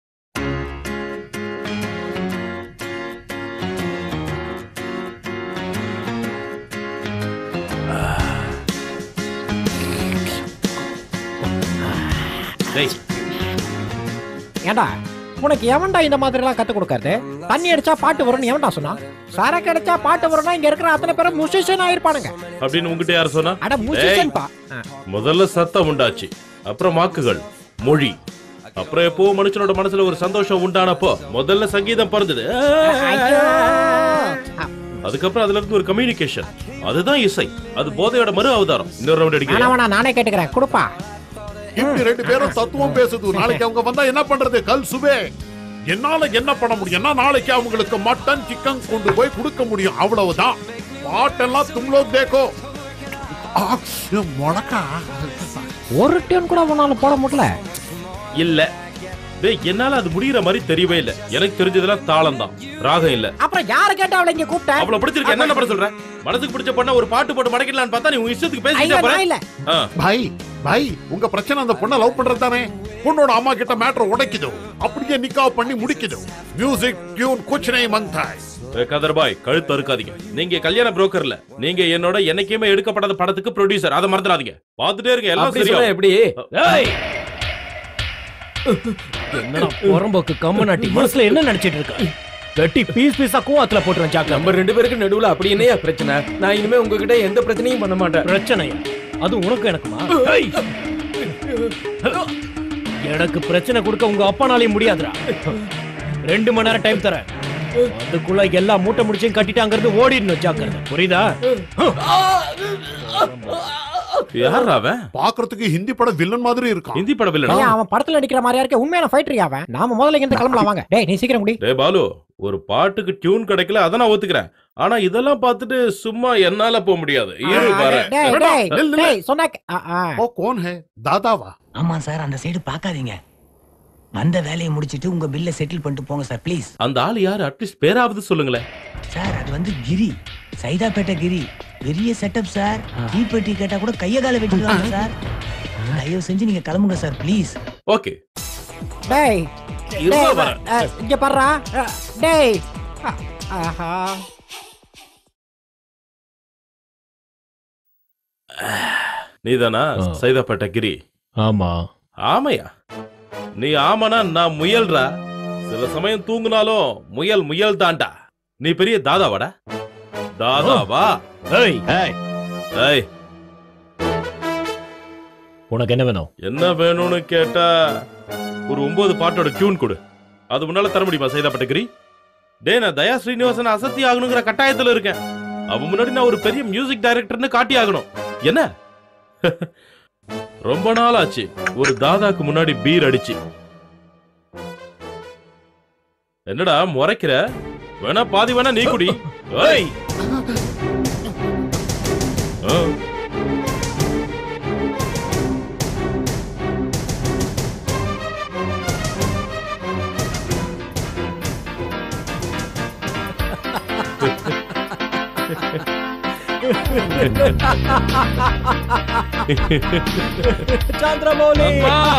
டேய் ஏண்டா உனக்கு எவன்டா இந்த மாதிரி எல்லாம் கத்து கொடுக்கறது தண்ணி அடிச்சா பாட்டு வரும்னு எவன்டா சொன்னா சரக்கு அடிச்சா பாட்டு வரும்னா இங்க இருக்கிற அத்தனை பேரும் முசிஷியன் ஆயிருப்பானுங்க அப்படின்னு உங்ககிட்ட யார் சொன்னா அட முசிஷியன் டேய், பா ஆ. முதல்ல சத்தம் உண்டாச்சு அப்புறம் வாக்குகள் மொழி அப்புறம் எப்போ மனுஷனோட மனசுல ஒரு சந்தோஷம் உண்டானப்போ முதல்ல சங்கீதம் பிறந்தது ஐயோ. அதுக்கப்புறம் அதுல இருந்து ஒரு கம்யூனிகேஷன் அதுதான் இசை அது போதையோட மறு அவதாரம் இன்னொரு ரவுண்ட் வேணா அடிக்கிறேன் வேணா நானே கேட்டுக்கிறேன் கொடுப்பா இப்படி ரெண்டு பேரும் தத்துவம் பேசுது நாளைக்கு அவங்க வந்தா என்ன பண்றது கல் சுபே என்னால என்ன பண்ண முடியும்னா நாளைக்கு அவங்களுக்கு மட்டன் சிக்கன் கொண்டு போய் கொடுக்க முடியும் அவ்வளவுதான் பாட்டெல்லாம் தும்லோ தேக்கோ முழக்கா ஒரு டியூன் கூட உன்னால போட முடியல இல்ல டேய் என்னால அது முடியற மாதிரி தெரியவே இல்ல எனக்கு தெரிஞ்சதெல்லாம் தாளம் தான் ராகம் இல்ல அப்புறம் யார கேட்டா அவளை இங்க கூப்பிட்ட அவ்வளவு பிடிச்சிருக்கு என்ன பண்ண சொல்ற மனசுக்கு பிடிச்ச பொண்ண ஒரு பாட்டு போட்டு மடக்கிடலான்னு பார்த்தா நீ உன் இஷ்டத்துக்கு பேசிட்டே ஐயா, போற நான் இல்ல. ஆ. பாய் பாய் உங்க பிரச்சனை அந்த பொண்ணை லவ் பண்றது தானே பொண்ணோட அம்மா கிட்ட மேட்டர் உடைக்குது அப்படியே நிக்கா பண்ணி முடிக்குது மியூசிக் டியூன் குச் நை மங்தாய் ஏய், கதர்பாய் கழுத்து அறுக்காதீங்க நீங்க கல்யாண புரோக்கர்ல நீங்க என்னோட என்னைக்குமே எடுக்கப்படாத படத்துக்கு ப்ரொடியூசர் அதை மறந்துடாதீங்க பாத்துட்டே இருங்க எல்லாம் அப்படி சரியா சொன்னா எப்படி என்னடா புறம்போக்கு கம்மநாட்டி மனசுல என்ன நினைச்சிட்டு இருக்க வெட்டி பீஸ் பீஸா கூவாத்துல போட்டுருவேன் சாக்கு நம்ம ரெண்டு பேருக்கு நடுவுல அப்படி என்னையா பிரச்சனை நான் இனிமே உங்ககிட்ட எந்த பிரச்சனையும் பண்ண மாட்டேன் பிரச்சனையா அது உனக்கு எனக்குமா ஏய்! எனக்கு பிரச்சனை கொடுக்க உங்க அப்பனாலையும் முடியாதுடா ரெண்டு மணி நேரம் டைம் தரேன் அதுக்குள்ள எல்லா மூட்டை முடிச்சையும் கட்டிட்டு அங்கிருந்து ஓடிடணும் ஜாக்கிரதை புரியுதா யார் அவன் பாக்குறதுக்கு ஹிந்தி படம் வில்லன் மாதிரி இருக்கான் ஹிந்தி படம் ஏய், இல்ல அவன் படத்துல நடிக்கிற மாதிரியா இருக்க உண்மையான ஃபைட்டர் அவன் நாம முதல்ல இங்க கிளம்பலாம் வாங்க டேய் நீ சீக்கிரம் முடி டேய் பாலு ஒரு பாட்டுக்கு டியூன் கிடைக்கல அதை நான் ஒத்துக்கிறேன் ஆனா இதெல்லாம் பார்த்துட்டு சும்மா என்னால போக முடியாது இரு வரேன் டேய் டேய் டேய் சொன்னா ஓ கோன் ஹே தாதாவா ஆமா சார் அந்த சைடு பார்க்காதீங்க வந்த வேலையை முடிச்சிட்டு உங்க பில்லை செட்டில் பண்ணிட்டு போங்க சார் ப்ளீஸ் அந்த ஆள் யாரு அட்லீஸ்ட் பேராவது சொல்லுங்களேன் சார் அது வந்து கிரி சைதாப்பேட்டை கிரி பெரிய செட்டப் சார் தீப்பெட்டி கேட்டா கூட கைய கால வெட்டிடுவாங்க சார் தயவு செஞ்சு நீங்க கிளம்புங்க சார் ப்ளீஸ் ஓகே டேய் இருமா டேய், வரேன். அஹ், இங்க பாருடா அஹ், டேய் அ- ஆஹா நீதானா சைதாப்பேட்டை கிரி ஆமா ஆமையா நீ ஆமனா நான் முயல்றா சில சமயம் தூங்குனாலும் முயல் முயல் தான்டா நீ பெரிய தாதாவாடா தாதாவா ஏய் ஏய் உனக்கு என்ன வேணும் என்ன வேணும்னு கேட்டா ஒரு ஒன்பது பாட்டோட டியூன் கொடு அது முன்னால தர முடியுமா சைதாப்பேட்டை கிரி டேய் நான் தயா ஸ்ரீனிவாசன் அசத்தி ஆகணுங்கிற கட்டாயத்துல இருக்கேன் அவன் முன்னாடி நான் ஒரு பெரிய மியூசிக் டைரக்டர்னு காட்டி ஆகணும் என்ன ரொம்ப நாள் ஆச்சு ஒரு தாதாக்கு முன்னாடி பீர் அடிச்சு என்னடா முறைக்கிற வேணா பாதி வேணா நீ குடி ஏய் ஆ. சந்திரமௌலி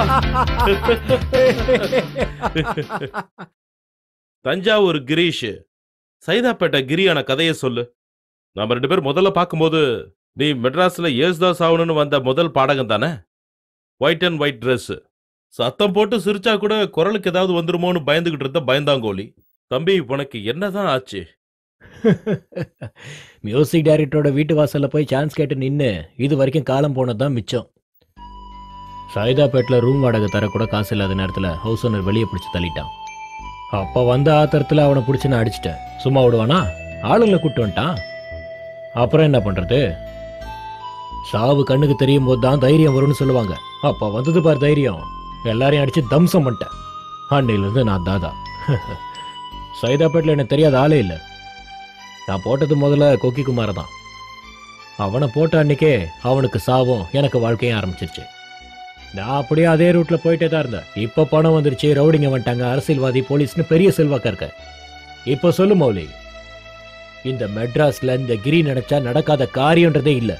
தஞ்சாவூர் கிரீஷ் சைதாப்பேட்டை கிரியான கதையை சொல்லு நாம ரெண்டு பேரும் முதல்ல பார்க்கும்போது நீ மெட்ராஸ்ல ஏசுதாஸ் ஆகணும்னு வந்த முதல் பாடகம் தானே ஒயிட் அண்ட் ஒயிட் Dress சத்தம் போட்டு சிரிச்சா கூட குரலுக்கு ஏதாவது வந்துருமோன்னு பயந்துகிட்டு இருந்த பயந்தாங்கோலி தம்பி உனக்கு என்னதான் ஆச்சு மியூசிக் டைரக்டரோட வீட்டு வாசல்ல போய் சான்ஸ் கேட்டு நின்னு இது வரைக்கும் காலம் போனது தான் மிச்சம் சைதாப்பேட்டில் ரூம் வாடகை தர கூட காசு இல்லாத நேரத்தில் ஹவுஸ் ஓனர் வெளியே பிடிச்சி தள்ளிட்டான் அப்போ வந்த ஆத்திரத்தில் அவனை பிடிச்சி நான் அடிச்சிட்டேன் சும்மா விடுவானா ஆளுங்களை கூப்பிட்டு வந்துட்டான் அப்புறம் என்ன பண்ணுறது சாவு கண்ணுக்கு தெரியும் போது தான் தைரியம் வரும்னு சொல்லுவாங்க அப்போ வந்தது பார் தைரியம் எல்லாரையும் அடிச்சு தம்சம் பண்ணிட்டேன் அன்னையிலேருந்து நான் தாதா சைதாப்பேட்டில் எனக்கு தெரியாத ஆளே இல்லை நான் போட்டது முதல்ல கொக்கி குமார தான் அவனை போட்ட அன்னைக்கே அவனுக்கு சாவும் எனக்கு வாழ்க்கையும் ஆரம்பிச்சிருச்சு நான் அப்படியே அதே ரூட்ல போயிட்டே தான் இருந்தேன் இப்போ பணம் வந்துருச்சு ரவுடிங்க வந்துட்டாங்க அரசியல்வாதி போலீஸ்னு பெரிய செல்வாக்கா இருக்க இப்போ சொல்லு மௌலி இந்த மெட்ராஸ்ல இந்த கிரி நினைச்சா நடக்காத காரியம்ன்றதே இல்ல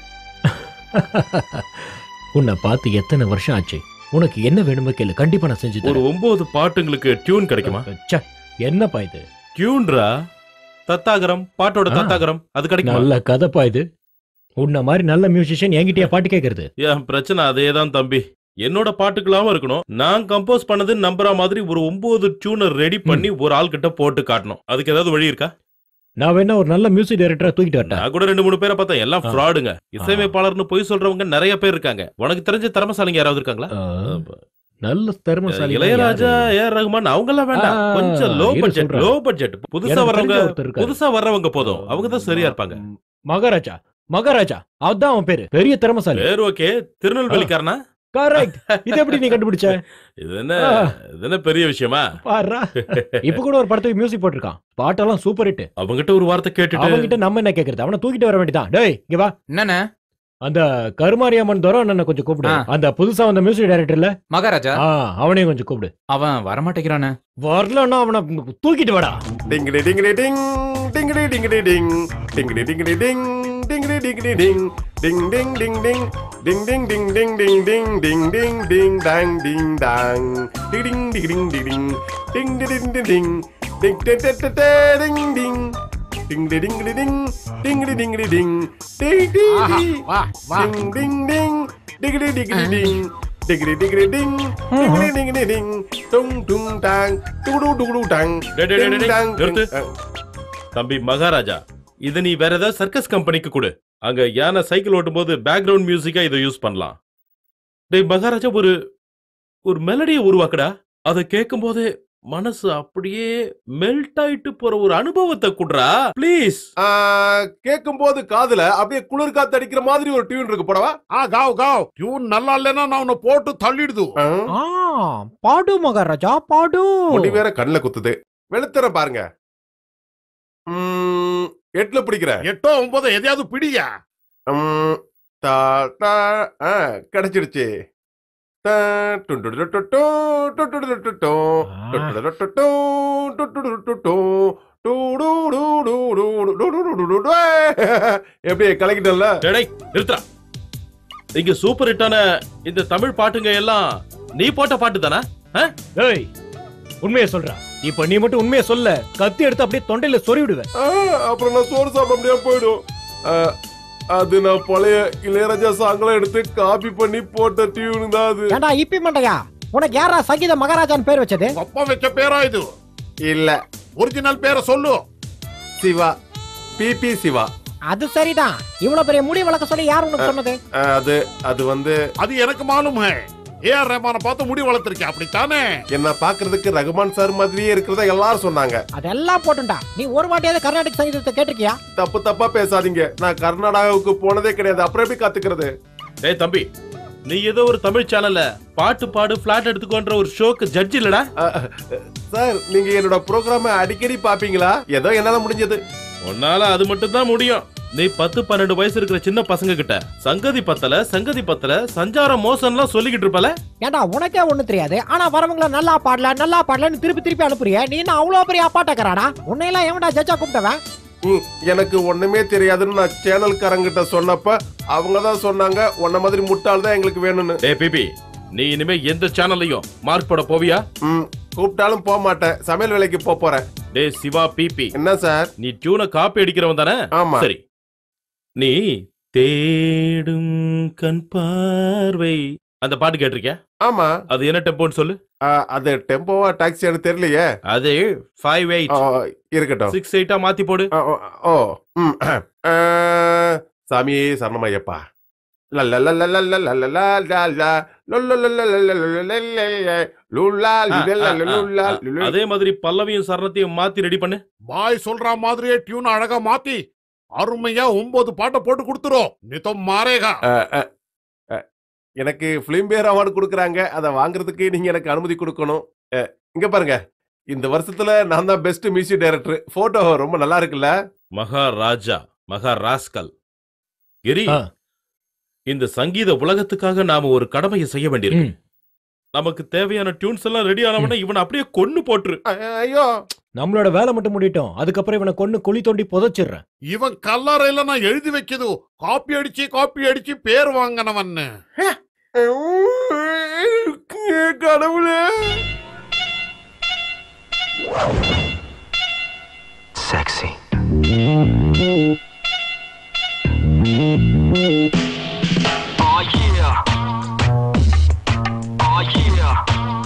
உன்னை பார்த்து எத்தனை வருஷம் ஆச்சு உனக்கு என்ன வேணுமோ கேளு கண்டிப்பா நான் செஞ்சு ஒரு தரேன் ஒன்பது பாட்டுங்களுக்கு டியூன் கிடைக்குமா ச்சே, என்னப்பா இது டியூன்ரா தத்தாகரம் பாட்டோட ஆ. தத்தாகரம் அது கிடைக்குமா நல்ல கதைப்பா இது உன்ன மாதிரி நல்ல மியூசிஷியன் என்கிட்டயே பாட்டு கேட்கறது என் பிரச்சனை அதேதான் தம்பி என்னோட பாட்டுக்கெல்லாம் இருக்கணும் நான் கம்போஸ் பண்ணது நம்புற மாதிரி ஒரு ஒன்பது டியூனர் ரெடி பண்ணி ஒரு ஆள் கிட்ட போட்டு காட்டணும் அதுக்கு ஏதாவது வழி இருக்கா நான் வேணா ஒரு நல்ல மியூசிக் டைரக்டரா தூக்கிட்டு வரட்டேன் நான் கூட ரெண்டு மூணு பேரை பார்த்தேன் எல்லாம் ஃப்ராடுங்க இசையமைப்பாளர்னு பொய் சொல்றவங்க நிறைய பேர் இருக்காங்க உனக்கு தெரிஞ்ச திறமசாலிங்க யாராவது இருக்காங்களா நல்ல திறமசாலி இளையராஜா ஏஆர் ரகுமான் அவங்க எல்லாம் வேண்டாம் ஆ, கொஞ்சம் லோ இரு பட்ஜெட் சொல்றேன். லோ பட்ஜெட் புதுசா எனக்கு வர்றவங்க தெரிஞ்ச ஒருத்தர் இருக்காரு. புதுசா வர்றவங்க போதும் அவங்க தான் சரியா இருப்பாங்க மகாராஜா மகாராஜா அதான் அவன் பேரு பெரிய திறமசாலி பேர் ஓகே திருநெல்வேலிக்காரனா கரெக்ட் இது எப்படி நீ கண்டுபிடிச்ச இது என்ன ஆ. இது என்ன பெரிய விஷயமா பாருடா இப்ப கூட ஒரு படத்துக்கு மியூசிக் போட்டிருக்கான் பாட்டெல்லாம் சூப்பர் ஹிட் அவங்கிட்ட ஒரு வார்த்தை கேட்டுட்டு அவன்கிட்ட நம்ம என்ன கேக்குறது அவனை தூக்கிட்டு வர வேண்டியதான் டேய் இங்க வா என்னண்ணே அந்த கருமாரியம்மன் துரை அண்ணனை கொஞ்சம் கூப்பிடு ஆ. அந்த புதுசா வந்த மியூசிக் டைரக்டர்ல மகாராஜா ஆ அவனையும் கொஞ்சம் கூப்பிடு அவன் வரமாட்டேங்கிறானே வரலன்னா அவனை தூக்கிட்டு வாடா டிங்கிடி டிங்கிடி டிங் டிங்கிடி டிங்கிடி டிங் டிங்கிடி டிங்கிடி டிங் டிங்கிடி டிங்கிடி டிங் டிங் டிங் டிங் டிங் டிங் டிங் டிங் டிங் டிங் டிங் டிங் டிங் டிங் டாங் டிங் டாங் டிடிங் டிடிங் டிடிங் டிங் டிடிங் டிடிங் டிங் டெ டெ டெ டெ டிங் டிங் டிங் டிடிங் டிடிங் டிங்கிடி டிங்கிடி டிங் டி டி ஆஹா, டி வா, வா. டிங் டிங் டிங் டிகிடி டிகிடி டிங் டிகிடி டிகிடி டிங் டிங்கிடி டிங்கிடி டிங் டுங் டுங் டாங் டுகுடு டுகுடு டாங் டேய், டேய், டேய், டிங் டேய், டாங் நிறுத்து. டிங். தம்பி மகாராஜா இது நீ வேற ஏதாவது சர்க்கஸ் கம்பெனிக்கு கொடு அங்க யானை சைக்கிள் ஓட்டும் போது பேக்ரவுண்ட் மியூசிக்கா இதை யூஸ் பண்ணலாம் டேய் மகாராஜா ஒரு ஒரு மெலடியை உருவாக்குடா அதை கேட்கும் போதே மனசு அப்படியே மெல்ட் ஆயிட்டு போற ஒரு அனுபவத்தை குடுறா ப்ளீஸ் கேட்கும் போது காதுல அப்படியே குளிர் காத்து அடிக்கிற மாதிரி ஒரு டியூன் இருக்கு போடவா ஆ காவ் காவ் டியூன் நல்லா இல்லைன்னா நான் உன்னை போட்டு தள்ளிடுது ஆ பாடு மகாராஜா பாடு முடி வேற கண்ணுல குத்துது வெளுத்துற பாருங்க ம், எட்டுல பிடிக்கிற எட்டோ ஒன்பதோ எதையாவது பிடியா ம், தா, தா, ஆ, கிடைச்சிடுச்சு தா, டுன் டுடு டு டு, டு டு டு டு டு, டு டு டு டு டு, டு டு டு டு டு, டு டு டு டு டு டு டு டு டு டு டு. எப்படி கலக்கிட்டல டேய் நிறுத்துறா இங்க சூப்பர் ஹிட்டான இந்த தமிழ் பாட்டுங்க எல்லாம் நீ போட்ட பாட்டு தானே ஏய் உண்மையை சொல்றா இப்ப நீ மட்டும் உண்மையை சொல்ல கத்தி எடுத்து அப்படியே தொண்டையில சொறி விடுவேன் ஆ, அப்புறம் நான் சோறு சாப்பிட முடியாம போயிடும் ஆ, அது நான் பழைய இளையராஜா சாங்கெல்லாம் எடுத்து காப்பி பண்ணி போட்ட டியூன் தான் அது ஏண்டா இப்பி மண்டையா உனக்கு யாரா சங்கீத மகாராஜான்னு பேர் வச்சது அப்பா வச்ச பேரா இது இல்ல ஒரிஜினல் பேரை சொல்லு சிவா பிபி சிவா அது சரிதான் இவ்வளவு பெரிய முடி வளர்க்க சொல்லி யார் உனக்கு சொன்னது ஆ, அது அது வந்து அது எனக்கு மாலும் ஏஆர் ரஹ்மானை பார்த்து முடி வளர்த்திருக்கேன் அப்படித்தானே என்ன பாக்குறதுக்கு ரகுமான் சார் மாதிரியே இருக்கிறதா எல்லாரும் சொன்னாங்க அதெல்லாம் போட்டுண்டா நீ ஒரு வாட்டியாவது கர்நாடக சங்கீதத்தை கேட்டிருக்கியா தப்பு தப்பா பேசாதீங்க நான் கர்நாடகாவுக்கு போனதே கிடையாது அப்புறம் எப்படி கத்துக்கிறது டேய் தம்பி நீ ஏதோ ஒரு தமிழ் சேனல்ல பாட்டு பாடு பிளாட் எடுத்துக்கோன்ற ஒரு ஷோக்கு ஜட்ஜ் இல்லடா சார் நீங்க என்னோட ப்ரோக்ராம அடிக்கடி பாப்பீங்களா ஏதோ என்னால முடிஞ்சது உன்னால அது மட்டும் தான் முடியும் நீ பத்து பன்னெண்டு வயசு இருக்கிற சின்ன பசங்க கிட்ட சங்கதி பத்தல சங்கதி பத்தல சஞ்சாரம் மோசம்லாம் சொல்லிக்கிட்டு இருப்பல ஏண்டா உனக்கே ஒண்ணு தெரியாது ஆனா வரவங்கள நல்லா பாடல நல்லா பாடலன்னு திருப்பி திருப்பி அனுப்புறிய நீ என்ன அவ்வளவு பெரிய அப்பாட்டக்கறாடா உன்னையெல்லாம் எவன்டா ஜட்ஜா கூப்பிட்டவன் ம், எனக்கு ஒண்ணுமே தெரியாதுன்னு நான் சேனல்காரங்கிட்ட சொன்னப்ப அவங்க தான் சொன்னாங்க உன்ன மாதிரி முட்டாள் தான் எங்களுக்கு வேணும்னு டேய் பிபி நீ இனிமே எந்த சேனல்லையும் மார்க் போட போவியா ம் கூப்பிட்டாலும் போக மாட்டேன் சமையல் வேலைக்கு போக போறேன் டேய் சிவா பிபி என்ன சார் நீ டியூனை காப்பி அடிக்கிறவன் தானே ஆமா. சரி நீ தேடும் கண் பார்வை அந்த பாட்டு கேட்டிருக்கியா ஆமா அது என்ன டெம்போன்னு சொல்லு ஆ, அது டெம்போவா டாக்ஸியான்னு தெரியலையே அது ஃபைவ் எயிட் ஆ, இருக்கட்டும் சிக்ஸ் எயிட்டா மாத்தி போடு ஆ, ஓ, ஓ ம், ஆ, சாமி சரணமையப்பா அதே மாதிரி பல்லவியும் சரணத்தையும் மாத்தி ரெடி பண்ணு பாய் சொல்ற மாதிரியே டியூன் அழகா மாத்தி அருமையா ஒன்பது பாட்டை போட்டு கொடுத்துரும் நிதம் மாரேகா எனக்கு பிலிம்பேர் அவார்டு கொடுக்குறாங்க அதை வாங்குறதுக்கு நீங்க எனக்கு அனுமதி கொடுக்கணும் அ, இங்க பாருங்க இந்த வருஷத்துல நான் தான் பெஸ்ட் மியூசிக் டைரக்டர் போட்டோ ரொம்ப நல்லா இருக்குல்ல மகாராஜா மகாராஸ்கல் கிரி இந்த சங்கீத உலகத்துக்காக நாம ஒரு கடமையை செய்ய வேண்டியிருக்கு நமக்கு தேவையான டியூன்ஸ் எல்லாம் ரெடி ஆனவன இவனை அப்படியே கொன்னு போட்டுரு ஐயோ நம்மளோட வேலை மட்டும் முடிட்டோம் அதுக்கப்புறம் இவனை கொன்னு குழி தோண்டி புதைச்சிடுறேன் இவன் கல்லறையில நான் எழுதி வைக்குது காப்பி அடிச்சு காப்பி அடிச்சு பேர் வாங்கினவன்னு கடவுளே Sexy. Oh yeah. Oh yeah.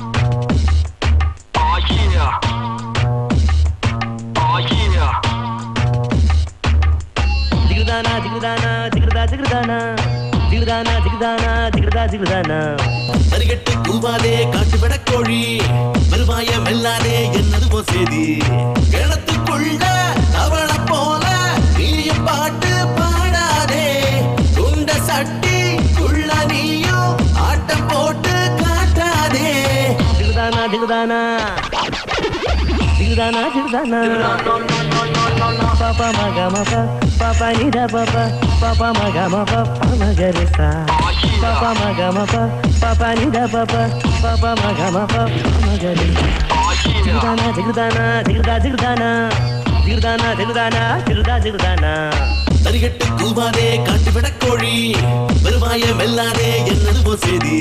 Oh yeah. Oh yeah. జిగుదానా జిగుదానా జిగుదా జిగుదానా జిగుదానా జిగుదానా జిగుదా జిగుదానా சரிகட்டு கூவாதே காட்டு விடக்கோழி வருவாய மெல்லாதே என்னது சேதி கிணத்துக்குள்ள தவள போல நீயும் பாட்டு பாடாதே துண்ட சட்டி குள்ள நீயும் ஆட்டம் போட்டு காட்டாதே జిగుదానా జిగుదానా జిగుదానా జిగుదానా பாப்பா மக மப பாப்பா நித பாப்பா பாப்பா மக மப மகரிசா பாப்பா மக மப பாப்பா நித பாப்பா பாப்பா மக மப மகரிசா ஜிகுதானா ஜிகுதானா ஜிகுதா ஜிகுதானா ஜிகுதானா ஜிகுதானா ஜிகுதா ஜிகுதானா தரிகட்டு கூவாதே காட்டுவிட கோழி வருவாய மெல்லாதே என்னது செய்தி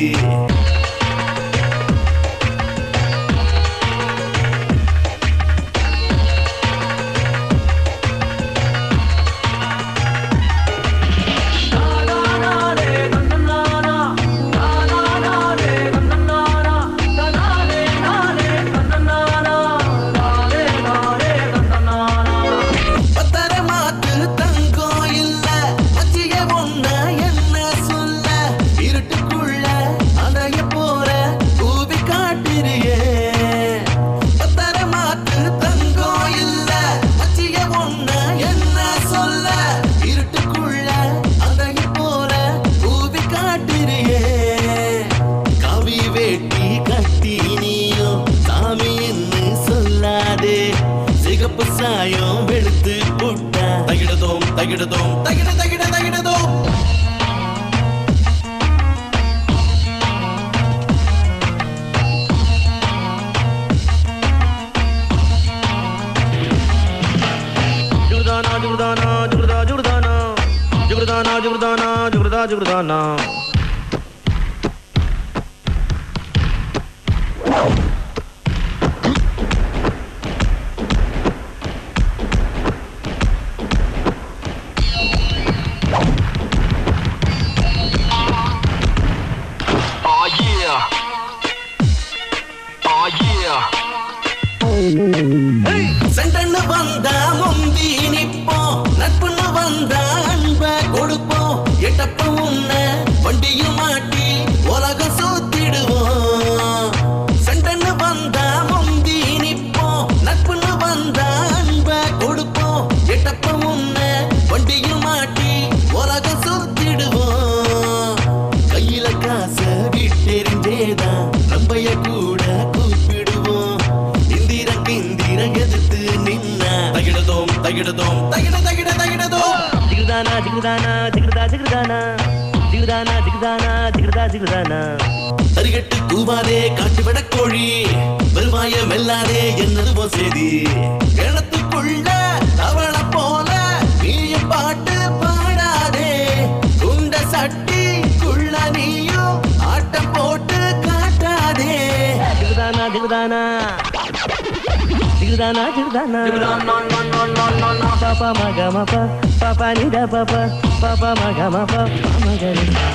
பத்தரமாத்து தங்கம் இல்ல மச்சிய ஒண்ண என்ன சொல்ல இருட்டுக்குள்ள அடைய போற கூவி காட்டிரியே பத்தரமாத்து தங்கம் இல்ல மச்சிய ஒண்ண என்ன சொல்ல இருட்டுக்குள்ள அடைய போற கூவி காட்டிரியே கவி வேட்டி கட்டி நீயும் சாமி என்று சொல்லாதே சிகப்பு சாயம் வெளுத்து புட்டா தகிடதோம் தகிடதோம் தகிட தகிட தகிடதோம் ஜுகுதானா ஜுகுதானா ஜுகுதா ஜுகுதானா ஜுகுதானா ஜுகுதானா ஜுகுதா ஜுகுதானா Oh yeah. Oh yeah. சண்டன்னு வந்தா முந்தி நிப்போம் நட்புன்னு வந்தா அன்ப கொடுப்போம் எட்டப்ப உன்ன வண்டியும் மாட்டி உலகம் சுத்திடுவோம் சண்டன்னு வந்தா முந்தி நிப்போம் நட்புன்னு வந்தா அன்ப கொடுப்போம் எட்டப்ப உன்ன வண்டியும் மாட்டி உலகம் சுத்திடுவோம் கையில காசு விட்டெறிஞ்சேதான் நம்பைய கூட கூப்பிடுவோம் இந்திரன் இந்திரன் எதிர்த்து நின்னா தகிடதோம் தகிடதோம் தகிட தகிட தகிடதோம் ஜிகுதானா ஜிகுதானா ஜிகுதா ஜிகுதானா ஜிகுதானா ஜிகுதானா ஜிகுதா ஜிகுதானா தரிகட்டு கூவாதே காட்டுவிட கோழி வருவாய மெல்லாதே என்னது செய்தி கிணத்துக்குள்ள தவள போல நீயும் பாட்டு பாடாதே குண்ட சட்டி குள்ள நீயும் ஆட்டம் போட்டு காட்டாதே ஜிகுதானா ஜிகுதானா ஜிகுதானா ஜிகுதானா பாப்பா மக மப பாப்பா நித பாப்பா பாப்பா மக மப மகரிசா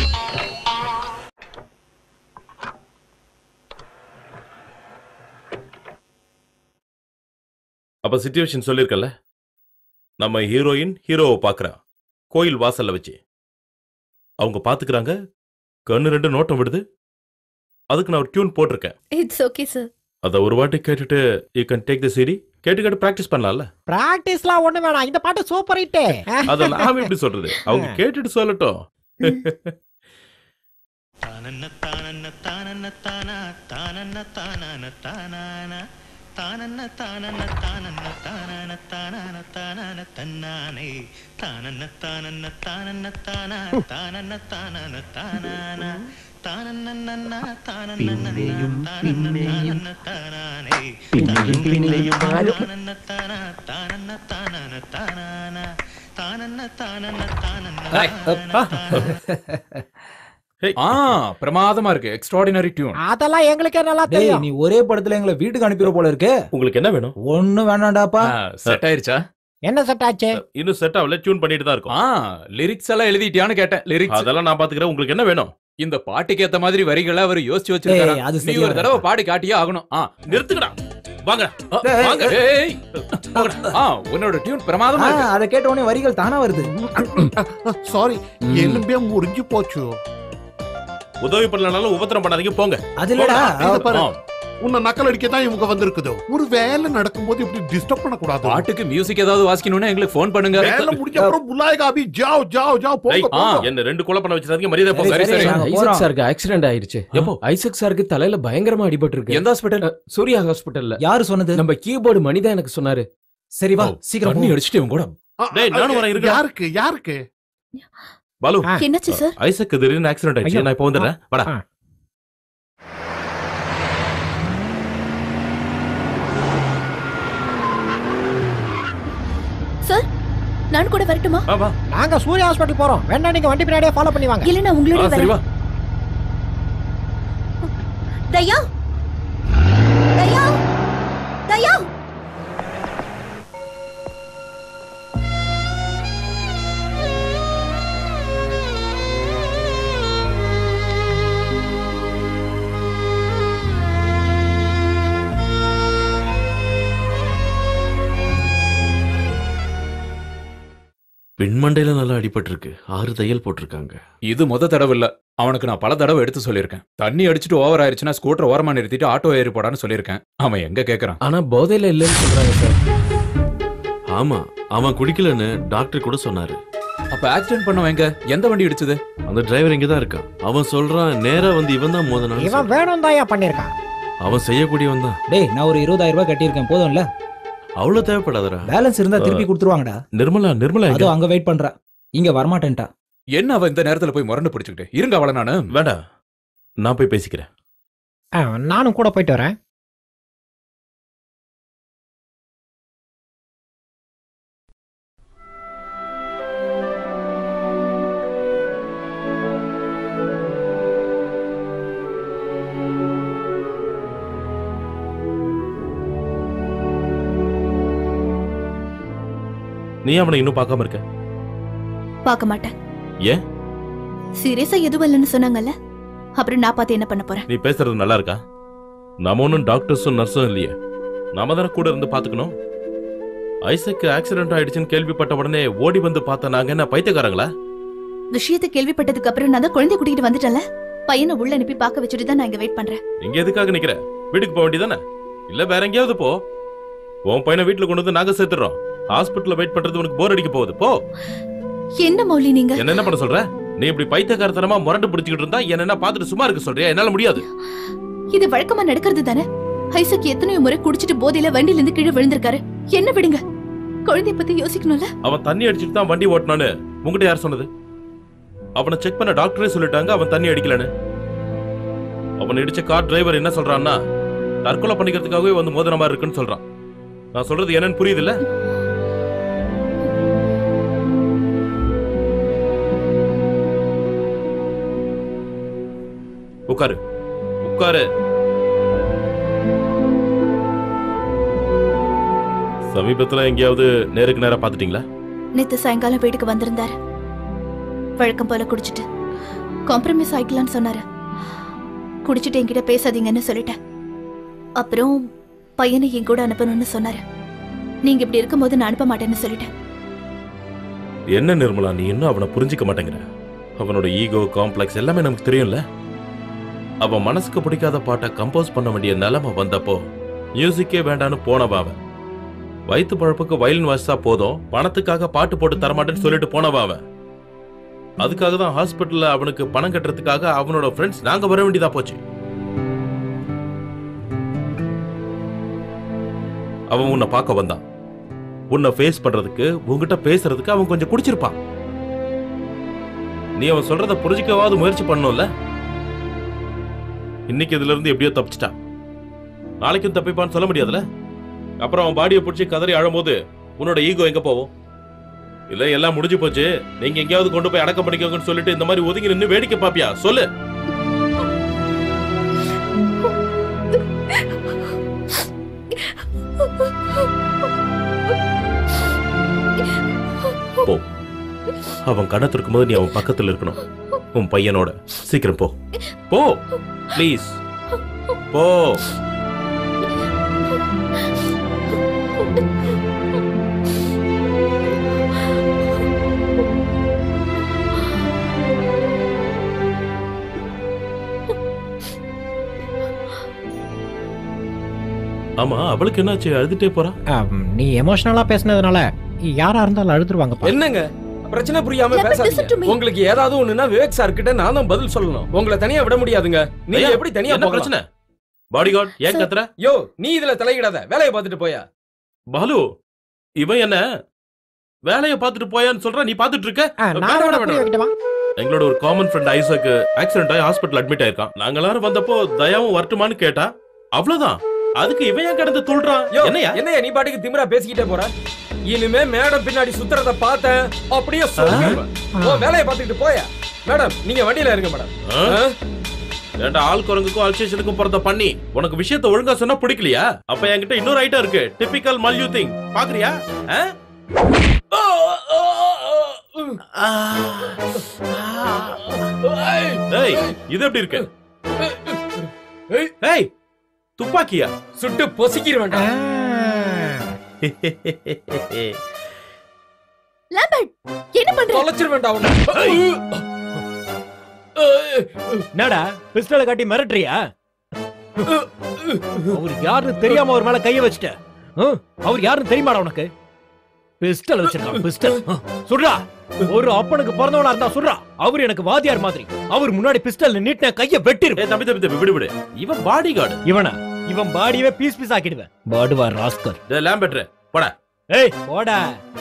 அப்ப சிச்சுவேஷன் சொல்லியிருக்கல நம்ம ஹீரோயின் ஹீரோவை பார்க்கறா கோயில் வாசல்ல வச்சு அவங்க பாத்துக்கிறாங்க கண்ணு ரெண்டு நோட்டம் விடுது அதுக்கு நான் ஒரு டியூன் போட்டிருக்கேன் இட்ஸ் ஓகே சார் அதை ஒரு வாட்டி கேட்டுட்டு you can take the CD கேட்டு கேட்டு ப்ராக்டிஸ் பண்ணலாம்ல பிராக்டிஸ்லாம் ஒண்ணு வேணாம் இந்த பாட்டு சூப்பர் ஹிட் அதை நாம எப்படி சொல்றது அவங்க கேட்டுட்டு சொல்லட்டும் தானன்ன தானன்ன தானன்ன தானா தானன்ன தானான தானான தானன்ன தானன்ன தானன்ன தானான தானான தானான தன்னானே தானன்ன தானன்ன தானன்ன தானா தானன்ன தானான தானான தானன்ன தானன்ன தானன்ன தானானே தானன்ன தானா தானன்ன தானான தானான தானன்ன தானன்ன தானன்ன ஆ பிரமாதமா இருக்கு எக்ஸ்ட்ராடினரி டியூன் அதெல்லாம் எங்களுக்கே நல்லா டேய் தெரியும் நீ ஒரே படத்துல எங்களை வீட்டுக்கு அனுப்பிடுற போல இருக்கு உங்களுக்கு என்ன வேணும் ஒண்ணும் வேணாண்டாப்பா செட் ஆயிருச்சா என்ன செட் ஆச்சு இன்னும் செட் ஆகல டியூன் பண்ணிட்டு தான் இருக்கும் ஆ லிரிக்ஸ் எல்லாம் எழுதிட்டியான்னு கேட்டேன் லிரிக்ஸ் அதெல்லாம் நான் பாத்துக்கிறேன் உங்களுக்கு என்ன வேணும் இந்த பாட்டுக்கு ஏத்த மாதிரி வரிகளை அவர் யோசிச்சு வச்சிருக்காரு ஏய், அது நீ சரியா ஒரு தடவை பாடி காட்டியே ஆகணும் ஆ நிறுத்துக்கடா வாங்க டேய், வாங்க ஏய் ஆ உன்னோட டியூன் பிரமாதமா இருக்கு அதை கேட்ட உடனே வரிகள் தானா வருது சாரி எலும்பே முறிஞ்சு போச்சு உதவி பண்ணலனாலும் உபத்திரம் பண்ணாதீங்க போங்க அது இல்லடா இத பாரு உன்னை நக்கல் அடிக்க தான் இவங்க வந்திருக்குது ஒரு வேலை நடக்கும்போது இப்படி டிஸ்டர்ப் பண்ணக்கூடாது பாட்டுக்கு மியூசிக் ஏதாவது வாசிக்கணும்னா எங்களுக்கு ஃபோன் பண்ணுங்க வேலை முடிஞ்ச அப்புறம் புல்லாயகா அபி ஜாவ் ஜாவ் ஜாவ் போங்க டேய், போங்க என்ன ரெண்டு கொலை பண்ண வச்சிருந்தீங்க மரியாதை போங்க சரி, சரி. நாங்க ஐசக் போறோம். சாருக்கு ஆக்சிடென்ட் ஆயிருச்சு எப்போ ஐசக் சாருக்கு தலையில பயங்கரமா அடிபட்டு இருக்கு எந்த ஹாஸ்பிட்டல் சூர்யா ஹாஸ்பிட்டல்ல யாரு சொன்னது நம்ம கீபோர்டு மணிதான் எனக்கு சொன்னாரு சரி வா சீக்கிரம் தண்ணி போ. அடிச்சுட்டு இவன் கூட டேய் நானும் வரேன் இருக்கடா யாருக்கு யாருக்கு பாலு என்னாச்சு சார் ஐசக் திடீர்னு ஆக்சிடென்ட் ஆயிடுச்சு நான் இப்போ வந்துடுறேன் வாடா சார் நான் கூட வரட்டுமா நாங்க சூர்யா ஹாஸ்பிட்டல் போறோம் வேணா நீங்க வண்டி பின்னாடியே ஃபாலோ பண்ணி வாங்க இல்ல நான் உங்களோட வரேன் தயா தயா தயா பின்மண்டையில நல்லா அடிபட்டிருக்கு ஆறு தையல் போட்டிருக்காங்க இது முத தடவை இல்ல அவனுக்கு நான் பல தடவை எடுத்து சொல்லியிருக்கேன் தண்ணி அடிச்சுட்டு ஓவர் ஆயிருச்சுன்னா ஸ்கூட்டர் ஓரமா நிறுத்திட்டு ஆட்டோ ஏறி போடான்னு சொல்லியிருக்கேன் அவன் எங்க கேக்குறான் ஆனா போதையில இல்லைன்னு சொல்றாங்க சார் ஆமா அவன் குடிக்கலன்னு டாக்டர் கூட சொன்னாரு அப்ப ஆக்சிடென்ட் பண்ணவன் எங்க எந்த வண்டி இடிச்சது அந்த டிரைவர் இங்க தான் இருக்கான் அவன் சொல்றான் நேரா வந்து இவன் தான் மோதனான்னு இவன் வேணும் தாயா பண்ணிருக்கான் அவன் செய்யக்கூடியவன் தான் டேய் நான் ஒரு இருபதாயிரம் ரூபாய் கட்டியிருக்கேன் போதும்ல அவ்வளவு தேவைப்படாதடா பேலன்ஸ் இருந்தா திருப்பி கொடுத்துருவாங்கடா நிர்மலா நிர்மலா அதோ அங்க வெயிட் பண்றா இங்க வரமாட்டேன்ட்டா என்ன அவன் இந்த நேரத்துல போய் முரண்டு பிடிச்சுக்கிட்டு இருங்க அவளை நானு வேண்டாம் நான் போய் பேசிக்கிறேன் ஆ, நானும் கூட போயிட்டு வரேன் நீ அவனை இன்னும் பார்க்காம இருக்க பார்க்க மாட்டேன் ஏன் சீரியஸா எதுவும் இல்லைன்னு சொன்னாங்கல்ல அப்புறம் நான் பார்த்து என்ன பண்ண போறேன் நீ பேசுறது நல்லா இருக்கா நாம ஒன்றும் டாக்டர்ஸும் நர்ஸும் இல்லையே நாம தானே கூட இருந்து பார்த்துக்கணும் ஐசக்கு ஆக்சிடென்ட் ஆயிடுச்சுன்னு கேள்விப்பட்ட உடனே ஓடி வந்து பார்த்த நாங்க என்ன பைத்தியக்காரங்களா விஷயத்தை கேள்விப்பட்டதுக்கு அப்புறம் நான் தான் குழந்தை கூட்டிட்டு வந்துட்டேன்ல பையனை உள்ள அனுப்பி பார்க்க வச்சுட்டு தான் நான் இங்க வெயிட் பண்றேன் இங்க எதுக்காக நிக்கிற வீட்டுக்கு போக வேண்டியதானே இல்ல வேற எங்கேயாவது போ உன் பையனை வீட்டுல கொண்டு வந்து நாங்க சேர்த்துறோம் ஹாஸ்பிட்டல்ல வெயிட் பண்றது உனக்கு போர் அடிக்க போகுது போ என்ன மௌலி நீங்க என்ன என்ன பண்ண சொல்ற நீ இப்படி பைத்தியக்காரத்தனமா முரண்டு பிடிச்சிக்கிட்டு இருந்தா என்ன என்ன பார்த்துட்டு சும்மா இருக்க சொல்றியா என்னால முடியாது இது வழக்கமா நடக்கிறது தானே ஐசக் எத்தனையோ முறை குடிச்சிட்டு போதையில வண்டியில இருந்து கீழே விழுந்திருக்காரு என்ன விடுங்க குழந்தைய பத்தி யோசிக்கணும்ல அவன் தண்ணி அடிச்சிட்டு தான் வண்டி ஓட்டினான்னு உங்ககிட்ட யார் சொன்னது அவனை செக் பண்ண டாக்டரே சொல்லிட்டாங்க அவன் தண்ணி அடிக்கலன்னு அவன் இடிச்ச கார் டிரைவர் என்ன சொல்றான்னா தற்கொலை பண்ணிக்கிறதுக்காகவே வந்து மோதின மாதிரி இருக்குன்னு சொல்றான் நான் சொல்றது என்னன்னு புரியுதுல்ல உட்காரு உட்காரு சமீபத்துல எங்கேயாவது நேருக்கு நேரா பாத்துட்டீங்களா நேத்து சாயங்காலம் வீட்டுக்கு வந்திருந்தாரு வழக்கம் போல குடிச்சிட்டு காம்ப்ரமைஸ் ஆயிக்கலாம்னு சொன்னாரு குடிச்சிட்டு என்கிட்ட பேசாதீங்கன்னு சொல்லிட்டேன் அப்புறம் பையனை என் கூட அனுப்பணும்னு சொன்னாரு நீங்க இப்படி இருக்கும்போது நான் அனுப்ப மாட்டேன்னு சொல்லிட்டேன் என்ன நிர்மலா நீ இன்னும் அவனை புரிஞ்சுக்க மாட்டேங்கிற அவனோட ஈகோ காம்ப்ளெக்ஸ் எல்லாமே நமக்கு தெரியும்ல அவன் மனசுக்கு பிடிக்காத பாட்டை கம்போஸ் பண்ண வேண்டிய நிலைமை வந்தப்போ மியூசிக்கே வேண்டான்னு போனவன் அவன் வயிற்று பழப்புக்கு வயலின் வாசிச்சா போதும் பணத்துக்காக பாட்டு போட்டு தரமாட்டேன்னு சொல்லிட்டு போனவன் அவன் அதுக்காக தான் ஹாஸ்பிட்டல்ல அவனுக்கு பணம் கட்டுறதுக்காக அவனோட ஃப்ரெண்ட்ஸ் நாங்க வர வேண்டியதா போச்சு அவன் உன்னை பார்க்க வந்தான் உன்னை ஃபேஸ் பண்றதுக்கு உன்கிட்ட பேசுறதுக்கு அவன் கொஞ்சம் குடிச்சிருப்பான் நீ அவன் சொல்றத புரிஞ்சுக்கவாவது முயற்சி பண்ணணும்ல இன்னைக்கு இதுல இருந்து எப்படியோ தப்பிச்சிட்டான் நாளைக்கும் தப்பிப்பான்னு சொல்ல முடியாதுல அப்புறம் அவன் பாடியை பிடிச்சி கதறி அழும்போது உன்னோட ஈகோ எங்க போகும் இல்ல எல்லாம் முடிஞ்சு போச்சு நீங்க எங்கேயாவது கொண்டு போய் அடக்கம் பண்ணிக்கோங்கன்னு சொல்லிட்டு இந்த மாதிரி ஒதுங்கி நின்னு வேடிக்கை பாப்பியா சொல்லு போ அவன் கண்ணத்து இருக்கும்போது நீ அவன் பக்கத்துல இருக்கணும் உன் பையனோட சீக்கிரம் போ போ ப்ளீஸ் போ ஆமா அவளுக்கு என்னாச்சு அழுதுட்டே போறா ஆம், நீ எமோஷனலா பேசுனதுனால யாரா இருந்தாலும் அழுதுருவாங்க என்னங்க பிரச்சனை புரியாம Let me listen to பேசாதீங்க me. உங்களுக்கு ஏதாவது ஒண்ணுனா விவேக் சார் கிட்ட நான் தான் பதில் சொல்லணும் உங்களை தனியா விட முடியாதுங்க நீங்க ஐயா, எப்படி தனியா என்ன போகலாம் பிரச்சனை? பாடிகார்ட் ஏன் கத்துற யோ நீ இதுல தலையிடாத வேலையை பார்த்துட்டு போயா பாலு இவன் என்ன வேலையை பார்த்துட்டு போயான்னு சொல்ற நீ பார்த்துட்டு இருக்க நான் வேணாம், வேணா வேணாம், புரிய வைக்கட்டுமா எங்களோட ஒரு காமன் ஃப்ரெண்ட் ஐசக்கு ஆக்சிடென்ட் ஆகி ஹாஸ்பிட்டல் அட்மிட் ஆயிருக்கான் நாங்க எல்லாரும் வந்தப்போ தயாவும் வரட்டுமான்னு கேட்டா அவ்வளவுதான் அதுக்கு இவன் ஏன் கடந்து துள்றான் என்னையா என்னையா நீ பாட்டுக்கு திமிரா பேசிக்கிட்டே போற இனிமே மேடம் பின்னாடி சுத்துறத பார்த்தேன் அப்படியே சொல்லிடுவேன் உன் வேலையை பார்த்துக்கிட்டு போய மேடம் நீங்க வண்டியில இருங்க மேடம் ஆ? ஏன்டா ஆள் குரங்குக்கும் அல்சேஷனுக்கும் பிறந்த பண்ணி உனக்கு விஷயத்த ஒழுங்கா சொன்னா பிடிக்கலையா அப்ப என்கிட்ட இன்னொரு ஐட்டம் இருக்கு டிபிக்கல் மல்யூ திங் பாக்குறியா ஆ? ஏய் இது எப்படி இருக்கு ஏய் துப்பாக்கியா சுட்டு பொசுக்கிற வேண்டாம் லாம்பர்ட் என்ன பண்ற தொலைச்சிட வேண்டாம் உன்னை. என்னடா பிஸ்டலை காட்டி மிரட்டுறியா அவர் யாருன்னு தெரியாம அவர் மேல கைய வச்சுட்ட ஆ? அவர் யாருன்னு தெரியுமாடா உனக்கு பிஸ்டல் வச்சிருக்கான் பிஸ்டல் சொல்றா ஒரு அப்பனுக்கு பிறந்தவனா இருந்தா சொல்றா அவர் எனக்கு வாதியார் மாதிரி அவர் முன்னாடி பிஸ்டல் நீட்டின கைய வெட்டிரு தம்பி தம்பி தம்பி விடு விடு இவன் பாடி கார்டு இவனா இவன் பாடியவே பீஸ் பீஸ் ஆக்கிடுவேன் பாடுவா ராஸ்கர் டேய் லேம்பெட்ரு போடா ஏய் போடா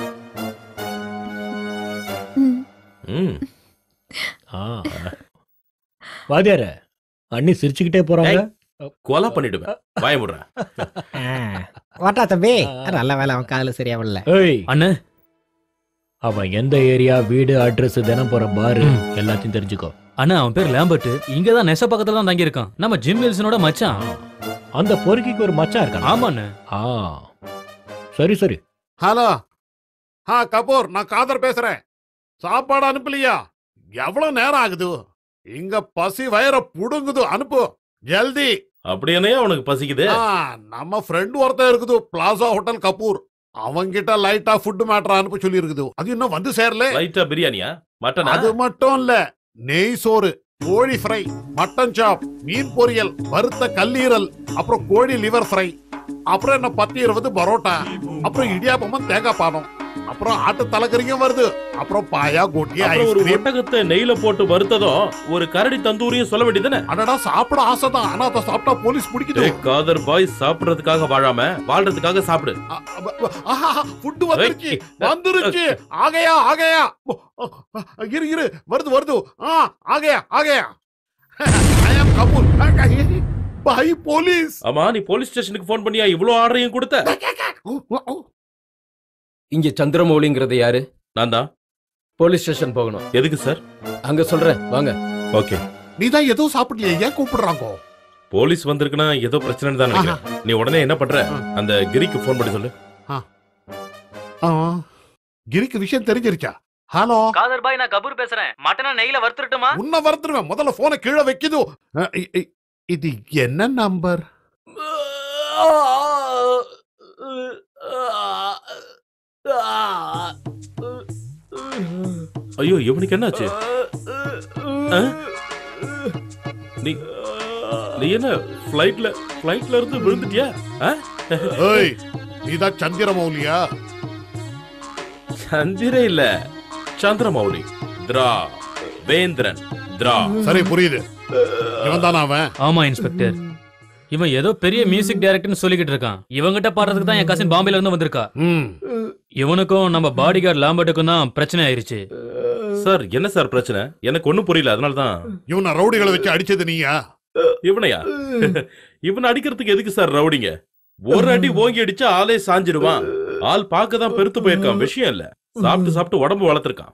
ம் ஆ. வாத்தியார அண்ணி சிரிச்சுக்கிட்டே போறாங்க கொலை பண்ணிடுவேன் வாய முடுறா வாட்டா தம்பி நல்ல வேலை அவன் காதுல சரியா விடல ஏய் அண்ணே அவன் எந்த ஏரியா வீடு அட்ரஸ் தினம் போற பாரு எல்லாத்தையும் தெரிஞ்சுக்கோ அண்ணா அவன் பேர் லேம்பர்ட் இங்க தான் நெச பக்கத்துல தான் தங்கி இருக்கான் நம்ம ஜிம் வில்சனோட மச்சான் அந்த பொறுக்கிக்கு ஒரு மச்சான் இருக்கான் ஆமாண்ணே ஆ சரி சரி ஹலோ ஆ கபூர் நான் காதர் பேசுறேன் சாப்பாடு அனுப்பலையா எவ்வளவு நேரம் ஆகுது இங்க பசி வயிற புடுங்குது அனுப்பு ஜல்தி அப்படி என்னையா உனக்கு பசிக்குது ஆ, நம்ம ஃப்ரெண்ட் ஒருத்தன் இருக்குது பிளாசா ஹோட்டல் கபூர் அவங்கிட்ட லைட்டா ஃபுட் மேட்டர் அனுப்ப சொல்லி இருக்குது அது இன்னும் வந்து சேரல லைட்டா பிரியாணியா மட்டனா அது மட்டும் இல்ல நெய் சோறு கோழி ஃப்ரை மட்டன் சாப் மீன் பொரியல் வறுத்த கல்லீரல் அப்புறம் கோழி லிவர் ஃப்ரை அப்புறம் என்ன பத்து இருபது பரோட்டா அப்புறம் இடியாப்பமும் தேங்காய் பானம் அப்புறம் ஆட்டு தலைக்கறியும் வருது அப்புறம் பாயா கோட்டி அப்புறம் ஒரு ஐஸ்கிரீம் ஒட்டகத்தை நெய்ல போட்டு வறுத்ததும் ஒரு கரடி தந்தூரியும் சொல்ல வேண்டியதுதானே அடடா சாப்பிட ஆசைதான் ஆனா அதை சாப்பிட்டா போலீஸ் பிடிக்குது டேய், காதர் பாய் சாப்பிடுறதுக்காக வாழாம வாழ்றதுக்காக சாப்பிடு ஃபுட் வந்துருச்சு வந்துருச்சு ஆகையா ஆகையா இரு இரு வருது வருது ஆ ஆகையா ஆகையா I am Kapoor by police ஆமா நீ போலீஸ் ஸ்டேஷனுக்கு ஃபோன் பண்ணியா இவ்ளோ ஆர்டரையும் கொடுத்த இங்க சந்திரமௌலிங்கிறது யாரு நான் தான் போலீஸ் ஸ்டேஷன் போகணும் எதுக்கு சார் அங்க சொல்றேன் வாங்க ஓகே நீ தான் எதுவும் சாப்பிடலையே ஏன் கூப்பிடுறாங்க போலீஸ் வந்திருக்குன்னா ஏதோ பிரச்சனை தான் நினைக்கிறேன் நீ உடனே என்ன பண்ற அந்த கிரிக்கு ஃபோன் பண்ணி சொல்லு ஆ, கிரிக்கு விஷயம் தெரிஞ்சிருச்சா ஹலோ காதர் பாய் நான் கபூர் பேசுறேன் மட்டனா நெய்ல வறுத்துட்டுமா உன்னை வறுத்துருவேன் முதல்ல போனை கீழே வைக்குது அ, இ- இ- இது என்ன நம்பர் ஐயோ இவனுக்கு என்னாச்சு ஆ? நீ நீ என்ன ஃப்ளைட்ல ஃப்ளைட்ல இருந்து விழுந்துட்டியா ஆ? ஏய் நீதான் சந்திரமௌலியா சந்திர இல்ல சந்திரமௌலி திரா வேந்திரன் திரா சரி புரியுது இவன் தானா அவன் ஆமா இன்ஸ்பெக்டர் இவன் ஏதோ பெரிய மியூசிக் டைரக்டர்னு சொல்லிக்கிட்டு இருக்கான் இவங்கிட்ட பாடுறதுக்கு தான் என் கசின் பாம்பேல இருந்து வந்திருக்கா இவனுக்கும் நம்ம பாடி கார்டு லாம்பர்ட்டுக்கும் தான் பிரச்சனை ஆயிருச்சு சார் என்ன சார் பிரச்சனை எனக்கு ஒண்ணும் புரியல அதனால தான் இவனை ரவுடிகளை வச்சு அடிச்சது நீயா இவனையா இவனை அடிக்கிறதுக்கு எதுக்கு சார் ரவுடிங்க ஒரு அடி ஓங்கி அடிச்சா ஆளே சாஞ்சிடுவான் ஆள் பார்க்க தான் பெருத்து போயிருக்கான் விஷயம் இல்ல சாப்பிட்டு சாப்பிட்டு உடம்பு வளர்த்திருக்கான்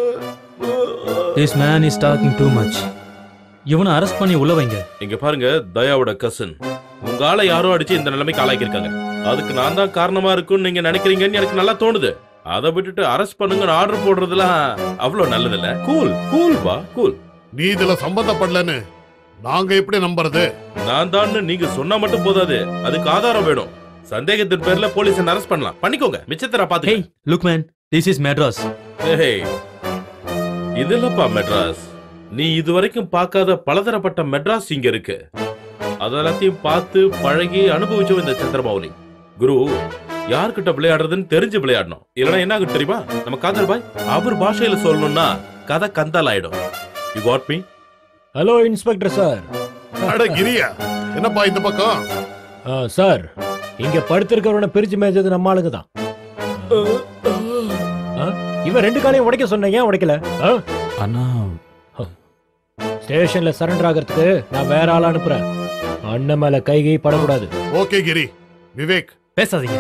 this man is talking too much இவனை அரெஸ்ட் பண்ணி உள்ள வைங்க இங்க பாருங்க தயாவோட கசன் உங்க ஆளை யாரோ அடிச்சு இந்த நிலைமைக்கு ஆளாக்கியிருக்காங்க அதுக்கு நான் தான் காரணமா இருக்கும்னு நீங்க நினைக்கிறீங்கன்னு எனக்கு நல்லா தோணுது அதை விட்டுட்டு அரெஸ்ட் பண்ணுங்கன்னு ஆர்டர் போடுறதுலாம் அவ்வளவு நல்லது இல்ல கூல் கூல் பா கூல் நீ இதுல சம்பந்தப்படலன்னு நாங்க எப்படி நம்புறது நான் தான் நீங்க சொன்னா மட்டும் போதாது அதுக்கு ஆதாரம் வேணும் சந்தேகத்தின் பேர்ல போலீஸ் அரெஸ்ட் பண்ணலாம் பண்ணிக்கோங்க மிச்சத்தை நான் பாத்துக்கேன் look man this is Madras ஏய் இது இல்லப்பா மெட்ராஸ் நீ இதுவரைக்கும் பார்க்காத பலதரப்பட்ட மெட்ராஸ் இங்க இருக்கு அதெல்லாத்தையும் பார்த்து பழகி அனுபவிச்சோம் இந்த சந்திரமௌலி குரு யார்கிட்ட விளையாடுறதுன்னு தெரிஞ்சு விளையாடணும் இல்லைன்னா என்ன ஆகும் தெரியுமா நம்ம காதர் பாய் அவர் பாஷையில சொல்லணும்னா கதை கந்தால் ஆயிடும் you got me hello inspector sir அட கிரியா என்னப்பா இந்த பக்கம் சார் இங்க படுத்திருக்கிறவனை பிரிச்சு மேய்ச்சது நம்ம ஆளுங்க தான் ஆ? இவன் ரெண்டு காலையும் உடைக்க சொன்ன ஏன் உடைக்கல ஆ? அண்ணா ஸ்டேஷன்ல சரண்டர் ஆகிறதுக்கு நான் வேற ஆள் அனுப்புறேன் அண்ணன் மேல கை கை படக்கூடாது ஓகே கிரி விவேக் பேசாதீங்க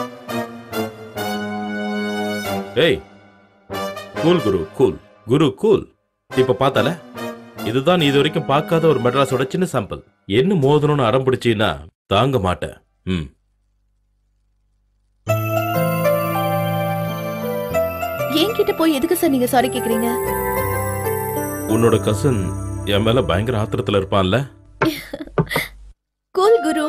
ஏய் cool Guru cool Guru cool இப்ப பார்த்தால இதுதான் நீ இது வரைக்கும் பார்க்காத ஒரு மெட்ராஸோட சின்ன சாம்பிள் என்ன மோதணும்னு அடம் பிடிச்சீன்னா தாங்க மாட்டேன் ம் என்கிட்ட போய் எதுக்கு சார் நீங்க சாரி கேக்குறீங்க உன்னோட கசன் என் மேல பயங்கர ஆத்திரத்துல இருப்பான்ல கூல் குரு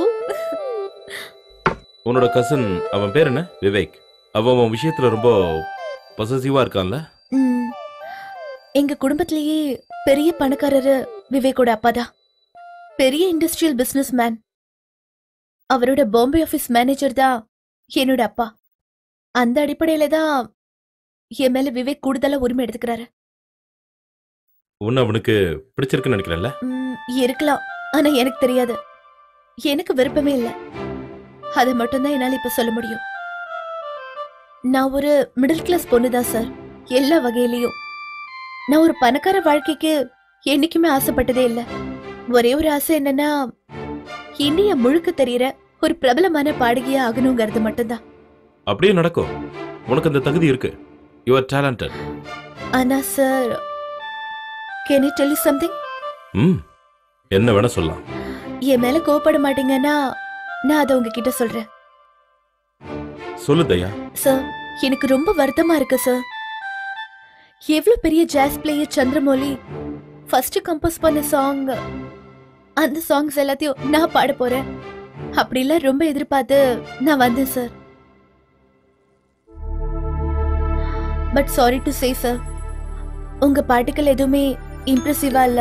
உன்னோட கசன் அவன் பேர் என்ன விவேக் அவன் உன் விஷயத்துல ரொம்ப பொசசிவா இருக்கான்ல ம், எங்க குடும்பத்திலேயே பெரிய பணக்காரரு விவேக்கோட அப்பா தான் பெரிய இண்டஸ்ட்ரியல் பிசினஸ் மேன் அவரோட பாம்பே ஆபீஸ் மேனேஜர் தான் என்னோட அப்பா அந்த அடிப்படையில தான் என் மேல விவேக் கூடுதலா உரிமை எடுத்துக்கிறாரு உன்னை அவனுக்கு பிடிச்சிருக்குன்னு நினைக்கிறேன்ல ம், இருக்கலாம் ஆனா எனக்கு தெரியாது எனக்கு விருப்பமே இல்ல அதை மட்டும்தான் என்னால இப்ப சொல்ல முடியும் நான் ஒரு மிடில் கிளாஸ் பொண்ணு தான் சார் எல்லா வகையிலயும் நான் ஒரு பணக்கார வாழ்க்கைக்கு என்னைக்குமே ஆசைப்பட்டதே இல்ல ஒரே ஒரு ஆசை என்னன்னா இந்தியா முழுக்க தெரியற ஒரு பிரபலமான பாடகியா ஆகணுங்கிறது மட்டும்தான் அப்படியே நடக்கும் உனக்கு அந்த தகுதி இருக்கு யுவர் டேலண்டட் ஆனா sir can you tell you something ம் என்ன வேணா சொல்லலாம் என் மேல கோவப்பட மாட்டீங்கன்னா நான் அதை உங்ககிட்ட சொல்றேன் சொல்லு தயா சார் எனக்கு ரொம்ப வருத்தமா இருக்கு சார் எவ்வளவு பெரிய jazz player Chandramouli first compose பண்ண சாங் அந்த சாங்ஸ் எல்லாத்தையும் நான் பாட போறேன் அப்படிலாம் ரொம்ப எதிர்பார்த்து நான் வந்தேன் sir but sorry to say sir உங்க பாட்டுகள் எதுவுமே இம்ப்ரெசிவா இல்ல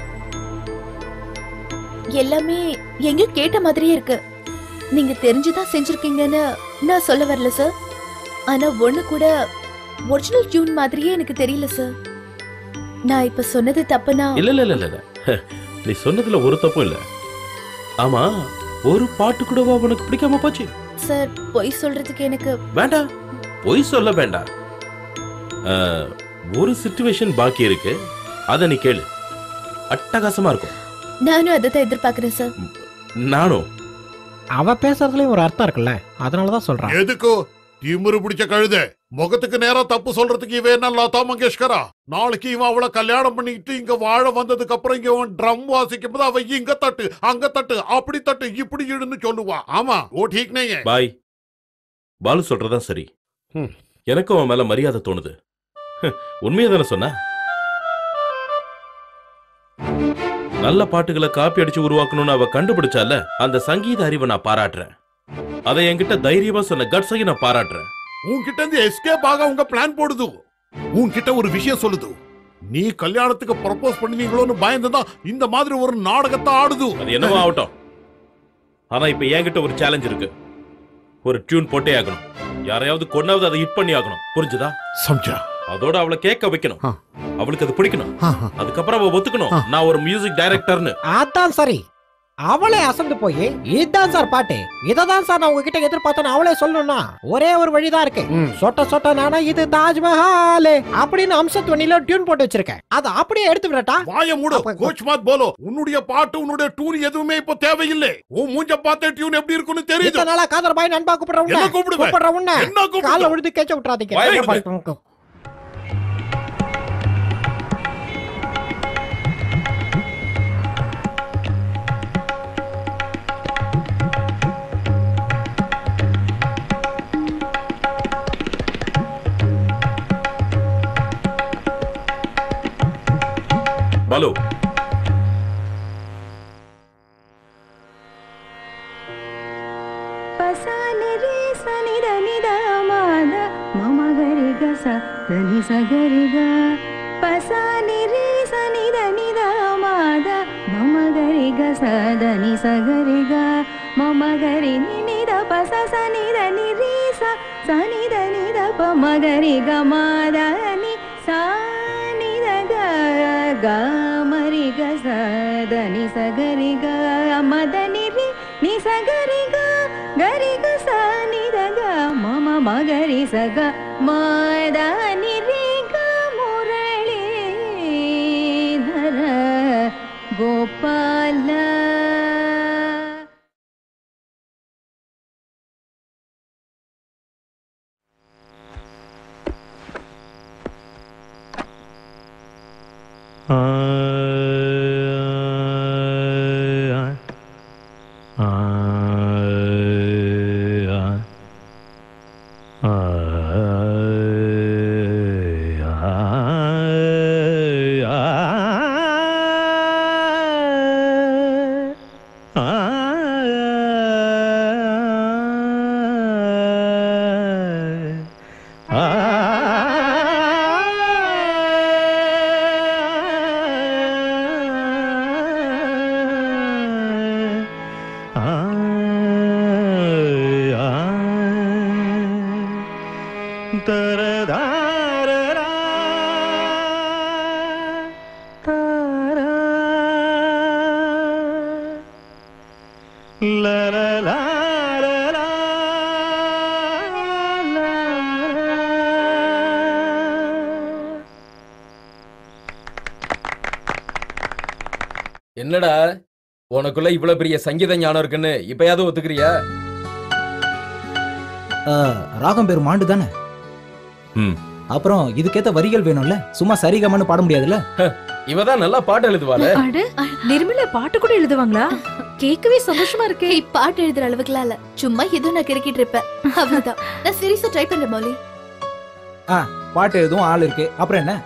எல்லாமே எங்க கேட்ட மாதிரியே இருக்கு நீங்க தெரிஞ்சுதான் செஞ்சிருக்கீங்கன்னு நான் சொல்ல வரல சார் ஆனா ஒண்ணு கூட ஒரிஜினல் டியூன் மாதிரியே எனக்கு தெரியல சார் நான் இப்ப சொன்னது தப்புனா இல்ல இல்ல இல்ல இல்ல இல்ல நீ சொன்னதுல ஒரு தப்பும் இல்ல ஆமா ஒரு பாட்டு கூடவா உனக்கு பிடிக்காம போச்சு சார் பொய் சொல்றதுக்கு எனக்கு வேண்டாம் பொய் சொல்ல வேண்டாம் அஹ், ஒரு சிச்சுவேஷன் பாக்கி இருக்கு அத நீ கேளு அட்டகாசமா இருக்கும் நானும் அதை தான் எதிர்பார்க்கறேன் சார் நானும் அவ பேசுறதுலயும் ஒரு அர்த்தம் இருக்குல்ல அதனாலதான் சொல்றான் எதுக்கு திமிரு பிடிச்ச கழுத முகத்துக்கு நேரா தப்பு சொல்றதுக்கு இவன் என்ன லதா மங்கேஷ்கரா நாளைக்கு இவன் அவளை கல்யாணம் பண்ணிக்கிட்டு இங்க வாழ வந்ததுக்கு அப்புறம் இங்க இவன் ட்ரம் வாசிக்கும் போது அவ இங்க தட்டு அங்க தட்டு அப்படி தட்டு இப்படி இடுன்னு சொல்லுவா ஆமா ஓ டீக் நையே பாய் பாலு சொல்றதான் சரி ம். எனக்கும் அவன் மேல மரியாதை தோணுது உண்மையை தானே சொன்ன நல்ல பாட்டுகளை காப்பி அடிச்சு உருவாக்கணும்னு அவ கண்டுபிடிச்சால அந்த சங்கீத அறிவை நான் பாராட்டுறேன் அதை என்கிட்ட தைரியமா சொன்ன கட்ஸையும் நான் பாராட்டுறேன் உன்கிட்ட இருந்து எஸ்கேப் ஆக உங்க பிளான் போடுது உன்கிட்ட ஒரு விஷயம் சொல்லுது நீ கல்யாணத்துக்கு ப்ரப்போஸ் பண்ணுவீங்களோன்னு பயந்துதான் இந்த மாதிரி ஒரு நாடகத்தை ஆடுது அது என்னவோ ஆகட்டும் ஆனா இப்ப என்கிட்ட ஒரு சேலஞ்ச் இருக்கு ஒரு டியூன் போட்டே ஆகணும் யாரையாவது கொண்டாவது அதை ஹிட் பண்ணி ஆகணும் புரிஞ்சுதா சம்ஜா அதோட அவளை கேட்க வைக்கணும் அவளுக்கு அது பிடிக்கணும் அதுக்கப்புறம் அவ ஒத்துக்கணும் நான் ஒரு மியூசிக் டைரக்டர்னு அதான் சரி அவளே அசந்து போய் இதுதான் சார் பாட்டு இததான் சார் நான் உங்ககிட்ட எதிர்பார்த்தேன் அவளே சொல்லணும்னா ஒரே ஒரு வழிதான் இருக்கு சொட்ட சொட்ட நானா இது தாஜ்மஹால் அப்படின்னு அம்சத்வனில டியூன் போட்டு வச்சிருக்கேன் அதை அப்படியே எடுத்து விடட்டா வாய மூடு கோச் மாத் போலோ உன்னுடைய பாட்டு உன்னுடைய டியூன் எதுவுமே இப்போ தேவையில்லை உன் மூஞ்ச பார்த்தே டியூன் எப்படி இருக்குன்னு தெரியுது இத்தனை நாளா காதர் பாய் நண்பா கூப்பிடுற உன்னை என்ன கூப்பிடுவேன்? கூப்பிடுற உன்னை என்ன கூப்பிடுவேன்? காலை விழுந்து கேச்ச விட்டுறாதீங்க வாய் என்ன விடு. பாட்டு? பாலு పసాని రే సని దని ద మాద మమ గరి గ స దని స గరి గ పసాని రే సని దని ద మాద మమ గరి గ స దని స గరి గ మమ గరి ని ని ద ప స స ని ద ని రి స స ని ద ని ద ప మ గరి గ మా ద ని స ని ద గ గ మ రి గ స ద ని స గరి గ మ ద ని రి ని స గరి గ గరి గ స ని ద గ మ మ மகரி சக மத நிரிக முரளீதர கோபால என்னடா உனக்குள்ள இவ்வளவு பெரிய சங்கீத ஞானம் இருக்குன்னு இப்பயாவது ஒத்துக்கிறியா ராகம் பேர் மாண்டு தானே ம் அப்புறம் இதுக்கேத்த வரிகள் வேணும்ல சும்மா சரிகமன்னு பாட முடியாதுல்ல இவதான் நல்லா பாட்டு எழுதுவாளே அட நிர்மலா பாட்டு கூட எழுதுவாங்களா கேட்கவே சந்தோஷமா இருக்கே பாட்டு எழுதுற அளவுக்குலாம் இல்ல சும்மா ஏதோ நான் கிறுக்கிட்டு இருப்பேன் அவ்வளவுதான் நான் சீரியஸா ட்ரை பண்றேன் மௌலி ஆ பாட்டு எதுவும் ஆள் இருக்கு அப்புறம் என்ன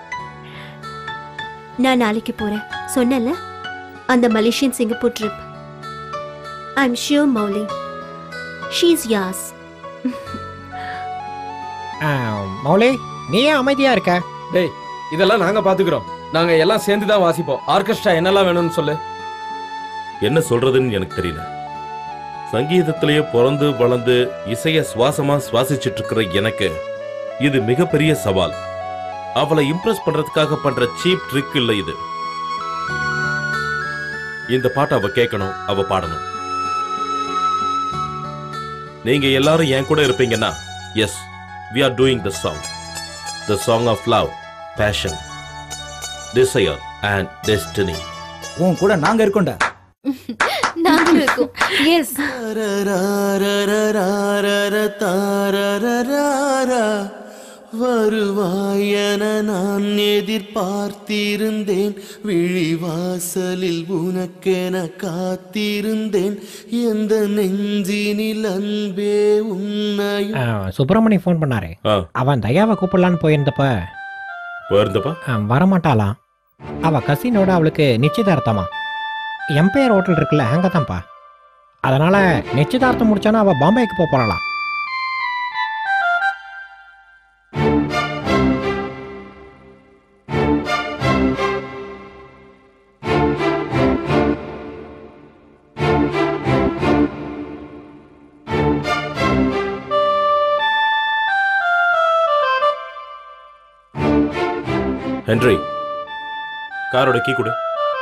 நான் நாளைக்கு போறேன் சொன்னேன்ல அந்த Malaysian Singapore trip I am sure Mouli she is yes ஆ, மௌலி நீ ஏன் அமைதியா இருக்க டேய் இதெல்லாம் நாங்க பாத்துக்கிறோம் நாங்க எல்லாம் சேர்ந்து தான் வாசிப்போம் ஆர்கெஸ்ட்ரா என்னெல்லாம் வேணும்னு சொல்லு என்ன சொல்றதுன்னு எனக்கு தெரியல சங்கீதத்திலேயே பிறந்து வளர்ந்து இசைய சுவாசமா சுவாசிச்சுட்டு இருக்கிற எனக்கு இது மிகப்பெரிய சவால் அவளை இம்ப்ரெஸ் பண்றதுக்காக பண்ற சீப் ட்ரிக் இல்ல இது இந்த பாட்டை அவ கேட்கணும் அவ பாடணும் நீங்க எல்லாரும் என் கூட இருப்பீங்கன்னா yes we are doing the song the song of love passion desire and destiny உன் கூட நாங்க இருக்கோம்டா நாங்களும் இருக்கோம் எஸ் வருவாயென நான் எதிர்பார்த்திருந்தேன் விழிவாசலில் உனக்கென காத்திருந்தேன் எந்த நெஞ்சினில் அன்பே உன்னையும் ஆ, சுப்பிரமணி ஃபோன் பண்ணாரு அவன் தயாவை கூப்பிடலான்னு போயிருந்தப்ப போயிருந்தப்பா ஆ, வரமாட்டாளாம் அவ கசினோட அவளுக்கு நிச்சயதார்த்தமா எம்பையர் ஹோட்டல் இருக்குல்ல அங்கே தான்ப்பா அதனால நிச்சயதார்த்தம் முடிச்சானா அவ பாம்பேக்கு போக போறாளாம் ஹென்றி காரோட கீ கொடு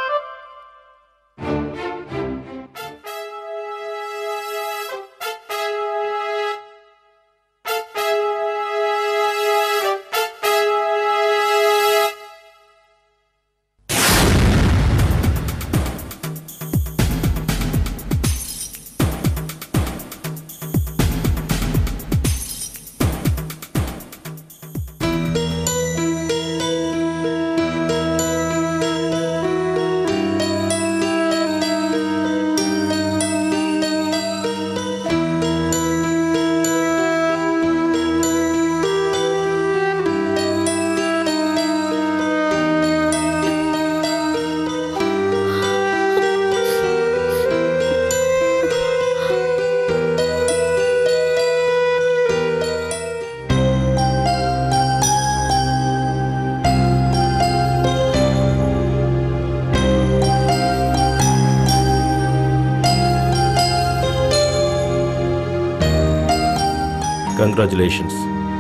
கங்க்ராச்சுலேஷன்ஸ்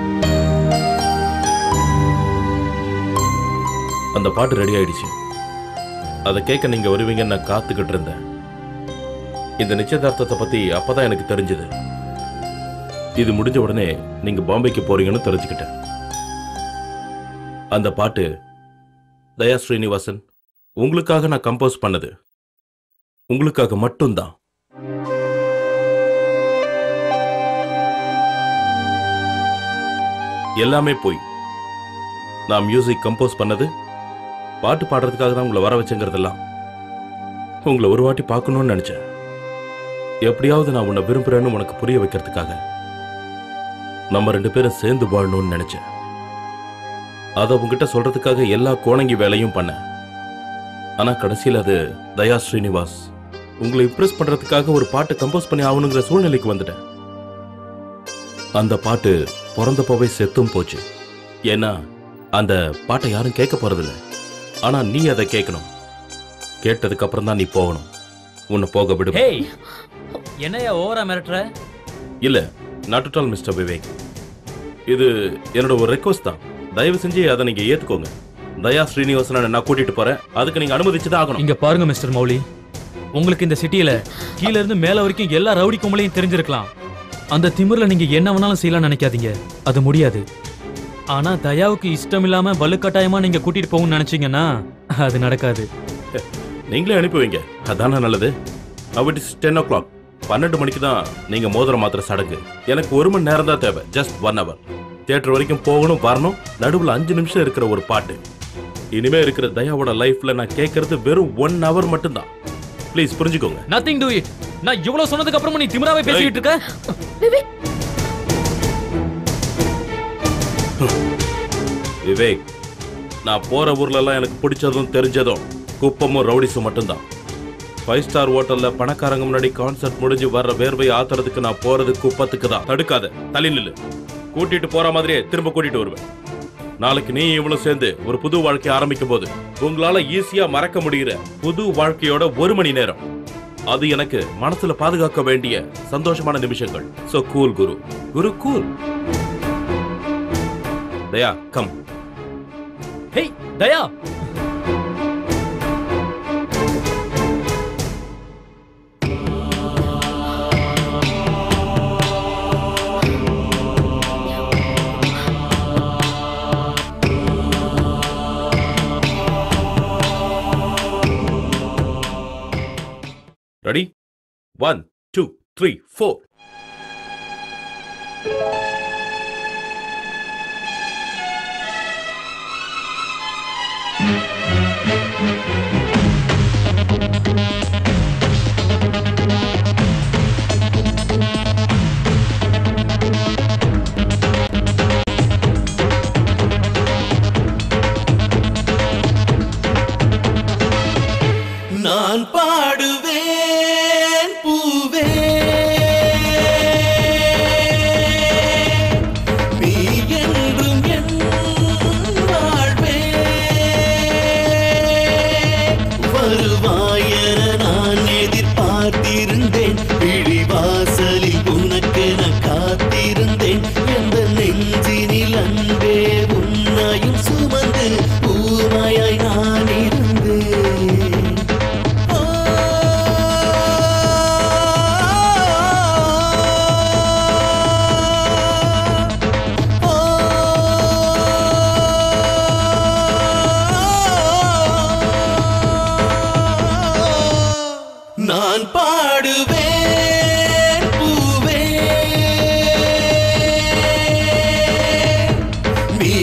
அந்த பாட்டு ரெடி ஆயிடுச்சு அதை கேட்க நீங்க வருவீங்கன்னு நான் காத்துக்கிட்டு இருந்தேன் இந்த நிச்சயதார்த்தத்தை பத்தி அப்பதான் எனக்கு தெரிஞ்சது இது முடிஞ்ச உடனே நீங்க பாம்பேக்கு போறீங்கன்னு தெரிஞ்சுக்கிட்டேன் அந்த பாட்டு தயா ஸ்ரீனிவாசன் உங்களுக்காக நான் கம்போஸ் பண்ணது உங்களுக்காக மட்டும்தான் எல்லாமே போய் நான் மியூசிக் கம்போஸ் பண்ணது பாட்டு பாடுறதுக்காக தான் உங்களை வர வச்சேங்கிறதெல்லாம் உங்களை ஒரு வாட்டி பார்க்கணும்னு நினைச்சேன் எப்படியாவது நான் உன்னை விரும்புறேன்னு உனக்கு புரிய வைக்கிறதுக்காக நம்ம ரெண்டு பேரும் சேர்ந்து வாழணும்னு நினைச்சேன் அதை உங்ககிட்ட சொல்றதுக்காக எல்லா கோணங்கி வேலையும் பண்ணேன் ஆனா கடைசியில் அது தயா ஸ்ரீனிவாஸ் உங்களை இம்ப்ரெஸ் பண்றதுக்காக ஒரு பாட்டை கம்போஸ் பண்ணி ஆகணுங்கிற சூழ்நிலைக்கு வந்துட்டேன் அந்த பாட்டு பிறந்தப்பவே செத்தும் போச்சு ஏன்னா அந்த பாட்டை யாரும் கேட்க போறதில்ல ஆனா நீ அதை கேட்கணும் கேட்டதுக்கு அப்புறம் தான் நீ போகணும் உன்னை போக விடு ஹேய் என்னையா ஓவரா மிரட்டுற இல்ல not at all mister Vivek இது என்னோட ஒரு ரெக்வஸ்ட் தான் தயவு செஞ்சு அதை நீங்க ஏத்துக்கோங்க தயா ஸ்ரீனிவாசனை நான் கூட்டிட்டு போறேன் அதுக்கு நீங்க அனுமதிச்சு தான் ஆகணும் இங்க பாருங்க மிஸ்டர் மௌலி உங்களுக்கு இந்த சிட்டியில கீழ இருந்து மேல வரைக்கும் எல்லா ரவுடி கும்பலையும் தெரிஞ்சிருக்கலாம் அந்த திமிர்ல நீங்க என்ன வேணாலும் செய்யலாம் நினைக்காதீங்க அது முடியாது ஆனா தயாவுக்கு இஷ்டம் இல்லாம வலுக்கட்டாயமா நீங்க கூட்டிட்டு போகணும்னு நினைச்சீங்கன்னா அது நடக்காது நீங்களே அனுப்பி வைங்க அதானே நல்லது what is ten o'clock பன்னெண்டு மணிக்கு தான் நீங்க மோதிரம் மாத்திர சடங்கு எனக்கு ஒரு மணி நேரம் தான் தேவை ஜஸ்ட் ஒன் ஹவர் தியேட்டர் வரைக்கும் போகணும் வரணும் நடுவில் அஞ்சு நிமிஷம் இருக்கிற ஒரு பாட்டு இனிமே இருக்கிற தயாவோட லைஃப்ல நான் கேட்கறது வெறும் ஒன் ஹவர் மட்டும்தான் ப்ளீஸ் புரிஞ்சுக்கோங்க நத்திங் டூ இட் நான் இவ்வளவு சொன்னதுக்கு அப்புறமா நீ திமிராவே பேசிக்கிட்டு இருக்க விவேக் நான் போற ஊர்ல எல்லாம் எனக்கு பிடிச்சதும் தெரிஞ்சதும் குப்பமும் ரவுடிஸும் மட்டும்தான் ஃபைவ் ஸ்டார் ஹோட்டல்ல பணக்காரங்க முன்னாடி கான்சர்ட் முடிஞ்சு வர்ற வேர்வை ஆத்துறதுக்கு நான் போறது குப்பத்துக்கு தான் தடுக்காத தள்ளி நில்லு கூட்டிட்டு போற மாதிரியே திரும்ப கூட்டிட்டு வருவேன் நாளைக்கு நீ இவ்வளவு சேர்ந்து ஒரு புது வாழ்க்கைய ஆரம்பிக்கும் போது உங்களால ஈஸியா மறக்க முடிகிற புது வாழ்க்கையோட ஒரு மணி நேரம் அது எனக்கு மனசுல பாதுகாக்க வேண்டிய சந்தோஷமான நிமிஷங்கள் so cool Guru Guru cool Daya come hey Daya ready one two three four நான் பாடுவேன் பூவே நீ என்றும் என் வாழ்வே வருவாயென நான் எதிர்பார்த்திருந்தேன் பிடிவாசலில் உனக்கென காத்திருந்தேன் எந்த நெஞ்சினில் அன்பே உன்னையும் சுமந்து ஊமையாய் நான் இருந்தேன் நான் பாடுவேன் பூவே நீ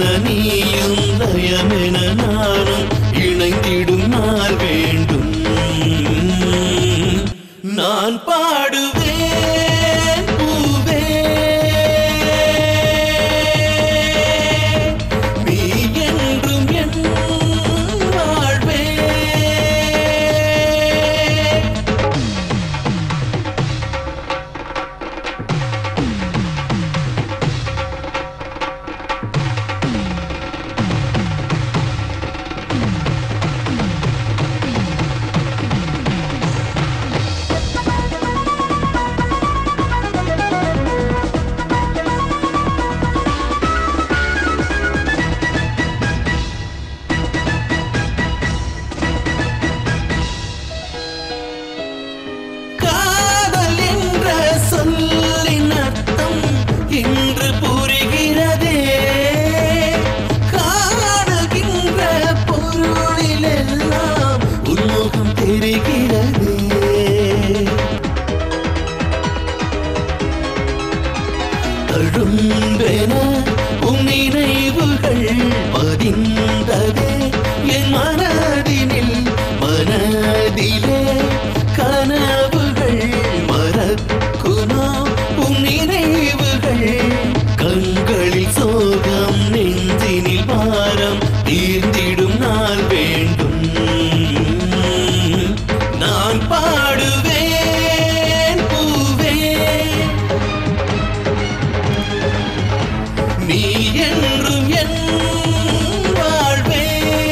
நீயும் நயமென நானும் இணைந்திடும் நாள் வேண்டும் நான் பாடுவேன் பூவே நீ என்றும் என் வாழ்வே காதல் என்ற சொல்லின் அர்த்தம் இன்று புரிகிறதே காணுகின்ற பொருளிலெல்லாம் உன்முகம் தெரிகிறதே தழும்பென உன் நினைவுகள் பதிந்ததே என் மனதினில் மனதிலே கனவுகள் மறக்குமா உன் நினைவுகள் கண்களில் சோகம் நெஞ்சினில் பாரம் தீர்ந்திடும் நாள் வேண்டும் நான் பாடுவேன் பூவே நீ என்றும் என் வாழ்வே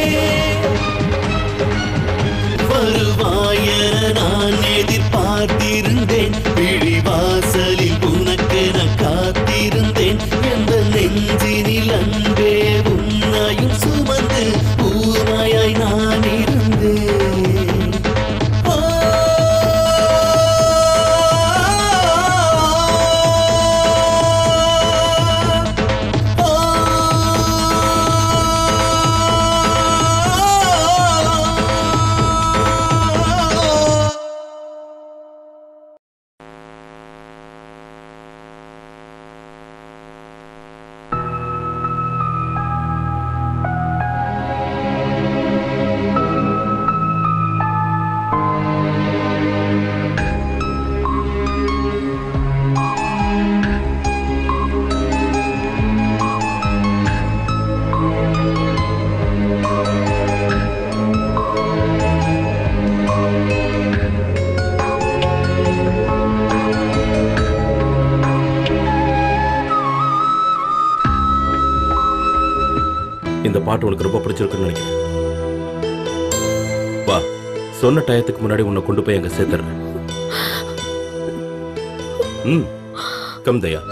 வருவாயென நான் எதிர்பார்த்திருந்தேன் விழிவாசலில் உனக்கென காத்திருந்தேன் எந்த நெஞ்சினில் அன்பே உன்னையும் சுமந்து ஊமையாய் நான் இருந்தேன் ஓ இந்த பாட்டு உனக்கு ரொம்ப பிடிச்சிருக்குன்னு நினைக்கிறேன் வா சொன்ன டயத்துக்கு முன்னாடி உன்னை கொண்டு போய் அங்க சேர்த்துறேன் ம் கம் தயா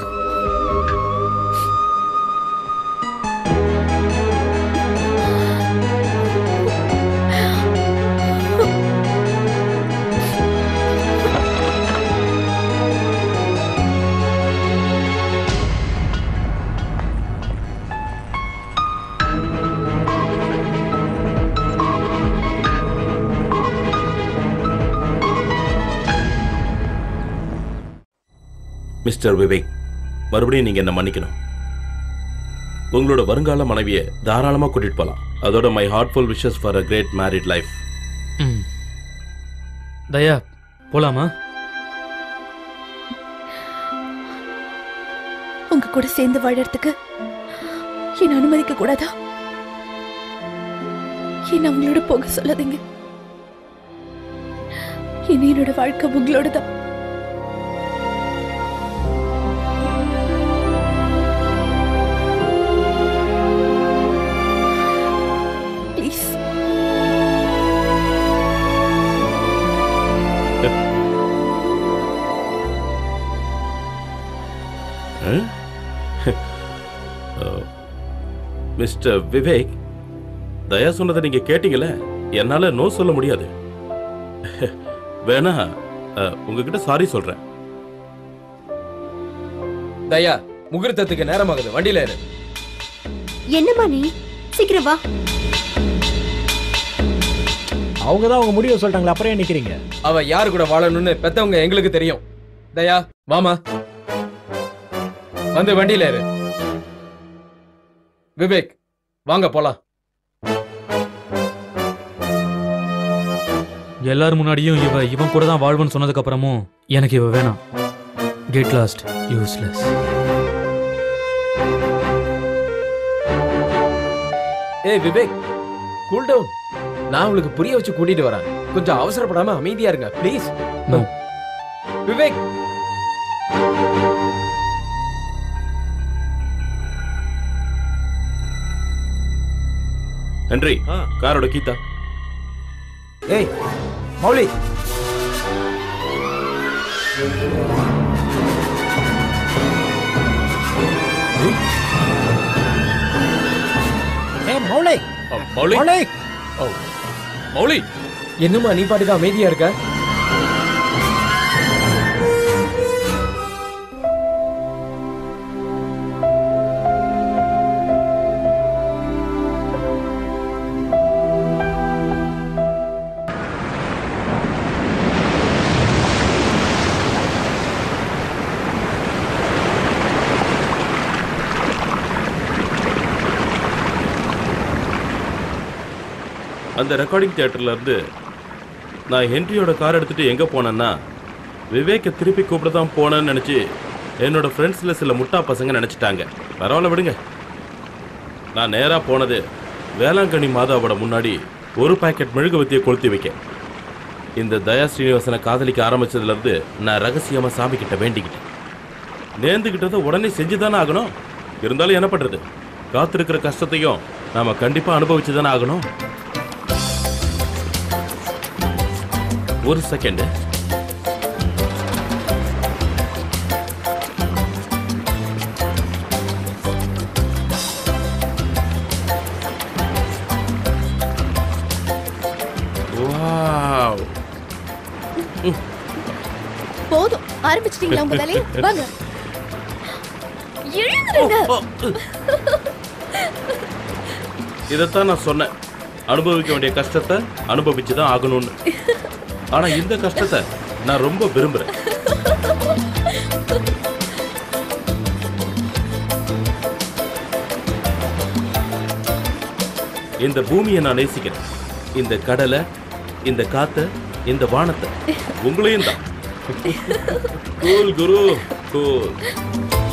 மிஸ்டர் விவேக் மறுபடியும் நீங்க என்ன மன்னிக்கணும் உங்களோட வருங்கால மனைவியை தாராளமா கூட்டிட்டு போலாம் அதோட my heartful wishes for a great married life ம் தயா போலாமா உங்க கூட சேர்ந்து வாழறதுக்கு என்ன அனுமதிக்க கூடாதா என்ன அவங்களோட போக சொல்லாதீங்க இனி என்னோட வாழ்க்கை உங்களோட தான் ப்ளீஸ் மிஸ்டர் விவேக் தயா சொன்னதை நீங்க கேட்டீங்களே என்னால நோ சொல்ல முடியாது வேணா அஹ், உங்ககிட்ட சாரி சொல்றேன் தயா முகூர்த்தத்துக்கு நேரமாகுது வண்டியில இரு என்னம்மா நீ சீக்கிரம் வா அவங்க தான் அவங்க முடிவை சொல்லிட்டாங்களா அப்புறம் ஏன் நிக்கிறீங்க அவ யாரு கூட வாழணும்னு பெத்தவங்க எங்களுக்கு தெரியும் தயா வாமா வந்து வண்டியில இரு விவேக் வாங்க போலாம் எல்லார் முன்னாடியும் இவ இவன் கூட தான் வாழ்வன்னு சொன்னதுக்கு அப்புறமும் எனக்கு இவ வேணாம் கெட் லாஸ்ட் யூஸ்லெஸ் ஏய் விவேக் கூல் டவுன் நான் உங்களுக்கு புரிய வச்சு கூட்டிட்டு வரேன் கொஞ்சம் அவசரப்படாம அமைதியா இருங்க ப்ளீஸ் No. விவேக் ஹென்றி காரோட கீதா ஏய் மௌலி ஏய் மௌலி மௌலி மௌலி ஓ மௌலி என்னம்மா நீ பாட்டுக்கு அமைதியா இருக்க அந்த ரெக்கார்டிங் தியேட்டர்ல இருந்து நான் ஹென்ரியோட கார் எடுத்துட்டு எங்க போனேன்னா விவேக்கை திருப்பி கூப்பிட தான் போனேன்னு நினைச்சு என்னோட ஃப்ரெண்ட்ஸ்ல சில முட்டா பசங்க நினைச்சிட்டாங்க பரவாயில்ல விடுங்க நான் நேரா போனது வேளாங்கண்ணி மாதாவோட முன்னாடி ஒரு பாக்கெட் மெழுகுவத்தியை கொளுத்தி வைக்க இந்த தயா ஸ்ரீனிவாசனை காதலிக்க ஆரம்பிச்சதுல இருந்து நான் ரகசியமா சாமி கிட்ட வேண்டிக்கிட்டேன் நேர்ந்துக்கிட்டதை உடனே செஞ்சுதானே ஆகணும் இருந்தாலும் என்ன பண்றது காத்திருக்கிற கஷ்டத்தையும் நாம கண்டிப்பா அனுபவிச்சு தானே ஆகணும் ஒரு செகண்ட் வாவ் போதும் ஆரம்பிச்சிட்டீங்களா உங்க வேலையை வாங்க எழுந்துருங்க இதைத்தான் நான் சொன்னேன் அனுபவிக்க வேண்டிய கஷ்டத்தை அனுபவிச்சு தான் ஆகணும்னு ஆனா இந்த கஷ்டத்தை நான் ரொம்ப விரும்புறேன் இந்த பூமியை நான் நேசிக்கிறேன் இந்த கடலை இந்த காத்த இந்த வானத்தை உங்களையும் தான் கூல் குரு கூல்